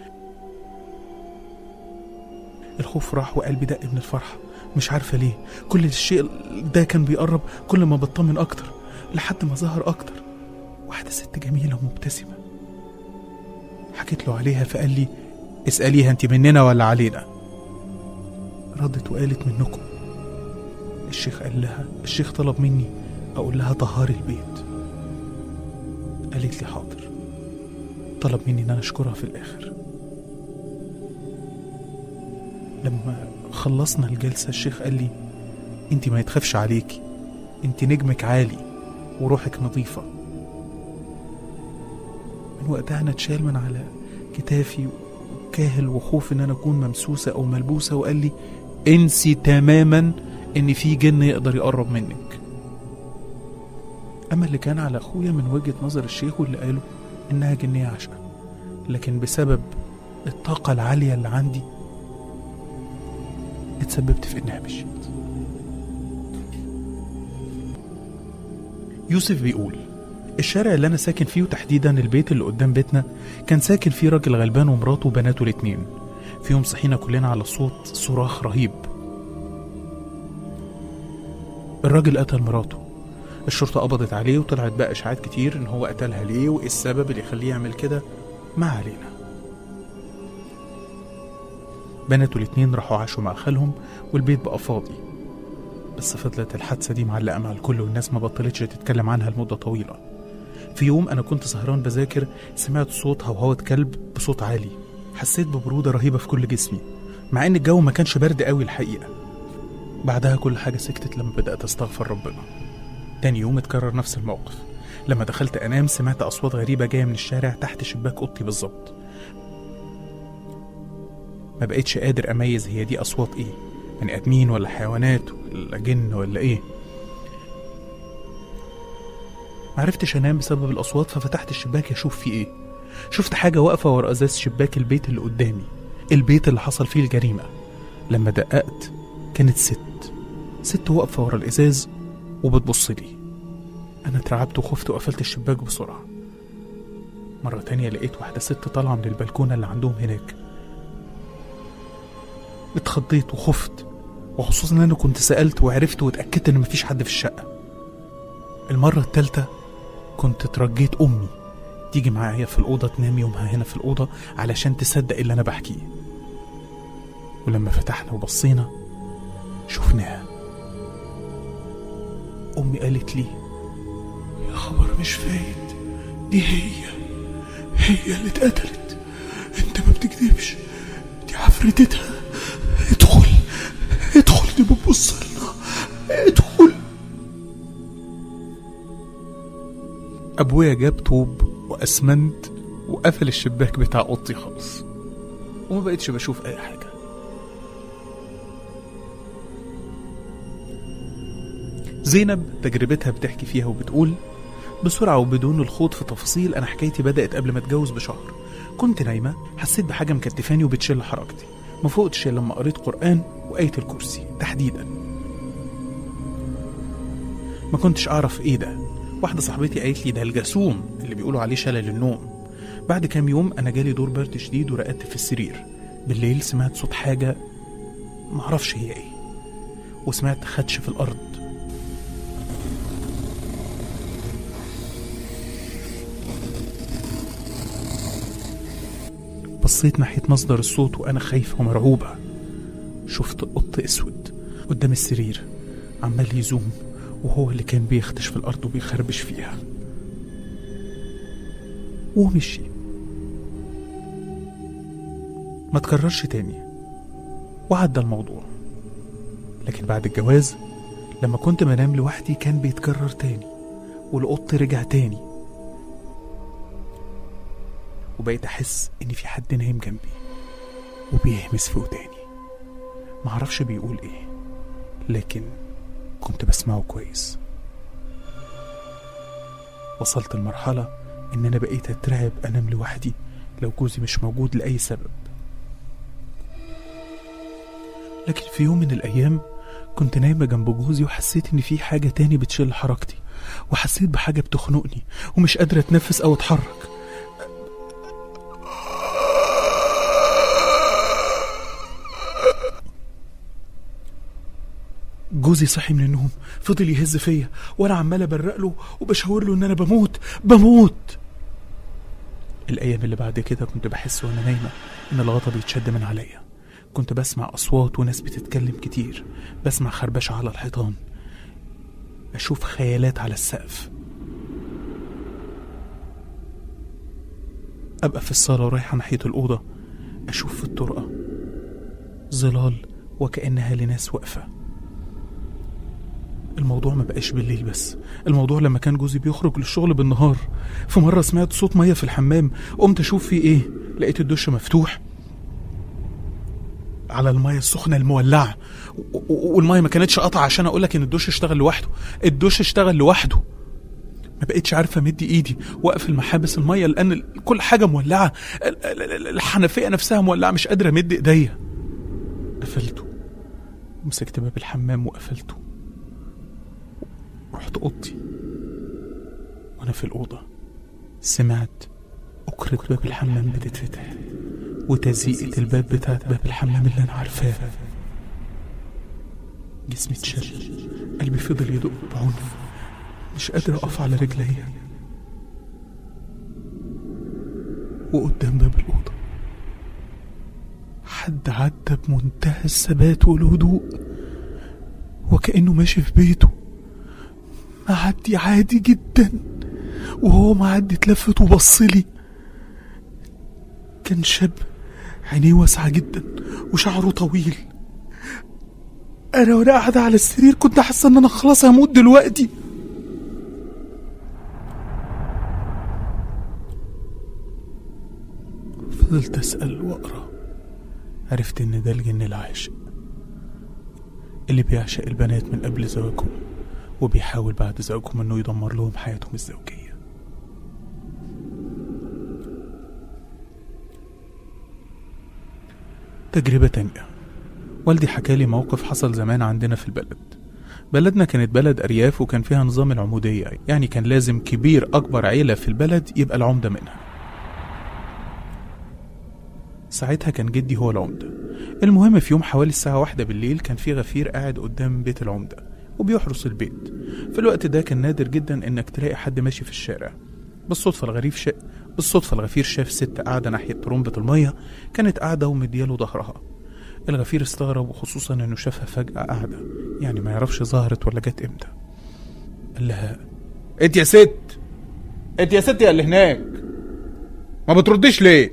الخوف راح وقلبي دق من الفرحة مش عارفة ليه كل الشيء ده كان بيقرب كل ما بطمن أكتر لحد ما ظهر أكتر واحدة ست جميلة ومبتسمة حكيت له عليها فقال لي اسأليها انت مننا ولا علينا ردت وقالت منكم الشيخ قال لها الشيخ طلب مني أقول لها طهاري البيت قالت لي حاضر طلب مني ان انا اشكرها في الاخر لما خلصنا الجلسة الشيخ قال لي انت ما يتخافش عليكي انت نجمك عالي وروحك نظيفة من وقتها انا اتشال من على كتافي وكاهل وخوف ان انا اكون ممسوسة او ملبوسة وقال لي انسي تماما ان في جن يقدر يقرب منك أما اللي كان على أخويا من وجهة نظر الشيخ واللي قاله إنها جنية عشقة لكن بسبب الطاقة العالية اللي عندي اتسببت في إنها مشيت يوسف بيقول الشارع اللي أنا ساكن فيه وتحديدا البيت اللي قدام بيتنا كان ساكن فيه راجل غلبان ومراته وبناته الاتنين في يوم صحينا كلنا على صوت صراخ رهيب الراجل قتل مراته الشرطة قبضت عليه وطلعت بقى إشاعات كتير إن هو قتلها ليه وإيه السبب اللي يخليه يعمل كده ما علينا بناته الاتنين راحوا عاشوا مع خالهم والبيت بقى فاضي بس فضلت الحادثة دي معلقة مع الكل والناس ما بطلتش تتكلم عنها لمدة طويلة في يوم أنا كنت سهران بذاكر سمعت صوت هوهوة كلب بصوت عالي حسيت ببرودة رهيبة في كل جسمي مع إن الجو ما كانش برد قوي الحقيقة بعدها كل حاجة سكتت لما بدأت أستغفر ربنا تاني يوم اتكرر نفس الموقف لما دخلت أنام سمعت أصوات غريبة جاية من الشارع تحت شباك أوضتي بالظبط ما بقتش قادر أميز هي دي أصوات إيه بني آدمين ولا حيوانات ولا جن ولا إيه معرفتش أنام بسبب الأصوات ففتحت الشباك أشوف فيه إيه شفت حاجة واقفة ورا أزاز شباك البيت اللي قدامي البيت اللي حصل فيه الجريمة لما دققت كانت ست ست واقفة ورا الإزاز وبتبص لي أنا اترعبت وخفت وقفلت الشباك بسرعة مرة تانية لقيت واحدة ست طالعة من البلكونة اللي عندهم هناك اتخضيت وخفت وخصوصا ان انا كنت سألت وعرفت واتأكدت ان مفيش حد في الشقة المرة التالتة كنت اترجيت امي تيجي معايا في الأوضة تنام يومها هنا في الأوضة علشان تصدق اللي أنا بحكيه ولما فتحنا وبصينا شفناها أمي قالت لي يا خبر مش فايت دي هي هي اللي اتقتلت انت ما بتكذبش دي عفريتتها ادخل ادخل دي بتبص لنا ادخل أبويا جاب طوب وأسمنت وقفل الشباك بتاع أوضتي خالص وما بقتش بشوف أي حاجة زينب تجربتها بتحكي فيها وبتقول بسرعة وبدون الخوض في تفاصيل أنا حكايتي بدأت قبل ما أتجوز بشهر كنت نايمة حسيت بحاجة مكتفاني وبتشل حركتي ما فوقتش إلا لما قريت قرآن وآية الكرسي تحديدا ما كنتش أعرف إيه ده واحدة صاحبتي قالت لي ده الجاسوم اللي بيقولوا عليه شلل النوم بعد كام يوم أنا جالي دور برد شديد ورقدت في السرير بالليل سمعت صوت حاجة معرفش هي إيه وسمعت خدش في الأرض بصيت ناحية مصدر الصوت وأنا خايفة ومرعوبة شفت قط أسود قدام السرير عمال يزوم وهو اللي كان بيخدش في الأرض وبيخربش فيها ومشي ما تكررش تاني وعدى الموضوع لكن بعد الجواز لما كنت بنام لوحدي كان بيتكرر تاني والقط رجع تاني وبقيت أحس إن في حد نايم جنبي وبيهمس في وداني معرفش بيقول إيه لكن كنت بسمعه كويس وصلت لمرحلة إن أنا بقيت أترعب أنام لوحدي لو جوزي مش موجود لأي سبب لكن في يوم من الأيام كنت نايمة جنب جوزي وحسيت إن في حاجة تاني بتشل حركتي وحسيت بحاجة بتخنقني ومش قادرة أتنفس أو أتحرك جوزي صحي من النوم فضل يهز فيا وانا عمال ابرق له وبشاور له ان انا بموت بموت الايام اللي بعد كده كنت بحس وانا نايمه ان الغطا بيتشد من عليا كنت بسمع اصوات وناس بتتكلم كتير بسمع خربشه على الحيطان اشوف خيالات على السقف ابقى في الصاله ورايحه ناحيه الاوضه اشوف في الطرقه ظلال وكانها لناس واقفه الموضوع ما بقاش بالليل بس الموضوع لما كان جوزي بيخرج للشغل بالنهار في مرة سمعت صوت مية في الحمام قمت أشوف فيه إيه لقيت الدش مفتوح على المية السخنة المولعة و- و- والمية ما كانتش قطع عشان أقولك إن الدش اشتغل لوحده الدش اشتغل لوحده ما بقتش عارفه امد ايدي واقفل محابس الميه لان ال- كل حاجه مولعه ال- ال- ال- الحنفيه نفسها مولعه مش قادره امد ايديا قفلته مسكت باب الحمام وقفلته رحت اوضتي وانا في الاوضه سمعت أكرة باب الحمام بتتفتح وتزيئة الباب بتاعت باب الحمام اللي أنا عارفاه جسمي اتشل قلبي فضل يدق بعنف مش قادر أقف على رجليا وقدام باب الأوضة حد عدى بمنتهى الثبات والهدوء وكأنه ماشي في بيته معدي عادي جدا وهو معدي اتلفت وبصلي كان شاب عينيه واسعة جدا وشعره طويل أنا وأنا قاعدة على السرير كنت حاسة إن أنا خلاص هموت دلوقتي فضلت أسأل وأقرأ عرفت إن ده الجن العاشق اللي بيعشق البنات من قبل زواجهم وبيحاول بعد زواجهم إنه يدمر لهم حياتهم الزوجية تجربة تانية والدي حكالي موقف حصل زمان عندنا في البلد بلدنا كانت بلد أرياف وكان فيها نظام العمودية يعني كان لازم كبير أكبر عيلة في البلد يبقى العمدة منها ساعتها كان جدي هو العمدة المهم في يوم حوالي الساعة واحدة بالليل كان في غفير قاعد قدام بيت العمدة وبيحرس البيت في الوقت ده كان نادر جدا انك تلاقي حد ماشي في الشارع بالصدفة الغريب شا... بالصدفة الغفير شاف ست قاعدة ناحية طرمبة المية كانت قاعدة ومدياله ظهرها الغفير استغرب وخصوصا انه شافها فجأة قاعدة يعني ما يعرفش ظهرت ولا جت امتى قال لها انت يا ست انت يا ست يا اللي هناك ما بترديش ليه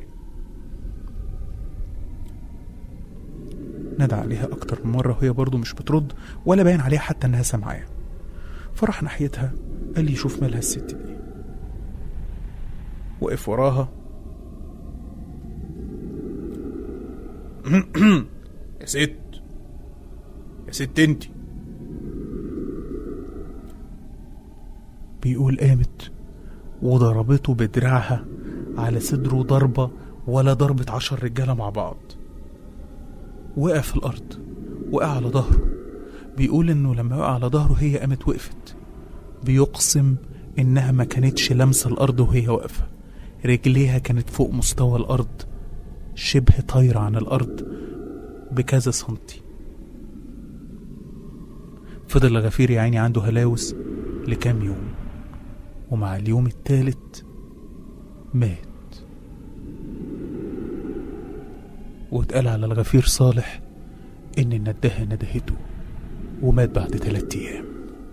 نادى عليها أكتر من مرة وهي برضه مش بترد ولا باين عليها حتى إنها سامعاه فراح ناحيتها قال لي شوف مالها الست دي وقف وراها يا ست يا ست انت بيقول قامت وضربته بدراعها على صدره ضربة ولا ضربة عشر رجالة مع بعض وقع في الأرض وقع على ظهره بيقول إنه لما وقع على ظهره هي قامت وقفت بيقسم إنها ما كانتش لامسة الأرض وهي واقفة رجليها كانت فوق مستوى الأرض شبه طايرة عن الأرض بكذا سنتي فضل الغفير يا عيني عنده هلاوس لكام يوم ومع اليوم التالت مات واتقال على الغفير صالح إن الندهة ندهته ومات بعد تلات أيام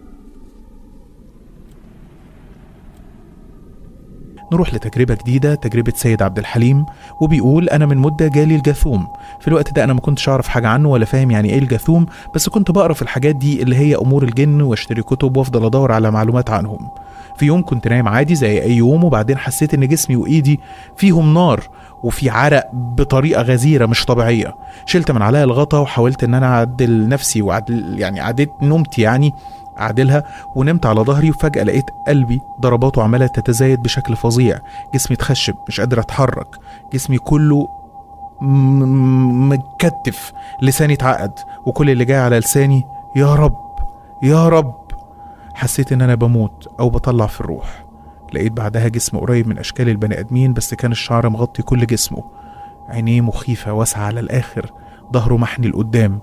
نروح لتجربة جديدة تجربة سيد عبد الحليم وبيقول أنا من مدة جالي الجاثوم في الوقت ده أنا ما كنتش أعرف حاجة عنه ولا فاهم يعني إيه الجاثوم بس كنت بقرا في الحاجات دي اللي هي أمور الجن واشتري كتب وأفضل أدور على معلومات عنهم في يوم كنت نايم عادي زي أي يوم وبعدين حسيت إن جسمي وإيدي فيهم نار وفي عرق بطريقة غزيرة مش طبيعية شلت من عليا الغطا وحاولت إن أنا أعدل نفسي وأعدل يعني عديت نومتي يعني أعدلها ونمت على ظهري وفجأة لقيت قلبي ضرباته عمالة تتزايد بشكل فظيع جسمي اتخشب مش قادر أتحرك جسمي كله م- م- متكتف لساني اتعقد وكل اللي جاي على لساني يا رب يا رب حسيت ان انا بموت او بطلع في الروح لقيت بعدها جسم قريب من اشكال البني ادمين بس كان الشعر مغطي كل جسمه عينيه مخيفة واسعة على الاخر ظهره محني لقدام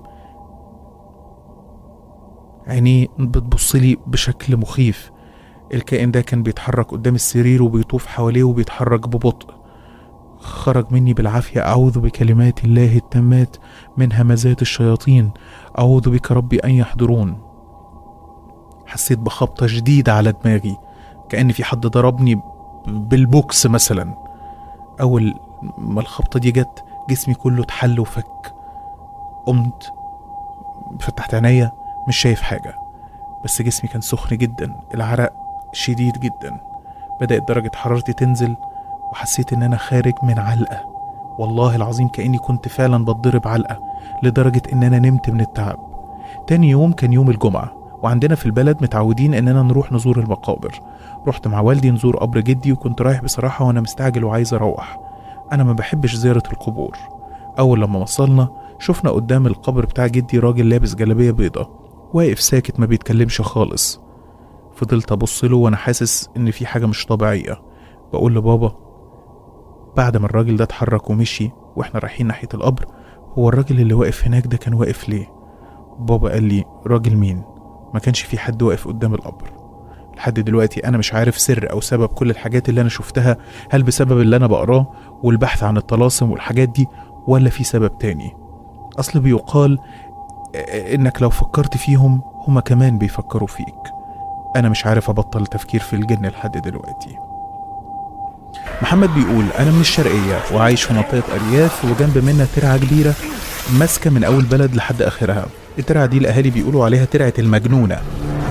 عينيه بتبصلي بشكل مخيف الكائن ده كان بيتحرك قدام السرير وبيطوف حواليه وبيتحرك ببطء خرج مني بالعافية أعوذ بكلمات الله التامات من همزات الشياطين أعوذ بك ربي أن يحضرون حسيت بخبطة شديدة على دماغي كأن في حد ضربني بالبوكس مثلا أول ما الخبطة دي جت جسمي كله اتحل وفك قمت فتحت عينيا مش شايف حاجة بس جسمي كان سخن جدا العرق شديد جدا بدأت درجة حرارتي تنزل وحسيت ان انا خارج من علقة والله العظيم كأني كنت فعلا بتضرب علقة لدرجة ان انا نمت من التعب تاني يوم كان يوم الجمعة وعندنا في البلد متعودين اننا نروح نزور المقابر رحت مع والدي نزور قبر جدي وكنت رايح بصراحة وانا مستعجل وعايز اروح انا ما بحبش زيارة القبور اول لما وصلنا شفنا قدام القبر بتاع جدي راجل لابس جلابية بيضة واقف ساكت ما بيتكلمش خالص فضلت ابص له وانا حاسس ان في حاجة مش طبيعية بقول لبابا بعد ما الراجل ده اتحرك ومشي واحنا رايحين ناحية القبر هو الراجل اللي واقف هناك ده كان واقف ليه بابا قال لي راجل مين ما كانش في حد واقف قدام القبر لحد دلوقتي انا مش عارف سر او سبب كل الحاجات اللي انا شفتها هل بسبب اللي انا بقراه والبحث عن الطلاسم والحاجات دي ولا في سبب تاني اصل بيقال انك لو فكرت فيهم هما كمان بيفكروا فيك انا مش عارف ابطل تفكير في الجن لحد دلوقتي محمد بيقول انا من الشرقيه وعايش في منطقه ارياف وجنب منا ترعه كبيره ماسكه من اول بلد لحد اخرها الترعه دي الاهالي بيقولوا عليها ترعه المجنونه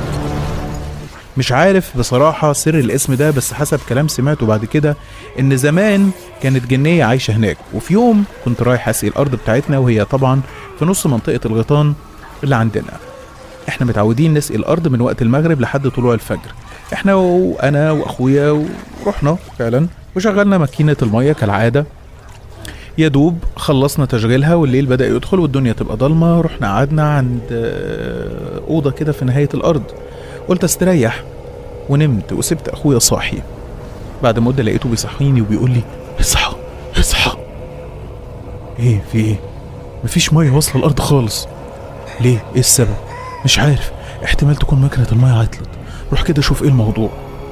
مش عارف بصراحة سر الاسم ده بس حسب كلام سمعته بعد كده إن زمان كانت جنية عايشة هناك وفي يوم كنت رايح أسقي الأرض بتاعتنا وهي طبعا في نص منطقة الغيطان اللي عندنا احنا متعودين نسقي الأرض من وقت المغرب لحد طلوع الفجر احنا وأنا وأخويا ورحنا فعلا وشغلنا ماكينة المية كالعادة يا دوب خلصنا تشغيلها والليل بدأ يدخل والدنيا تبقى ضلمة رحنا قعدنا عند آه، أوضة كده في نهاية الأرض قلت استريح ونمت وسبت اخويا صاحي بعد مده لقيته بيصحيني وبيقول لي اصحى اصحى ايه في ايه مفيش ميه واصله الارض خالص ليه ايه السبب مش عارف احتمال تكون مكنه الميه عطلت روح كده شوف ايه الموضوع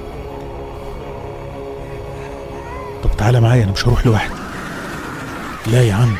طب تعالى معايا انا مش هروح لوحدي لا يا عم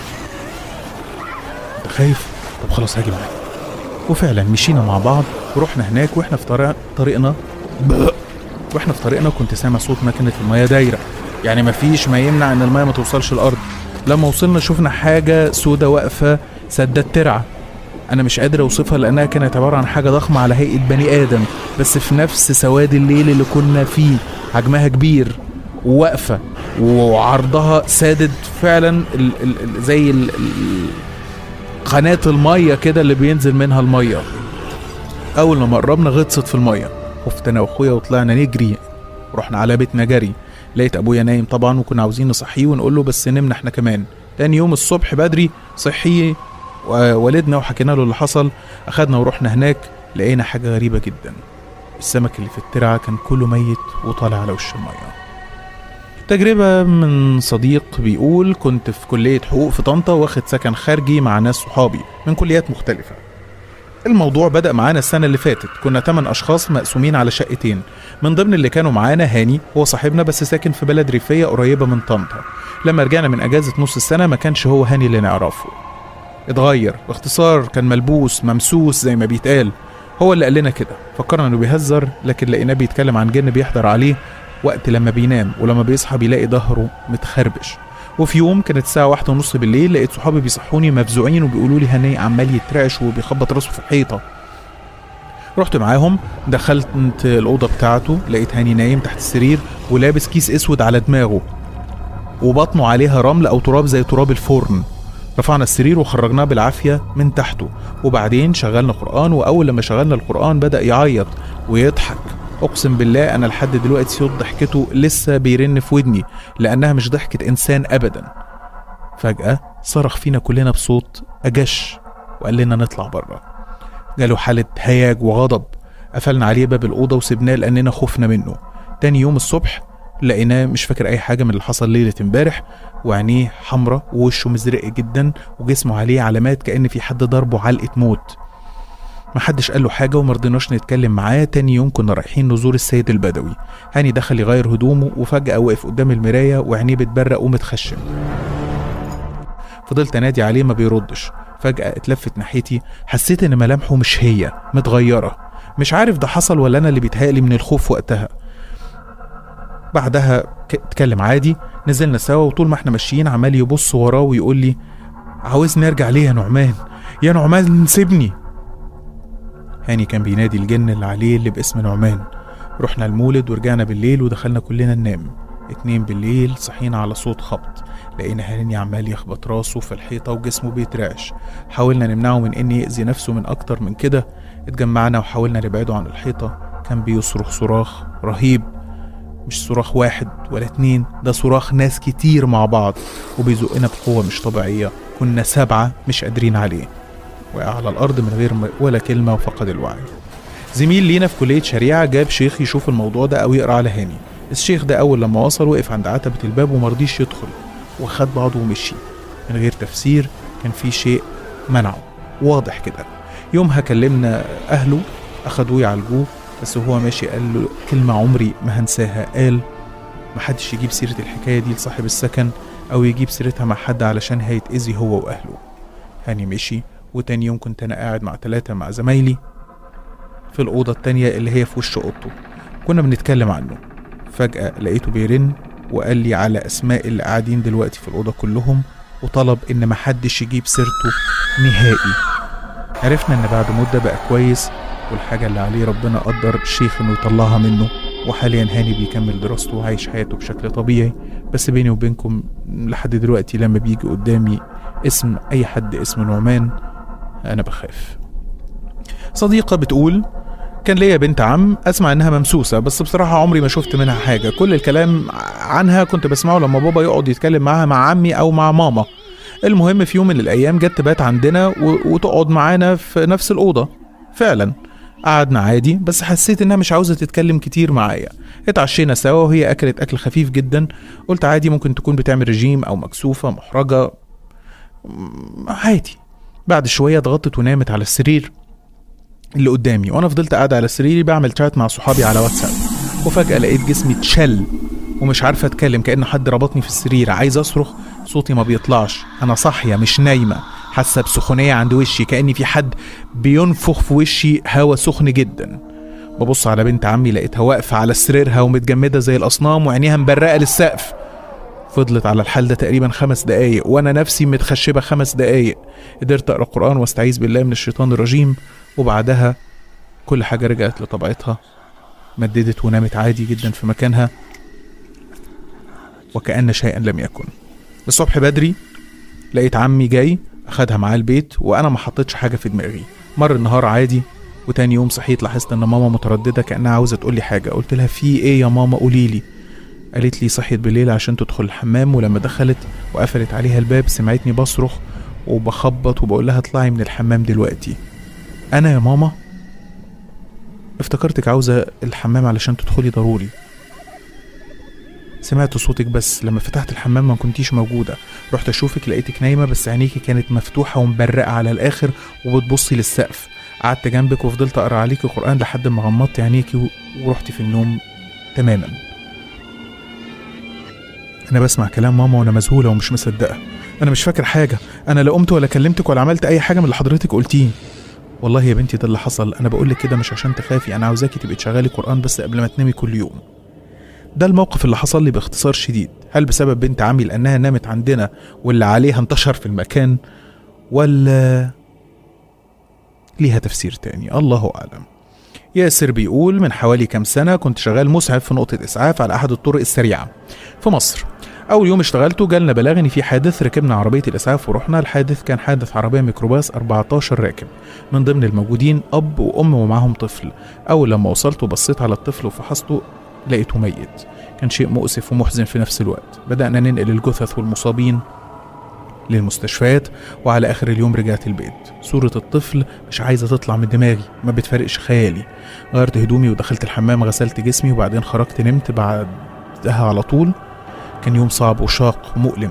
انت خايف طب خلاص هاجي معاك وفعلا مشينا مع بعض ورحنا هناك واحنا في طريق طريقنا واحنا في طريقنا كنت سامع صوت مكنه الميه دايره يعني مفيش ما يمنع ان الميه ما توصلش الارض لما وصلنا شفنا حاجه سودة واقفه سد الترعه انا مش قادر اوصفها لانها كانت عباره عن حاجه ضخمه على هيئه بني ادم بس في نفس سواد الليل اللي كنا فيه حجمها كبير وواقفه وعرضها سادد فعلا ال ال ال زي ال ال قناه الميه كده اللي بينزل منها الميه اول لما قربنا غطست في الميه خفت انا واخويا وطلعنا نجري رحنا على بيتنا جري لقيت ابويا نايم طبعا وكنا عاوزين نصحيه ونقول له بس نمنا احنا كمان تاني يوم الصبح بدري صحي ووالدنا وحكينا له اللي حصل اخدنا ورحنا هناك لقينا حاجه غريبه جدا السمك اللي في الترعه كان كله ميت وطالع على وش الميه تجربة من صديق بيقول كنت في كلية حقوق في طنطا واخد سكن خارجي مع ناس صحابي من كليات مختلفة الموضوع بدأ معانا السنة اللي فاتت كنا 8 أشخاص مقسومين على شقتين من ضمن اللي كانوا معانا هاني هو صاحبنا بس ساكن في بلد ريفية قريبة من طنطا لما رجعنا من أجازة نص السنة ما كانش هو هاني اللي نعرفه اتغير باختصار كان ملبوس ممسوس زي ما بيتقال هو اللي قال لنا كده فكرنا انه بيهزر لكن لقيناه بيتكلم عن جن بيحضر عليه وقت لما بينام ولما بيصحى بيلاقي ظهره متخربش وفي يوم كانت الساعة واحدة ونص بالليل لقيت صحابي بيصحوني مفزوعين وبيقولوا لي هني عمال يترعش وبيخبط راسه في الحيطة رحت معاهم دخلت الأوضة بتاعته لقيت هاني نايم تحت السرير ولابس كيس أسود على دماغه وبطنه عليها رمل أو تراب زي تراب الفرن رفعنا السرير وخرجناه بالعافية من تحته وبعدين شغلنا قرآن وأول لما شغلنا القرآن بدأ يعيط ويضحك اقسم بالله انا لحد دلوقتي صوت ضحكته لسه بيرن في ودني لانها مش ضحكه انسان ابدا فجاه صرخ فينا كلنا بصوت اجش وقال لنا نطلع بره جاله حاله هياج وغضب قفلنا عليه باب الاوضه وسبناه لاننا خفنا منه تاني يوم الصبح لقيناه مش فاكر اي حاجه من اللي حصل ليله امبارح وعينيه حمرة ووشه مزرق جدا وجسمه عليه علامات كأن في حد ضربه علقة موت محدش قال له حاجة ومرضناش نتكلم معاه تاني يوم كنا رايحين نزور السيد البدوي هاني دخل يغير هدومه وفجأة وقف قدام المراية وعينيه بتبرق ومتخشم فضلت انادي عليه ما بيردش فجأة اتلفت ناحيتي حسيت ان ملامحه مش هي متغيرة مش عارف ده حصل ولا انا اللي بيتهيألي من الخوف وقتها بعدها اتكلم عادي نزلنا سوا وطول ما احنا ماشيين عمال يبص وراه ويقول لي عاوزني ارجع ليه يا نعمان يا نعمان سيبني هاني كان بينادي الجن اللي عليه اللي باسم نعمان رحنا المولد ورجعنا بالليل ودخلنا كلنا ننام اتنين بالليل صحينا على صوت خبط لقينا هاني عمال يخبط راسه في الحيطة وجسمه بيترعش حاولنا نمنعه من ان يأذي نفسه من اكتر من كده اتجمعنا وحاولنا نبعده عن الحيطة كان بيصرخ صراخ رهيب مش صراخ واحد ولا اتنين ده صراخ ناس كتير مع بعض وبيزقنا بقوة مش طبيعية كنا سبعة مش قادرين عليه وقع على الأرض من غير م- ولا كلمة وفقد الوعي زميل لينا في كلية شريعة جاب شيخ يشوف الموضوع ده أو يقرأ على هاني الشيخ ده أول لما وصل وقف عند عتبة الباب ومرضيش يدخل وخد بعضه ومشي من غير تفسير كان في شيء منعه واضح كده يومها كلمنا أهله أخدوه يعالجوه بس هو ماشي قال له كلمة عمري ما هنساها قال محدش يجيب سيرة الحكاية دي لصاحب السكن أو يجيب سيرتها مع حد علشان هيتأذي هو وأهله هاني مشي وتاني يوم كنت أنا قاعد مع ثلاثة مع زمايلي في الأوضة التانية اللي هي في وش أوضته كنا بنتكلم عنه فجأة لقيته بيرن وقال لي على أسماء اللي قاعدين دلوقتي في الأوضة كلهم وطلب إن محدش يجيب سيرته نهائي عرفنا إن بعد مدة بقى كويس والحاجة اللي عليه ربنا قدر الشيخ إنه يطلعها منه وحاليا هاني بيكمل دراسته وعايش حياته بشكل طبيعي بس بيني وبينكم لحد دلوقتي لما بيجي قدامي اسم أي حد اسمه نعمان أنا بخاف صديقة بتقول كان ليا بنت عم اسمع انها ممسوسه بس بصراحه عمري ما شفت منها حاجه كل الكلام عنها كنت بسمعه لما بابا يقعد يتكلم معاها مع عمي او مع ماما المهم في يوم من الايام جت تبات عندنا و- وتقعد معانا في نفس الاوضه فعلا قعدنا عادي بس حسيت انها مش عاوزه تتكلم كتير معايا اتعشينا سوا وهي اكلت اكل خفيف جدا قلت عادي ممكن تكون بتعمل رجيم او مكسوفه محرجه م- عادي بعد شويه اتغطت ونامت على السرير اللي قدامي وانا فضلت قاعد على سريري بعمل شات مع صحابي على واتساب وفجاه لقيت جسمي اتشل ومش عارفه اتكلم كان حد ربطني في السرير عايز اصرخ صوتي ما بيطلعش انا صاحيه مش نايمه حاسه بسخونيه عند وشي كاني في حد بينفخ في وشي هوا سخن جدا ببص على بنت عمي لقيتها واقفه على سريرها ومتجمده زي الاصنام وعينيها مبرقه للسقف فضلت على الحال ده تقريبا خمس دقايق وانا نفسي متخشبه خمس دقايق قدرت اقرا قران واستعيذ بالله من الشيطان الرجيم وبعدها كل حاجه رجعت لطبيعتها مددت ونامت عادي جدا في مكانها وكأن شيئا لم يكن الصبح بدري لقيت عمي جاي أخدها معاه البيت وأنا ما حطيتش حاجة في دماغي مر النهار عادي وتاني يوم صحيت لاحظت ان ماما متردده كانها عاوزه تقول لي حاجه قلت لها في ايه يا ماما قولي لي قالت لي صحيت بالليل عشان تدخل الحمام ولما دخلت وقفلت عليها الباب سمعتني بصرخ وبخبط وبقول لها اطلعي من الحمام دلوقتي انا يا ماما افتكرتك عاوزه الحمام علشان تدخلي ضروري سمعت صوتك بس لما فتحت الحمام ما كنتيش موجودة رحت أشوفك لقيتك نايمة بس عينيكي كانت مفتوحة ومبرقة على الآخر وبتبصي للسقف قعدت جنبك وفضلت أقرأ عليكي قرآن لحد ما غمضت عينيكي و- ورحتي في النوم تماما أنا بسمع كلام ماما وأنا مذهولة ومش مصدقة أنا مش فاكر حاجة أنا لا قمت ولا كلمتك ولا عملت أي حاجة من اللي حضرتك قلتيه والله يا بنتي ده اللي حصل أنا بقولك كده مش عشان تخافي أنا عاوزاكي تبقي تشغلي قرآن بس قبل ما تنامي كل يوم ده الموقف اللي حصل لي باختصار شديد هل بسبب بنت عمي لأنها نامت عندنا واللي عليها انتشر في المكان ولا ليها تفسير تاني الله أعلم ياسر بيقول من حوالي كام سنة كنت شغال مسعف في نقطة إسعاف على أحد الطرق السريعة في مصر أول يوم اشتغلته جالنا بلاغ إن في حادث ركبنا عربية الإسعاف ورحنا الحادث كان حادث عربية ميكروباص 14 راكب من ضمن الموجودين أب وأم ومعاهم طفل أول لما وصلت وبصيت على الطفل وفحصته لقيته ميت كان شيء مؤسف ومحزن في نفس الوقت بدأنا ننقل الجثث والمصابين للمستشفيات وعلى آخر اليوم رجعت البيت صورة الطفل مش عايزة تطلع من دماغي ما بتفرقش خيالي غيرت هدومي ودخلت الحمام غسلت جسمي وبعدين خرجت نمت بعدها على طول كان يوم صعب وشاق ومؤلم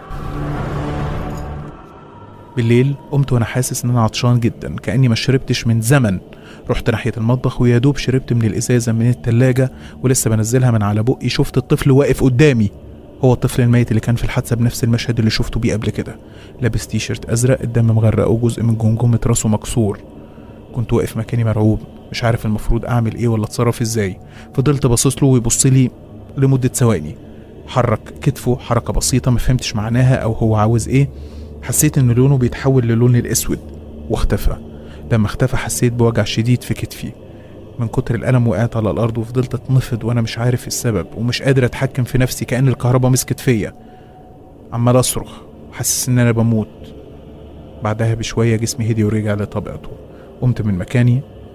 بالليل قمت وانا حاسس ان انا عطشان جدا كاني ما شربتش من زمن رحت ناحيه المطبخ ويا دوب شربت من الازازه من التلاجة ولسه بنزلها من على بقي شفت الطفل واقف قدامي هو الطفل الميت اللي كان في الحادثه بنفس المشهد اللي شفته بيه قبل كده لابس تيشرت ازرق الدم مغرقه وجزء من جمجمه راسه مكسور كنت واقف مكاني مرعوب مش عارف المفروض اعمل ايه ولا اتصرف ازاي فضلت باصص له ويبص لي لمده ثواني حرك كتفه حركه بسيطه ما فهمتش معناها او هو عاوز ايه حسيت ان لونه بيتحول للون الاسود واختفى لما اختفى حسيت بوجع شديد في كتفي من كتر الألم وقعت على الأرض وفضلت أتنفض وأنا مش عارف السبب ومش قادر أتحكم في نفسي كأن الكهرباء مسكت فيا عمال أصرخ وحاسس إن أنا بموت بعدها بشوية جسمي هدي ورجع لطبيعته قمت من مكاني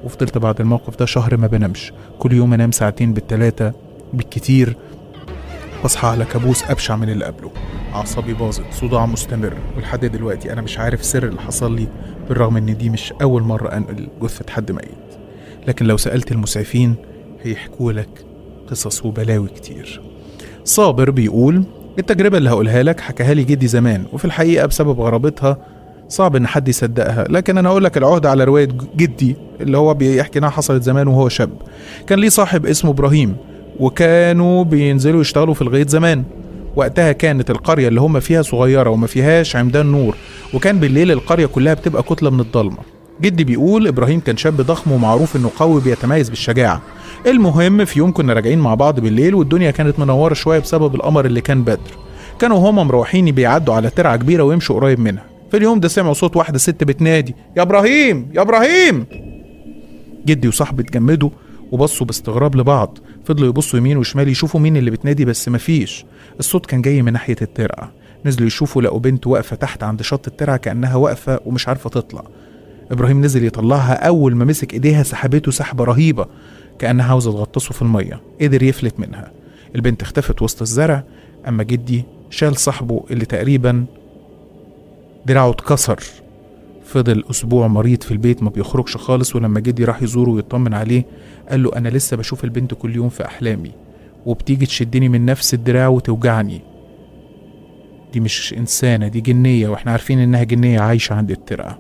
وفضلت بعد الموقف ده شهر ما بنامش كل يوم انام ساعتين بالتلاتة بالكتير بصحى على كابوس ابشع من اللي قبله اعصابي باظت صداع مستمر ولحد دلوقتي انا مش عارف سر اللي حصل لي بالرغم ان دي مش اول مره انقل جثه حد ميت لكن لو سالت المسعفين هيحكوا لك قصص وبلاوي كتير صابر بيقول التجربة اللي هقولها لك حكاها لي جدي زمان وفي الحقيقة بسبب غرابتها صعب ان حد يصدقها لكن انا اقول لك العهدة على رواية جدي اللي هو بيحكي انها حصلت زمان وهو شاب كان ليه صاحب اسمه ابراهيم وكانوا بينزلوا يشتغلوا في الغيط زمان وقتها كانت القرية اللي هم فيها صغيرة وما فيهاش عمدان نور وكان بالليل القرية كلها بتبقى كتلة من الضلمة جدي بيقول ابراهيم كان شاب ضخم ومعروف انه قوي بيتميز بالشجاعة المهم في يوم كنا راجعين مع بعض بالليل والدنيا كانت منورة شوية بسبب القمر اللي كان بدر كانوا هما مروحين بيعدوا على ترعة كبيرة ويمشوا قريب منها في اليوم ده سمعوا صوت واحدة ست بتنادي يا ابراهيم يا ابراهيم جدي وصاحبي اتجمدوا وبصوا باستغراب لبعض فضلوا يبصوا يمين وشمال يشوفوا مين اللي بتنادي بس مفيش الصوت كان جاي من ناحية الترعة نزلوا يشوفوا لقوا بنت واقفة تحت عند شط الترعة كأنها واقفة ومش عارفة تطلع إبراهيم نزل يطلعها أول ما مسك إيديها سحبته سحبة رهيبة كأنها عاوزة تغطسه في المية قدر يفلت منها البنت اختفت وسط الزرع أما جدي شال صاحبه اللي تقريبا دراعه اتكسر فضل أسبوع مريض في البيت ما بيخرجش خالص ولما جدي راح يزوره ويطمن عليه قال له أنا لسه بشوف البنت كل يوم في أحلامي وبتيجي تشدني من نفس الدراع وتوجعني دي مش إنسانة دي جنية وإحنا عارفين إنها جنية عايشة عند الترعة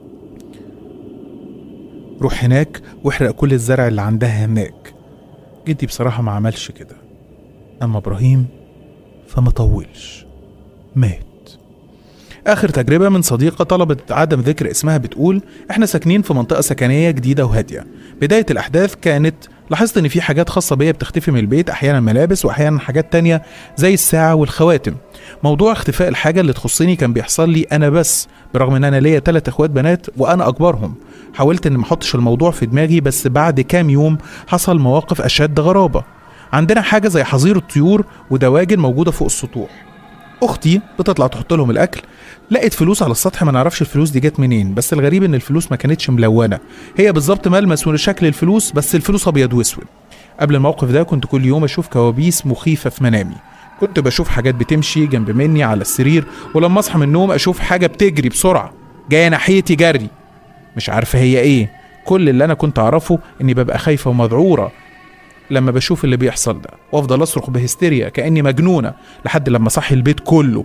روح هناك واحرق كل الزرع اللي عندها هناك جدي بصراحة ما عملش كده أما إبراهيم فما طولش مات آخر تجربة من صديقة طلبت عدم ذكر اسمها بتقول إحنا ساكنين في منطقة سكنية جديدة وهادية بداية الأحداث كانت لاحظت إن في حاجات خاصة بيا بتختفي من البيت أحيانا ملابس وأحيانا حاجات تانية زي الساعة والخواتم موضوع اختفاء الحاجة اللي تخصني كان بيحصل لي أنا بس برغم إن أنا ليا تلات إخوات بنات وأنا أكبرهم حاولت إن محطش الموضوع في دماغي بس بعد كام يوم حصل مواقف أشد غرابة عندنا حاجة زي حظير الطيور ودواجن موجودة فوق السطوح اختي بتطلع تحط لهم الاكل لقت فلوس على السطح ما نعرفش الفلوس دي جت منين بس الغريب ان الفلوس ما كانتش ملونه هي بالظبط ملمس من شكل الفلوس بس الفلوس ابيض واسود قبل الموقف ده كنت كل يوم اشوف كوابيس مخيفه في منامي كنت بشوف حاجات بتمشي جنب مني على السرير ولما اصحى من النوم اشوف حاجه بتجري بسرعه جايه ناحيتي جري مش عارفه هي ايه كل اللي انا كنت اعرفه اني ببقى خايفه ومذعوره لما بشوف اللي بيحصل ده وافضل اصرخ بهستيريا كاني مجنونه لحد لما صحي البيت كله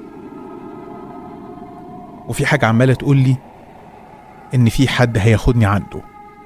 وفي حاجه عماله تقول لي ان في حد هياخدني عنده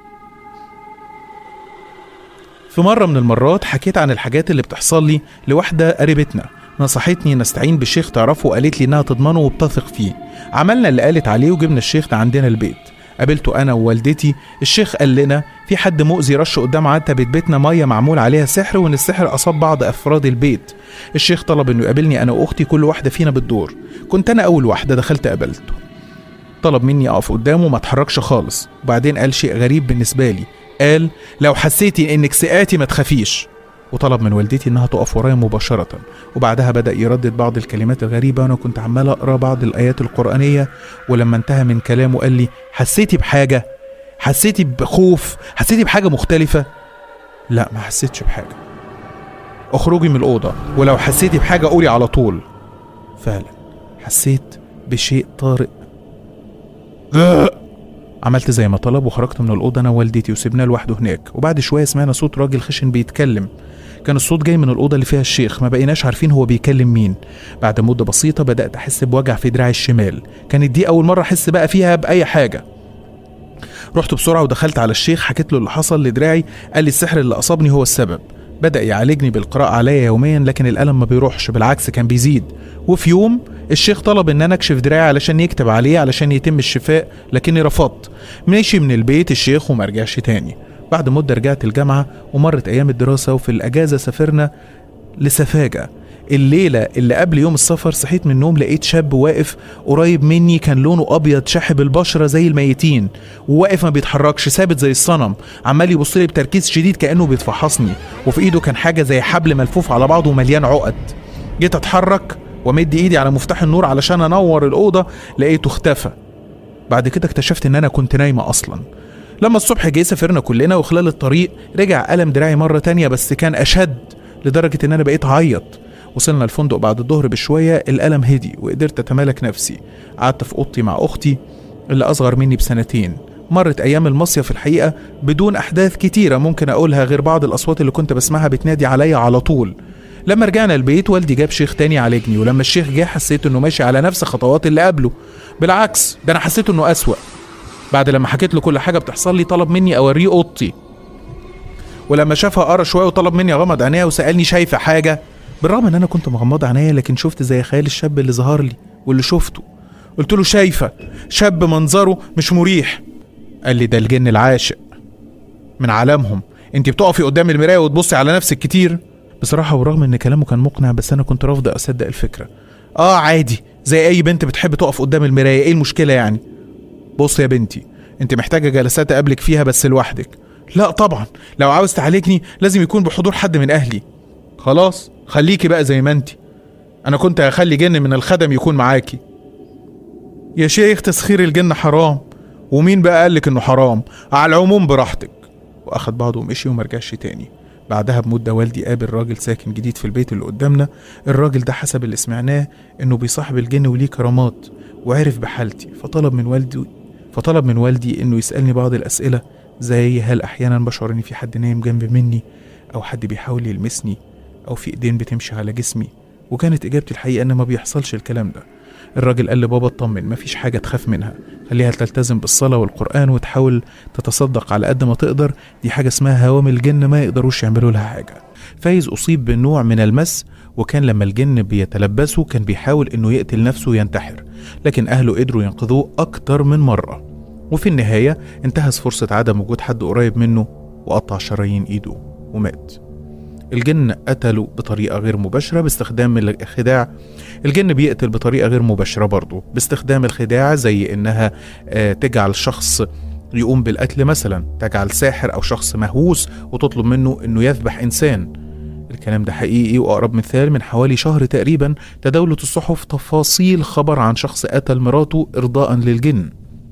في مرة من المرات حكيت عن الحاجات اللي بتحصل لي لواحدة قريبتنا نصحتني نستعين بالشيخ تعرفه وقالت لي انها تضمنه وبتثق فيه عملنا اللي قالت عليه وجبنا الشيخ ده عندنا البيت قابلته انا ووالدتي الشيخ قال لنا في حد مؤذي رش قدام عتبة بيتنا ميه معمول عليها سحر وان السحر اصاب بعض افراد البيت الشيخ طلب انه يقابلني انا واختي كل واحده فينا بالدور كنت انا اول واحده دخلت قابلته طلب مني اقف قدامه وما اتحركش خالص وبعدين قال شيء غريب بالنسبه لي قال لو حسيتي انك سقاتي ما تخافيش وطلب من والدتي انها تقف ورايا مباشرة وبعدها بدأ يردد بعض الكلمات الغريبة وانا كنت عمال اقرا بعض الايات القرآنية ولما انتهى من كلامه قال لي حسيتي بحاجة حسيتي بخوف حسيتي بحاجة مختلفة لا ما حسيتش بحاجة اخرجي من الأوضة ولو حسيتي بحاجة قولي على طول فعلا حسيت بشيء طارئ عملت زي ما طلب وخرجت من الأوضة أنا ووالدتي وسبناه لوحده هناك وبعد شوية سمعنا صوت راجل خشن بيتكلم كان الصوت جاي من الأوضة اللي فيها الشيخ ما بقيناش عارفين هو بيكلم مين بعد مدة بسيطة بدأت أحس بوجع في دراعي الشمال كانت دي أول مرة أحس بقى فيها بأي حاجة رحت بسرعة ودخلت على الشيخ حكيت له اللي حصل لدراعي قال لي السحر اللي أصابني هو السبب بدأ يعالجني بالقراءة عليا يوميا لكن الألم ما بيروحش بالعكس كان بيزيد وفي يوم الشيخ طلب ان انا اكشف دراعي علشان يكتب عليه علشان يتم الشفاء لكني رفضت مشي من البيت الشيخ وما رجعش تاني بعد مدة رجعت الجامعة ومرت أيام الدراسة وفي الأجازة سافرنا لسفاجة الليلة اللي قبل يوم السفر صحيت من النوم لقيت شاب واقف قريب مني كان لونه أبيض شاحب البشرة زي الميتين وواقف ما بيتحركش ثابت زي الصنم عمال يبص لي بتركيز شديد كأنه بيتفحصني وفي إيده كان حاجة زي حبل ملفوف على بعضه ومليان عقد جيت أتحرك ومد إيدي على مفتاح النور علشان أنور الأوضة لقيته اختفى بعد كده اكتشفت إن أنا كنت نايمة أصلا لما الصبح جه سافرنا كلنا وخلال الطريق رجع ألم دراعي مرة تانية بس كان أشد لدرجة إن أنا بقيت أعيط وصلنا الفندق بعد الظهر بشوية الألم هدي وقدرت أتمالك نفسي قعدت في أوضتي مع أختي اللي أصغر مني بسنتين مرت أيام المصيف الحقيقة بدون أحداث كتيرة ممكن أقولها غير بعض الأصوات اللي كنت بسمعها بتنادي عليا على طول لما رجعنا البيت والدي جاب شيخ تاني يعالجني ولما الشيخ جه حسيت انه ماشي على نفس خطوات اللي قبله بالعكس ده انا حسيت انه اسوأ بعد لما حكيت له كل حاجه بتحصل لي طلب مني اوريه اوضتي ولما شافها قرا شويه وطلب مني اغمض عينيا وسالني شايفه حاجه بالرغم ان انا كنت مغمض عينيا لكن شفت زي خيال الشاب اللي ظهر لي واللي شفته قلت له شايفه شاب منظره مش مريح قال لي ده الجن العاشق من عالمهم انت بتقفي قدام المرايه وتبصي على نفسك كتير بصراحه ورغم ان كلامه كان مقنع بس انا كنت رافضه اصدق الفكره اه عادي زي اي بنت بتحب تقف قدام المرايه ايه المشكله يعني بص يا بنتي انت محتاجه جلسات اقابلك فيها بس لوحدك لا طبعا لو عاوز تعالجني لازم يكون بحضور حد من اهلي خلاص خليكي بقى زي ما انت انا كنت هخلي جن من الخدم يكون معاكي يا شيخ تسخير الجن حرام ومين بقى قالك انه حرام على العموم براحتك واخد بعضه ومشي ومرجعش تاني بعدها بمدة والدي قابل راجل ساكن جديد في البيت اللي قدامنا الراجل ده حسب اللي سمعناه انه بيصاحب الجن وليه كرامات وعرف بحالتي فطلب من والدي فطلب من والدي انه يسألني بعض الأسئلة زي هل أحيانا بشعر إن في حد نايم جنب مني أو حد بيحاول يلمسني أو في إيدين بتمشي على جسمي وكانت إجابتي الحقيقة إن ما بيحصلش الكلام ده الراجل قال لبابا اطمن مفيش حاجة تخاف منها خليها تلتزم بالصلاة والقرآن وتحاول تتصدق على قد ما تقدر دي حاجة اسمها هوام الجن ما يقدروش يعملوا لها حاجة فايز أصيب بنوع من المس وكان لما الجن بيتلبسه كان بيحاول إنه يقتل نفسه وينتحر لكن أهله قدروا ينقذوه أكتر من مرة وفي النهاية انتهز فرصة عدم وجود حد قريب منه وقطع شرايين إيده ومات الجن قتلوا بطريقة غير مباشرة باستخدام الخداع الجن بيقتل بطريقة غير مباشرة برضه باستخدام الخداع زي إنها آه، تجعل شخص يقوم بالقتل مثلا تجعل ساحر أو شخص مهووس وتطلب منه إنه يذبح إنسان الكلام ده حقيقي وأقرب مثال من حوالي شهر تقريبا تداولت الصحف تفاصيل خبر عن شخص قتل مراته إرضاء للجن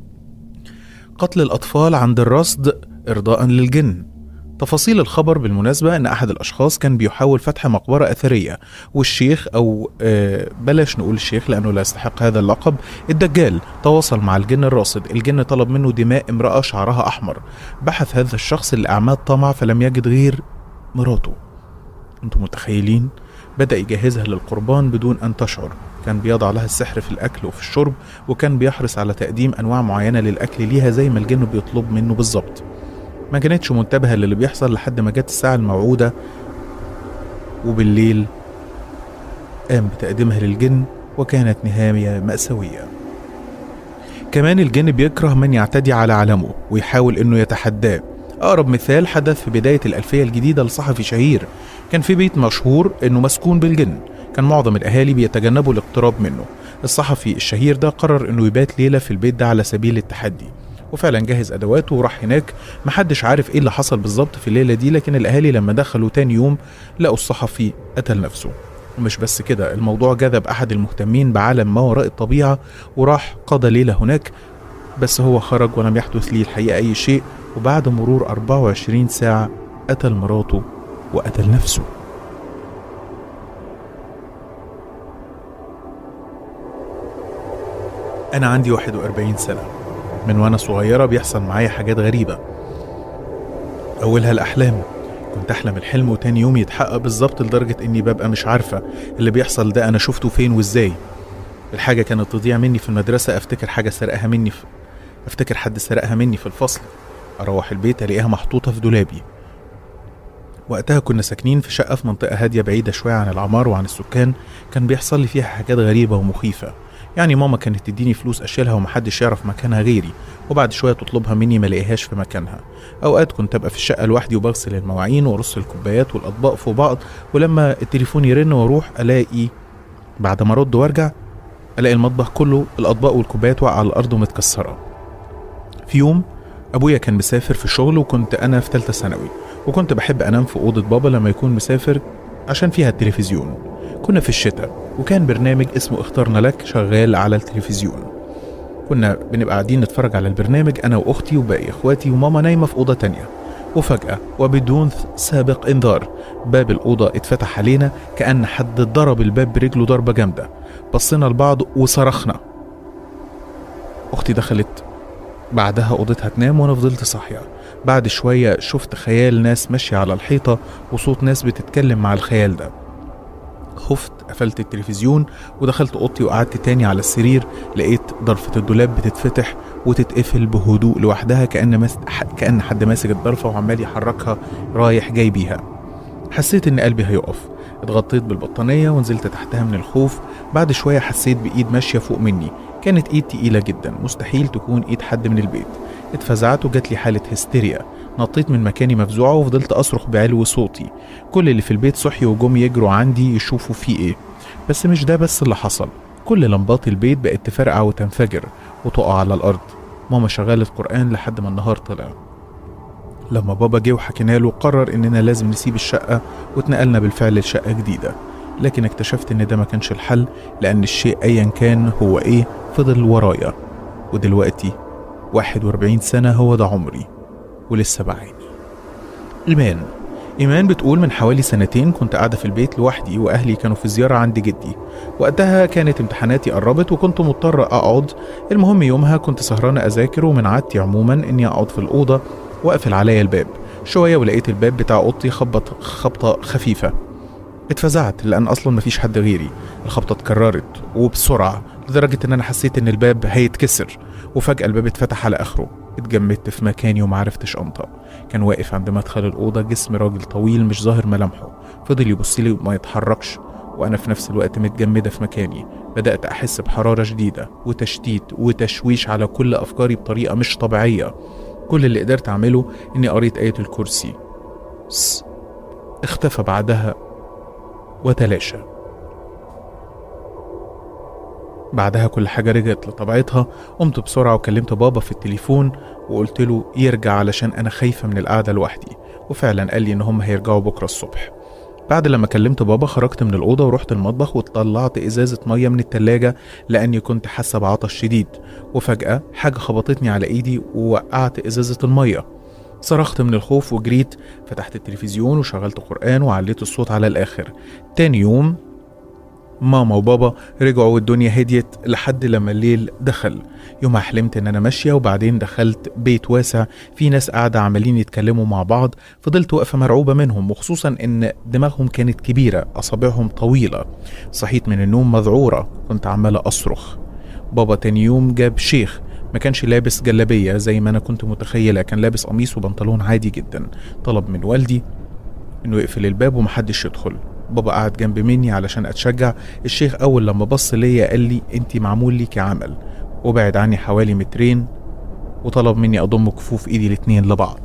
قتل الأطفال عند الرصد إرضاء للجن تفاصيل الخبر بالمناسبة أن أحد الأشخاص كان بيحاول فتح مقبرة أثرية والشيخ أو آه، بلاش نقول الشيخ لأنه لا يستحق هذا اللقب الدجال تواصل مع الجن الراصد الجن طلب منه دماء امرأة شعرها أحمر بحث هذا الشخص لأعمال طمع فلم يجد غير مراته أنتم متخيلين؟ بدأ يجهزها للقربان بدون أن تشعر كان بيضع لها السحر في الأكل وفي الشرب وكان بيحرص على تقديم أنواع معينة للأكل ليها زي ما الجن بيطلب منه بالظبط ما كانتش منتبهة للي بيحصل لحد ما جت الساعة الموعودة وبالليل قام بتقديمها للجن وكانت نهاية مأساوية كمان الجن بيكره من يعتدي على علمه ويحاول انه يتحداه أقرب مثال حدث في بداية الألفية الجديدة لصحفي شهير كان في بيت مشهور انه مسكون بالجن كان معظم الأهالي بيتجنبوا الاقتراب منه الصحفي الشهير ده قرر انه يبات ليلة في البيت ده على سبيل التحدي وفعلا جهز ادواته وراح هناك محدش عارف ايه اللي حصل بالظبط في الليله دي لكن الاهالي لما دخلوا تاني يوم لقوا الصحفي قتل نفسه ومش بس كده الموضوع جذب احد المهتمين بعالم ما وراء الطبيعه وراح قضى ليله هناك بس هو خرج ولم يحدث ليه الحقيقه اي شيء وبعد مرور 24 ساعه قتل مراته وقتل نفسه أنا عندي 41 سنة من وأنا صغيرة بيحصل معايا حاجات غريبة أولها الأحلام كنت أحلم الحلم وتاني يوم يتحقق بالظبط لدرجة إني ببقى مش عارفة اللي بيحصل ده أنا شفته فين وإزاي الحاجة كانت تضيع مني في المدرسة أفتكر حاجة سرقها مني في أفتكر حد سرقها مني في الفصل أروح البيت ألاقيها محطوطة في دولابي وقتها كنا ساكنين في شقة في منطقة هادية بعيدة شوية عن العمار وعن السكان كان بيحصل لي فيها حاجات غريبة ومخيفة يعني ماما كانت تديني فلوس اشيلها ومحدش يعرف مكانها غيري وبعد شويه تطلبها مني ما الاقيهاش في مكانها اوقات كنت ابقى في الشقه لوحدي وبغسل المواعين وارص الكوبايات والاطباق فوق بعض ولما التليفون يرن واروح الاقي بعد ما ارد وارجع الاقي المطبخ كله الاطباق والكوبايات واقعه على الارض ومتكسره في يوم ابويا كان مسافر في شغل وكنت انا في ثالثه ثانوي وكنت بحب انام في اوضه بابا لما يكون مسافر عشان فيها التلفزيون كنا في الشتاء وكان برنامج اسمه اخترنا لك شغال على التلفزيون كنا بنبقى قاعدين نتفرج على البرنامج أنا وأختي وباقي إخواتي وماما نايمة في أوضة تانية وفجأة وبدون سابق إنذار باب الأوضة اتفتح علينا كأن حد ضرب الباب برجله ضربة جامدة بصينا لبعض وصرخنا أختي دخلت بعدها أوضتها تنام وأنا فضلت صاحية بعد شوية شفت خيال ناس ماشية على الحيطة وصوت ناس بتتكلم مع الخيال ده خفت قفلت التلفزيون ودخلت اوضتي وقعدت تاني على السرير لقيت ضرفة الدولاب بتتفتح وتتقفل بهدوء لوحدها كأن مس... كأن حد ماسك الضرفة وعمال يحركها رايح جاي بيها حسيت ان قلبي هيقف اتغطيت بالبطانية ونزلت تحتها من الخوف بعد شوية حسيت بإيد ماشية فوق مني كانت إيد تقيلة جدا مستحيل تكون إيد حد من البيت اتفزعت وجات لي حالة هستيريا نطيت من مكاني مفزوعة وفضلت أصرخ بعلو صوتي كل اللي في البيت صحي وجم يجروا عندي يشوفوا في إيه بس مش ده بس اللي حصل كل لمبات البيت بقت تفرقع وتنفجر وتقع على الأرض ماما شغلت قرآن لحد ما النهار طلع لما بابا جه وحكينا له قرر إننا لازم نسيب الشقة واتنقلنا بالفعل لشقة جديدة لكن اكتشفت إن ده ما كانش الحل لأن الشيء أيا كان هو إيه فضل ورايا ودلوقتي 41 سنة هو ده عمري ولسه بعاني إيمان إيمان بتقول من حوالي سنتين كنت قاعدة في البيت لوحدي وأهلي كانوا في زيارة عند جدي وقتها كانت امتحاناتي قربت وكنت مضطرة أقعد المهم يومها كنت سهرانة أذاكر ومن عادتي عموما إني أقعد في الأوضة وأقفل عليا الباب شوية ولقيت الباب بتاع أوضتي خبط خبطة خفيفة اتفزعت لأن أصلا مفيش حد غيري الخبطة اتكررت وبسرعة لدرجة إن أنا حسيت إن الباب هيتكسر وفجأة الباب اتفتح على آخره اتجمدت في مكاني ومعرفتش أنطق كان واقف عند مدخل الأوضة جسم راجل طويل مش ظاهر ملامحه فضل يبص لي وما يتحركش وأنا في نفس الوقت متجمدة في مكاني بدأت أحس بحرارة شديدة وتشتيت وتشويش على كل أفكاري بطريقة مش طبيعية كل اللي قدرت أعمله إني قريت آية الكرسي س اختفى بعدها وتلاشى بعدها كل حاجة رجعت لطبيعتها قمت بسرعة وكلمت بابا في التليفون وقلت له يرجع علشان أنا خايفة من القعدة لوحدي وفعلا قال لي إن هم هيرجعوا بكرة الصبح بعد لما كلمت بابا خرجت من الأوضة ورحت المطبخ وطلعت إزازة مية من التلاجة لأني كنت حاسة بعطش شديد وفجأة حاجة خبطتني على إيدي ووقعت إزازة المية صرخت من الخوف وجريت فتحت التلفزيون وشغلت قرآن وعليت الصوت على الآخر تاني يوم ماما وبابا رجعوا والدنيا هديت لحد لما الليل دخل يومها حلمت ان انا ماشيه وبعدين دخلت بيت واسع في ناس قاعده عمالين يتكلموا مع بعض فضلت واقفه مرعوبه منهم وخصوصا ان دماغهم كانت كبيره اصابعهم طويله صحيت من النوم مذعوره كنت عماله اصرخ بابا تاني يوم جاب شيخ ما كانش لابس جلابيه زي ما انا كنت متخيله كان لابس قميص وبنطلون عادي جدا طلب من والدي انه يقفل الباب ومحدش يدخل بابا قعد جنب مني علشان اتشجع الشيخ اول لما بص ليا قال لي انت معمول ليكي عمل وبعد عني حوالي مترين وطلب مني اضم كفوف ايدي الاتنين لبعض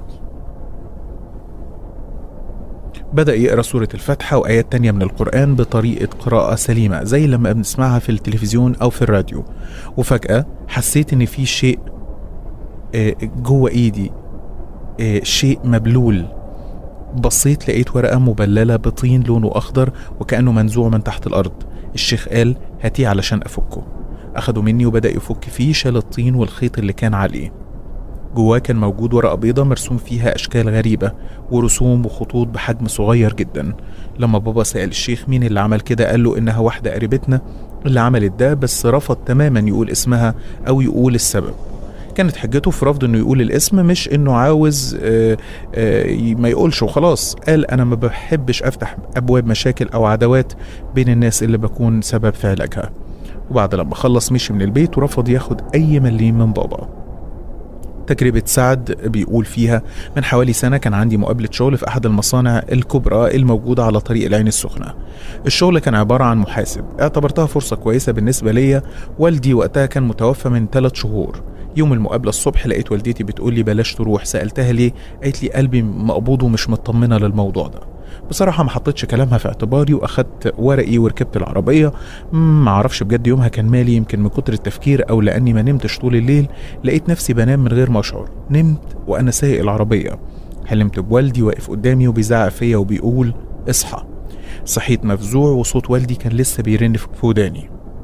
بدأ يقرأ سورة الفاتحة وآيات تانية من القرآن بطريقة قراءة سليمة زي لما بنسمعها في التلفزيون أو في الراديو وفجأة حسيت إن في شيء آه، جوه إيدي آه، شيء مبلول بصيت لقيت ورقة مبللة بطين لونه أخضر وكأنه منزوع من تحت الأرض الشيخ قال هاتيه علشان أفكه أخده مني وبدأ يفك فيه شال الطين والخيط اللي كان عليه جواه كان موجود ورقة بيضة مرسوم فيها أشكال غريبة ورسوم وخطوط بحجم صغير جدا لما بابا سأل الشيخ مين اللي عمل كده قال له إنها واحدة قريبتنا اللي عملت ده بس رفض تماما يقول اسمها أو يقول السبب كانت حجته في رفض انه يقول الاسم مش انه عاوز آه، آه، ما يقولش وخلاص قال انا ما بحبش افتح ابواب مشاكل او عداوات بين الناس اللي بكون سبب في علاجها وبعد لما خلص مشي من البيت ورفض ياخد اي مليم من بابا تجربة سعد بيقول فيها من حوالي سنة كان عندي مقابلة شغل في أحد المصانع الكبرى الموجودة على طريق العين السخنة الشغل كان عبارة عن محاسب اعتبرتها فرصة كويسة بالنسبة ليا والدي وقتها كان متوفى من ثلاث شهور يوم المقابلة الصبح لقيت والدتي بتقول لي بلاش تروح سألتها ليه قالت لي قلبي مقبوض ومش مطمنة للموضوع ده بصراحة ما حطيتش كلامها في اعتباري واخدت ورقي وركبت العربية مم، ما اعرفش بجد يومها كان مالي يمكن من كتر التفكير او لاني ما نمتش طول الليل لقيت نفسي بنام من غير ما اشعر نمت وانا سايق العربية حلمت بوالدي واقف قدامي وبيزعق فيا وبيقول اصحى صحيت مفزوع وصوت والدي كان لسه بيرن في وداني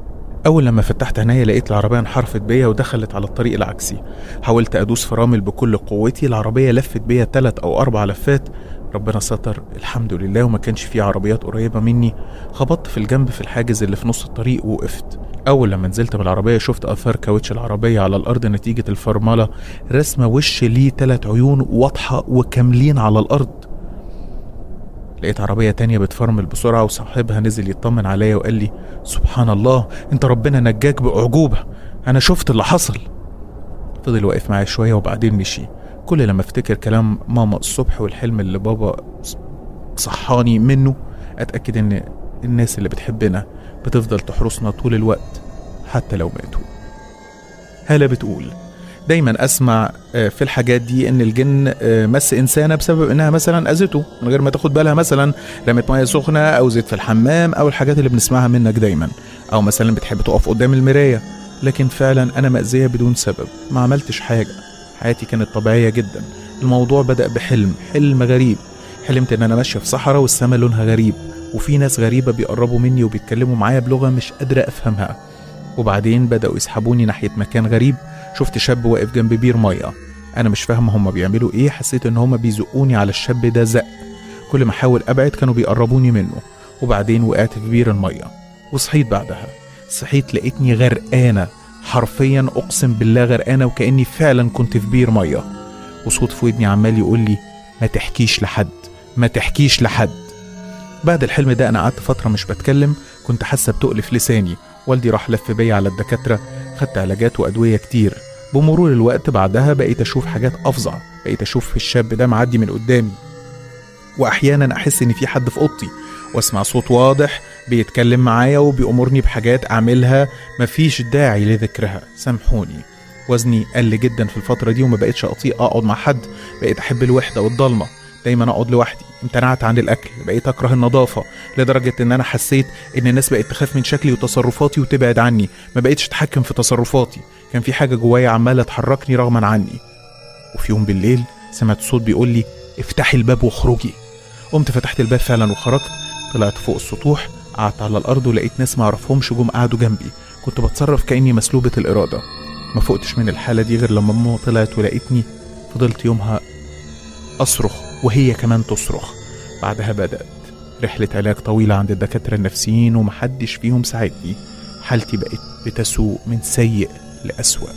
أول لما فتحت عينيا لقيت العربية انحرفت بيا ودخلت على الطريق العكسي حاولت أدوس فرامل بكل قوتي العربية لفت بيا تلات أو أربع لفات ربنا ستر الحمد لله وما كانش في عربيات قريبة مني خبطت في الجنب في الحاجز اللي في نص الطريق ووقفت أول لما نزلت من العربية شفت آثار كاوتش العربية على الأرض نتيجة الفرملة رسمة وش ليه تلات عيون واضحة وكاملين على الأرض لقيت عربية تانية بتفرمل بسرعة وصاحبها نزل يطمن عليا وقال لي سبحان الله انت ربنا نجاك بأعجوبة أنا شفت اللي حصل فضل واقف معايا شوية وبعدين مشي كل لما افتكر كلام ماما الصبح والحلم اللي بابا صحاني منه اتأكد ان الناس اللي بتحبنا بتفضل تحرسنا طول الوقت حتى لو ماتوا هالة بتقول دايما اسمع آه، في الحاجات دي ان الجن آه، مس انسانه بسبب انها مثلا اذته من غير ما تاخد بالها مثلا رمت ميه سخنه او زيت في الحمام او الحاجات اللي بنسمعها منك دايما او مثلا بتحب تقف قدام المرايه لكن فعلا انا مأذيه بدون سبب ما عملتش حاجه حياتي كانت طبيعيه جدا الموضوع بدأ بحلم حلم غريب حلمت ان انا ماشيه في صحراء والسماء لونها غريب وفي ناس غريبه بيقربوا مني وبيتكلموا معايا بلغه مش قادره افهمها وبعدين بدأوا يسحبوني ناحيه مكان غريب شفت شاب واقف جنب بير ميه انا مش فاهم هما بيعملوا ايه حسيت ان هما بيزقوني على الشاب ده زق كل ما احاول ابعد كانوا بيقربوني منه وبعدين وقعت في بير الميه وصحيت بعدها صحيت لقيتني غرقانه حرفيا اقسم بالله غرقانه وكاني فعلا كنت في بير ميه وصوت في ودني عمال يقول لي ما تحكيش لحد ما تحكيش لحد بعد الحلم ده انا قعدت فتره مش بتكلم كنت حاسه بتقل في لساني والدي راح لف بيا على الدكاتره خدت علاجات وادويه كتير بمرور الوقت بعدها بقيت اشوف حاجات افظع بقيت اشوف الشاب ده معدي من قدامي واحيانا احس ان في حد في اوضتي واسمع صوت واضح بيتكلم معايا وبيأمرني بحاجات اعملها مفيش داعي لذكرها سامحوني وزني قل جدا في الفترة دي وما بقتش أطيق أقعد مع حد بقيت أحب الوحدة والضلمة دايما أقعد لوحدي امتنعت عن الأكل بقيت أكره النظافة لدرجة إن أنا حسيت إن الناس بقت تخاف من شكلي وتصرفاتي وتبعد عني ما بقتش أتحكم في تصرفاتي كان في حاجة جوايا عمالة تحركني رغما عني وفي يوم بالليل سمعت صوت بيقول لي افتحي الباب واخرجي قمت فتحت الباب فعلا وخرجت طلعت فوق السطوح قعدت على الأرض ولقيت ناس معرفهمش جم قعدوا جنبي كنت بتصرف كأني مسلوبة الإرادة ما فقتش من الحالة دي غير لما ماما طلعت ولقيتني فضلت يومها أصرخ وهي كمان تصرخ بعدها بدأت رحلة علاج طويلة عند الدكاترة النفسيين ومحدش فيهم ساعدني حالتي بقت بتسوء من سيء لأسوأ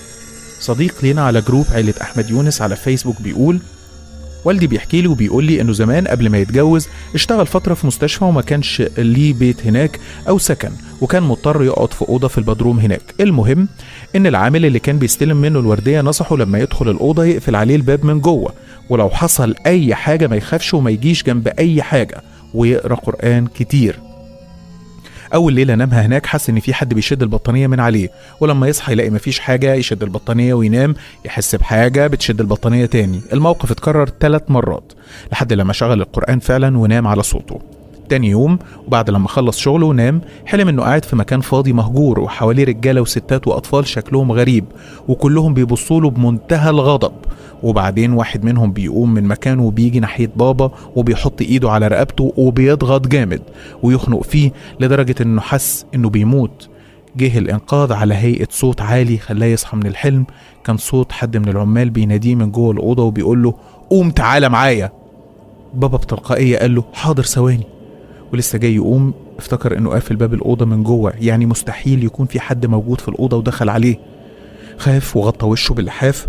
صديق لينا على جروب عيلة أحمد يونس على فيسبوك بيقول والدي بيحكي لي وبيقول لي انه زمان قبل ما يتجوز اشتغل فتره في مستشفى وما كانش ليه بيت هناك او سكن وكان مضطر يقعد في اوضه في البدروم هناك المهم ان العامل اللي كان بيستلم منه الورديه نصحه لما يدخل الاوضه يقفل عليه الباب من جوه ولو حصل اي حاجه ما يخافش وما يجيش جنب اي حاجه ويقرا قران كتير اول ليله نامها هناك حس ان في حد بيشد البطانيه من عليه ولما يصحى يلاقي مفيش حاجه يشد البطانيه وينام يحس بحاجه بتشد البطانيه تاني الموقف اتكرر ثلاث مرات لحد لما شغل القران فعلا ونام على صوته تاني يوم وبعد لما خلص شغله ونام حلم انه قاعد في مكان فاضي مهجور وحواليه رجاله وستات واطفال شكلهم غريب وكلهم بيبصوا له بمنتهى الغضب وبعدين واحد منهم بيقوم من مكانه وبيجي ناحيه بابا وبيحط ايده على رقبته وبيضغط جامد ويخنق فيه لدرجه انه حس انه بيموت جه الانقاذ على هيئه صوت عالي خلاه يصحى من الحلم كان صوت حد من العمال بيناديه من جوه الاوضه وبيقول له قوم تعالى معايا بابا بتلقائيه قال له حاضر ثواني ولسه جاي يقوم افتكر انه قافل باب الاوضه من جوه يعني مستحيل يكون في حد موجود في الاوضه ودخل عليه خاف وغطى وشه باللحاف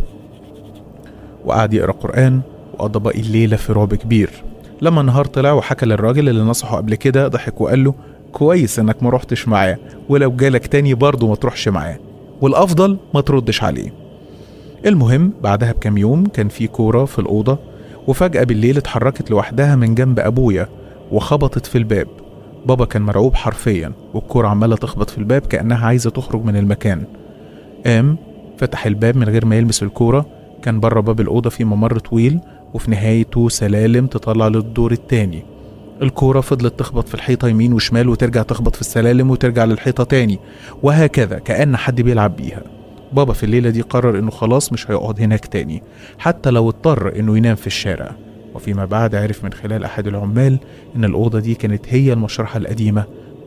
وقعد يقرا قران وقضى باقي الليله في رعب كبير لما النهار طلع وحكى للراجل اللي نصحه قبل كده ضحك وقال له كويس انك ما رحتش معاه ولو جالك تاني برضه ما تروحش معاه والافضل ما تردش عليه المهم بعدها بكام يوم كان في كوره في الاوضه وفجاه بالليل اتحركت لوحدها من جنب ابويا وخبطت في الباب بابا كان مرعوب حرفيا والكورة عمالة تخبط في الباب كأنها عايزة تخرج من المكان قام فتح الباب من غير ما يلمس الكورة كان بره باب الأوضة في ممر طويل وفي نهايته سلالم تطلع للدور التاني الكورة فضلت تخبط في الحيطة يمين وشمال وترجع تخبط في السلالم وترجع للحيطة تاني وهكذا كأن حد بيلعب بيها بابا في الليلة دي قرر انه خلاص مش هيقعد هناك تاني حتى لو اضطر انه ينام في الشارع وفيما بعد عرف من خلال أحد العمال إن الأوضة دي كانت هي المشرحة القديمة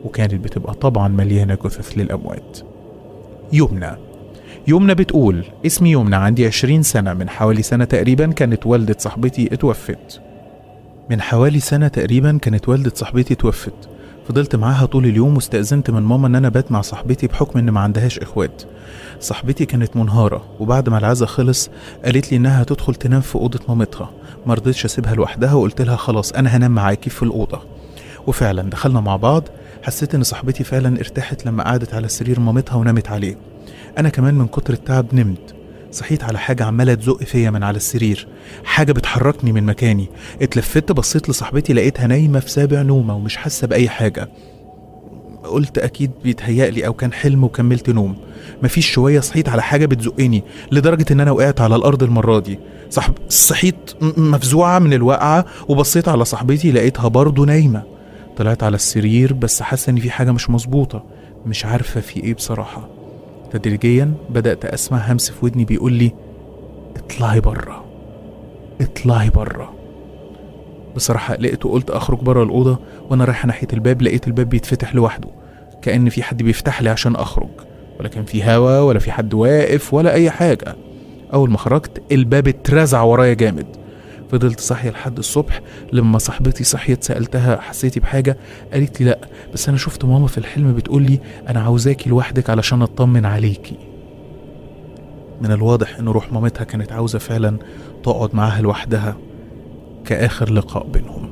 وكانت بتبقى طبعا مليانة جثث للأموات يمنى يمنى بتقول اسمي يمنى عندي 20 سنة من حوالي سنة تقريبا كانت والدة صاحبتي اتوفت من حوالي سنة تقريبا كانت والدة صاحبتي توفت فضلت معاها طول اليوم واستأذنت من ماما ان انا بات مع صاحبتي بحكم ان ما عندهاش اخوات صاحبتي كانت منهارة وبعد ما العزا خلص قالت لي انها هتدخل تنام في اوضة مامتها ما رضيتش اسيبها لوحدها وقلت لها خلاص انا هنام معاكي في الاوضة وفعلا دخلنا مع بعض حسيت ان صاحبتي فعلا ارتاحت لما قعدت على سرير مامتها ونامت عليه انا كمان من كتر التعب نمت صحيت على حاجة عمالة تزق فيا من على السرير حاجة بتحركني من مكاني اتلفت بصيت لصاحبتي لقيتها نايمة في سابع نومة ومش حاسة بأي حاجة قلت أكيد بيتهيألي أو كان حلم وكملت نوم مفيش شوية صحيت على حاجة بتزقني لدرجة إن أنا وقعت على الأرض المرة دي صاحب صحيت م- مفزوعة من الوقعة وبصيت على صاحبتي لقيتها برضه نايمة طلعت على السرير بس حاسة إن في حاجة مش مظبوطة مش عارفة في إيه بصراحة تدريجيا بدأت أسمع همس في ودني بيقول لي اطلعي بره اطلعي بره بصراحة قلقت وقلت أخرج بره الأوضة وأنا رايحة ناحية الباب لقيت الباب بيتفتح لوحده كأن في حد بيفتح لي عشان أخرج ولا كان في هوا ولا في حد واقف ولا أي حاجة أول ما خرجت الباب اترزع ورايا جامد فضلت صاحية لحد الصبح لما صاحبتي صحيت سألتها حسيتي بحاجة قالت لي لأ بس أنا شفت ماما في الحلم بتقول لي أنا عاوزاكي لوحدك علشان أطمن عليكي من الواضح إن روح مامتها كانت عاوزة فعلا تقعد معاها لوحدها كآخر لقاء بينهم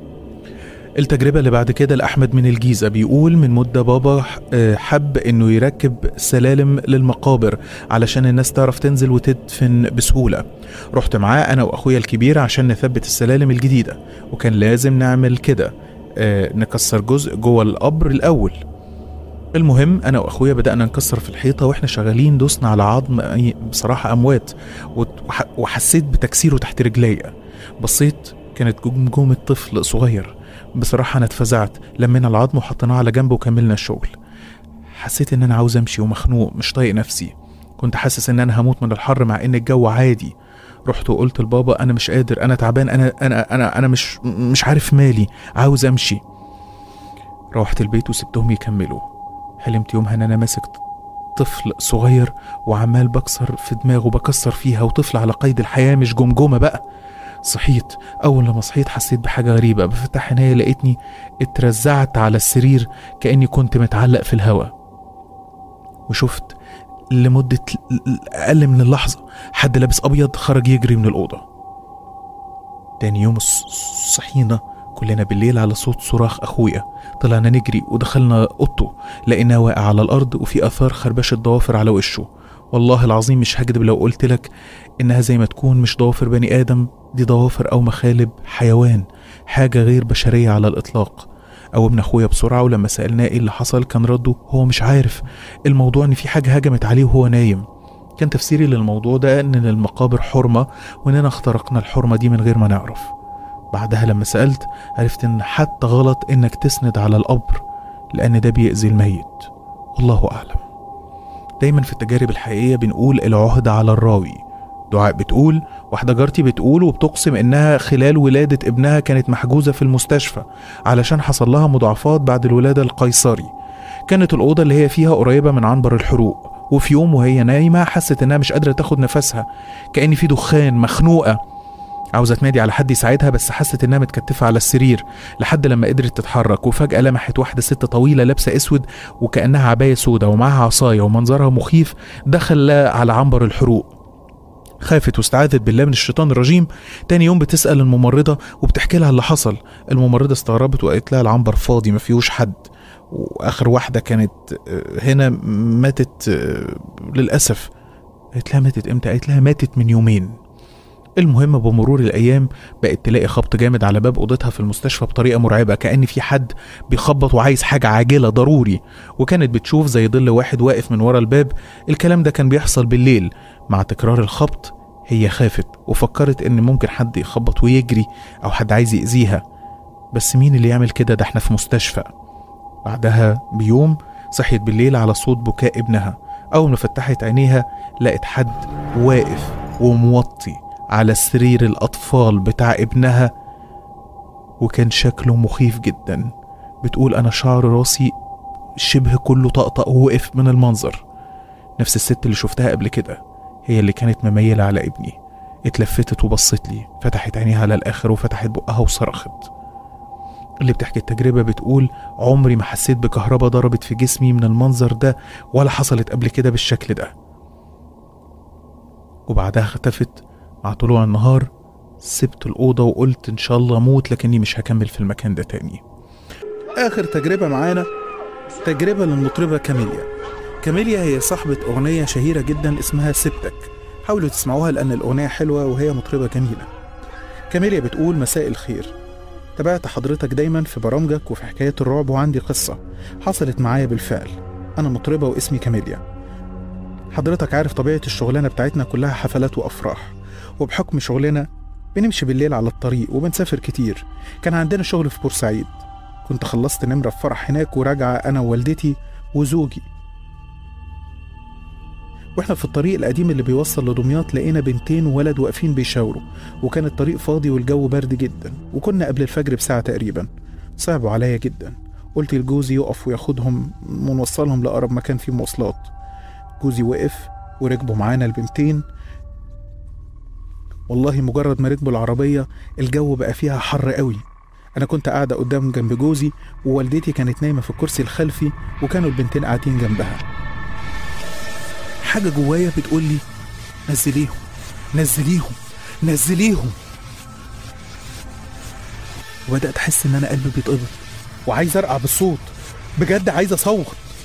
التجربة اللي بعد كده لأحمد من الجيزة بيقول من مدة بابا آه، حب إنه يركب سلالم للمقابر علشان الناس تعرف تنزل وتدفن بسهولة رحت معاه أنا وأخويا الكبير عشان نثبت السلالم الجديدة وكان لازم نعمل كده آه، نكسر جزء جوه القبر الأول المهم انا واخويا بدانا نكسر في الحيطه واحنا شغالين دوسنا على عظم أي- بصراحه اموات وت- وح- وحسيت بتكسيره تحت رجليا بصيت كانت جمجمه طفل صغير بصراحه انا اتفزعت لمينا العظم وحطيناه على جنب وكملنا الشغل حسيت ان انا عاوز امشي ومخنوق مش طايق نفسي كنت حاسس ان انا هموت من الحر مع ان الجو عادي رحت وقلت لبابا انا مش قادر انا تعبان انا انا انا انا مش مش عارف مالي عاوز امشي روحت البيت وسبتهم يكملوا حلمت يومها ان انا ماسك طفل صغير وعمال بكسر في دماغه بكسر فيها وطفل على قيد الحياة مش جمجمة بقى صحيت أول لما صحيت حسيت بحاجة غريبة بفتح عينيا لقيتني اترزعت على السرير كأني كنت متعلق في الهواء وشفت لمدة ل- ل- أقل من اللحظة حد لابس أبيض خرج يجري من الأوضة تاني يوم الص- صحينا كلنا بالليل على صوت صراخ أخويا طلعنا نجري ودخلنا أوضته لقيناه واقع على الأرض وفي آثار خربشة ضوافر على وشه والله العظيم مش هكدب لو قلت لك إنها زي ما تكون مش ضوافر بني آدم دي ضوافر أو مخالب حيوان حاجة غير بشرية على الإطلاق قومنا أخويا بسرعة ولما سألناه إيه اللي حصل كان رده هو مش عارف الموضوع إن في حاجة هجمت عليه وهو نايم كان تفسيري للموضوع ده إن المقابر حرمة وإننا اخترقنا الحرمة دي من غير ما نعرف بعدها لما سألت عرفت إن حتى غلط إنك تسند على القبر لأن ده بيأذي الميت والله أعلم دايما في التجارب الحقيقية بنقول العهدة على الراوي دعاء بتقول واحدة جارتي بتقول وبتقسم إنها خلال ولادة ابنها كانت محجوزة في المستشفى علشان حصل لها مضاعفات بعد الولادة القيصري كانت الأوضة اللي هي فيها قريبة من عنبر الحروق وفي يوم وهي نايمة حست إنها مش قادرة تاخد نفسها كأن في دخان مخنوقة عاوزة تنادي على حد يساعدها بس حست إنها متكتفة على السرير لحد لما قدرت تتحرك وفجأة لمحت واحدة ست طويلة لابسة أسود وكأنها عباية سودة ومعاها عصاية ومنظرها مخيف دخل على عنبر الحروق خافت واستعاذت بالله من الشيطان الرجيم تاني يوم بتسأل الممرضة وبتحكي لها اللي حصل الممرضة استغربت وقالت لها العنبر فاضي ما فيهوش حد واخر واحدة كانت آه، هنا ماتت آه، للأسف قالت لها ماتت امتى قالت لها ماتت من يومين المهم بمرور الايام بقت تلاقي خبط جامد على باب اوضتها في المستشفى بطريقه مرعبه كان في حد بيخبط وعايز حاجه عاجله ضروري وكانت بتشوف زي ظل واحد واقف من ورا الباب الكلام ده كان بيحصل بالليل مع تكرار الخبط هي خافت وفكرت ان ممكن حد يخبط ويجري او حد عايز يأذيها بس مين اللي يعمل كده ده احنا في مستشفى بعدها بيوم صحيت بالليل على صوت بكاء ابنها اول ما فتحت عينيها لقت حد واقف وموطي على سرير الأطفال بتاع ابنها وكان شكله مخيف جدا بتقول أنا شعر راسي شبه كله طقطق ووقف من المنظر نفس الست اللي شفتها قبل كده هي اللي كانت مميلة على ابني اتلفتت وبصت لي فتحت عينيها على الآخر وفتحت بقها وصرخت اللي بتحكي التجربة بتقول عمري ما حسيت بكهرباء ضربت في جسمي من المنظر ده ولا حصلت قبل كده بالشكل ده وبعدها اختفت مع طلوع النهار سبت الأوضة وقلت إن شاء الله أموت لكني مش هكمل في المكان ده تاني آخر تجربة معانا تجربة للمطربة كاميليا كاميليا هي صاحبة أغنية شهيرة جدا اسمها سبتك حاولوا تسمعوها لأن الأغنية حلوة وهي مطربة جميلة كاميليا بتقول مساء الخير تابعت حضرتك دايما في برامجك وفي حكاية الرعب وعندي قصة حصلت معايا بالفعل أنا مطربة واسمي كاميليا حضرتك عارف طبيعة الشغلانة بتاعتنا كلها حفلات وأفراح وبحكم شغلنا بنمشي بالليل على الطريق وبنسافر كتير كان عندنا شغل في بورسعيد كنت خلصت نمرة في فرح هناك وراجعة أنا ووالدتي وزوجي واحنا في الطريق القديم اللي بيوصل لدمياط لقينا بنتين وولد واقفين بيشاوروا وكان الطريق فاضي والجو برد جدا وكنا قبل الفجر بساعة تقريبا صعبوا عليا جدا قلت لجوزي يقف وياخدهم ونوصلهم لأقرب مكان فيه مواصلات جوزي وقف وركبوا معانا البنتين والله مجرد ما ركبوا العربية الجو بقى فيها حر قوي أنا كنت قاعدة قدام جنب جوزي ووالدتي كانت نايمة في الكرسي الخلفي وكانوا البنتين قاعدين جنبها حاجة جوايا بتقول لي نزليهم نزليهم نزليهم وبدأت أحس إن أنا قلبي بيتقبض وعايز أرقع بالصوت بجد عايز أصوت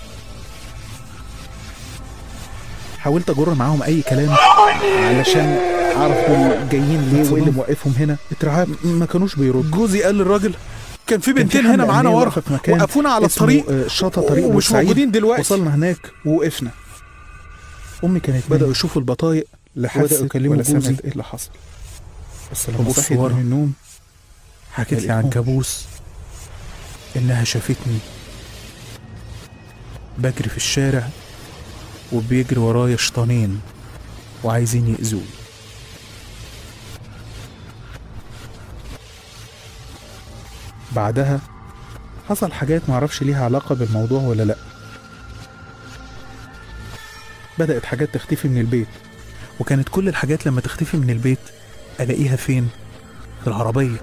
حاولت أجر معاهم أي كلام علشان أعرف دول جايين ليه وإيه اللي موقفهم هنا اترعبت ما كانوش بيردوا جوزي قال للراجل كان في كان في بنتين هنا حملة معانا أمنية ورا واقفة في مكان وقفونا على اسمه، الطريق آه، شاطئ طريق ومش بورسعيد. موجودين دلوقتي وصلنا هناك ووقفنا امي كانت بداوا يشوفوا البطايق بداوا يكلموا جوزي ايه اللي حصل بس لما ببص صحيت ورا. من النوم حكت لي عن لقيتهم. كابوس إنها شافتني بجري في الشارع وبيجري ورايا شيطانين وعايزين يأذوني بعدها حصل حاجات معرفش ليها علاقة بالموضوع ولا لأ بدأت حاجات تختفي من البيت وكانت كل الحاجات لما تختفي من البيت ألاقيها فين؟ في العربية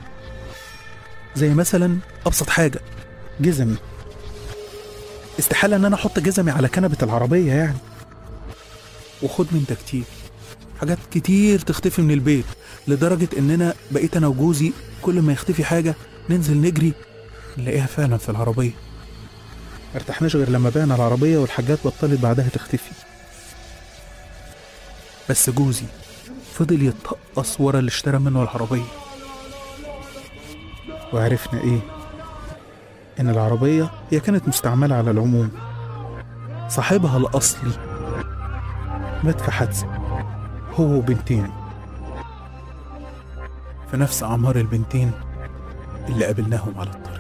زي مثلا أبسط حاجة جزمي استحالة إن أنا أحط جزمي على كنبة العربية يعني وخد من ده كتير حاجات كتير تختفي من البيت لدرجة إننا بقيت أنا وجوزي كل ما يختفي حاجة ننزل نجري نلاقيها فعلا في العربية مرتحناش غير لما بعنا العربية والحاجات بطلت بعدها تختفي بس جوزي فضل يتقص ورا اللي اشترى منه العربية وعرفنا ايه ان العربية هي كانت مستعملة على العموم صاحبها الأصلي مات في حادثة هو وبنتين في نفس أعمار البنتين اللي قابلناهم على الطريق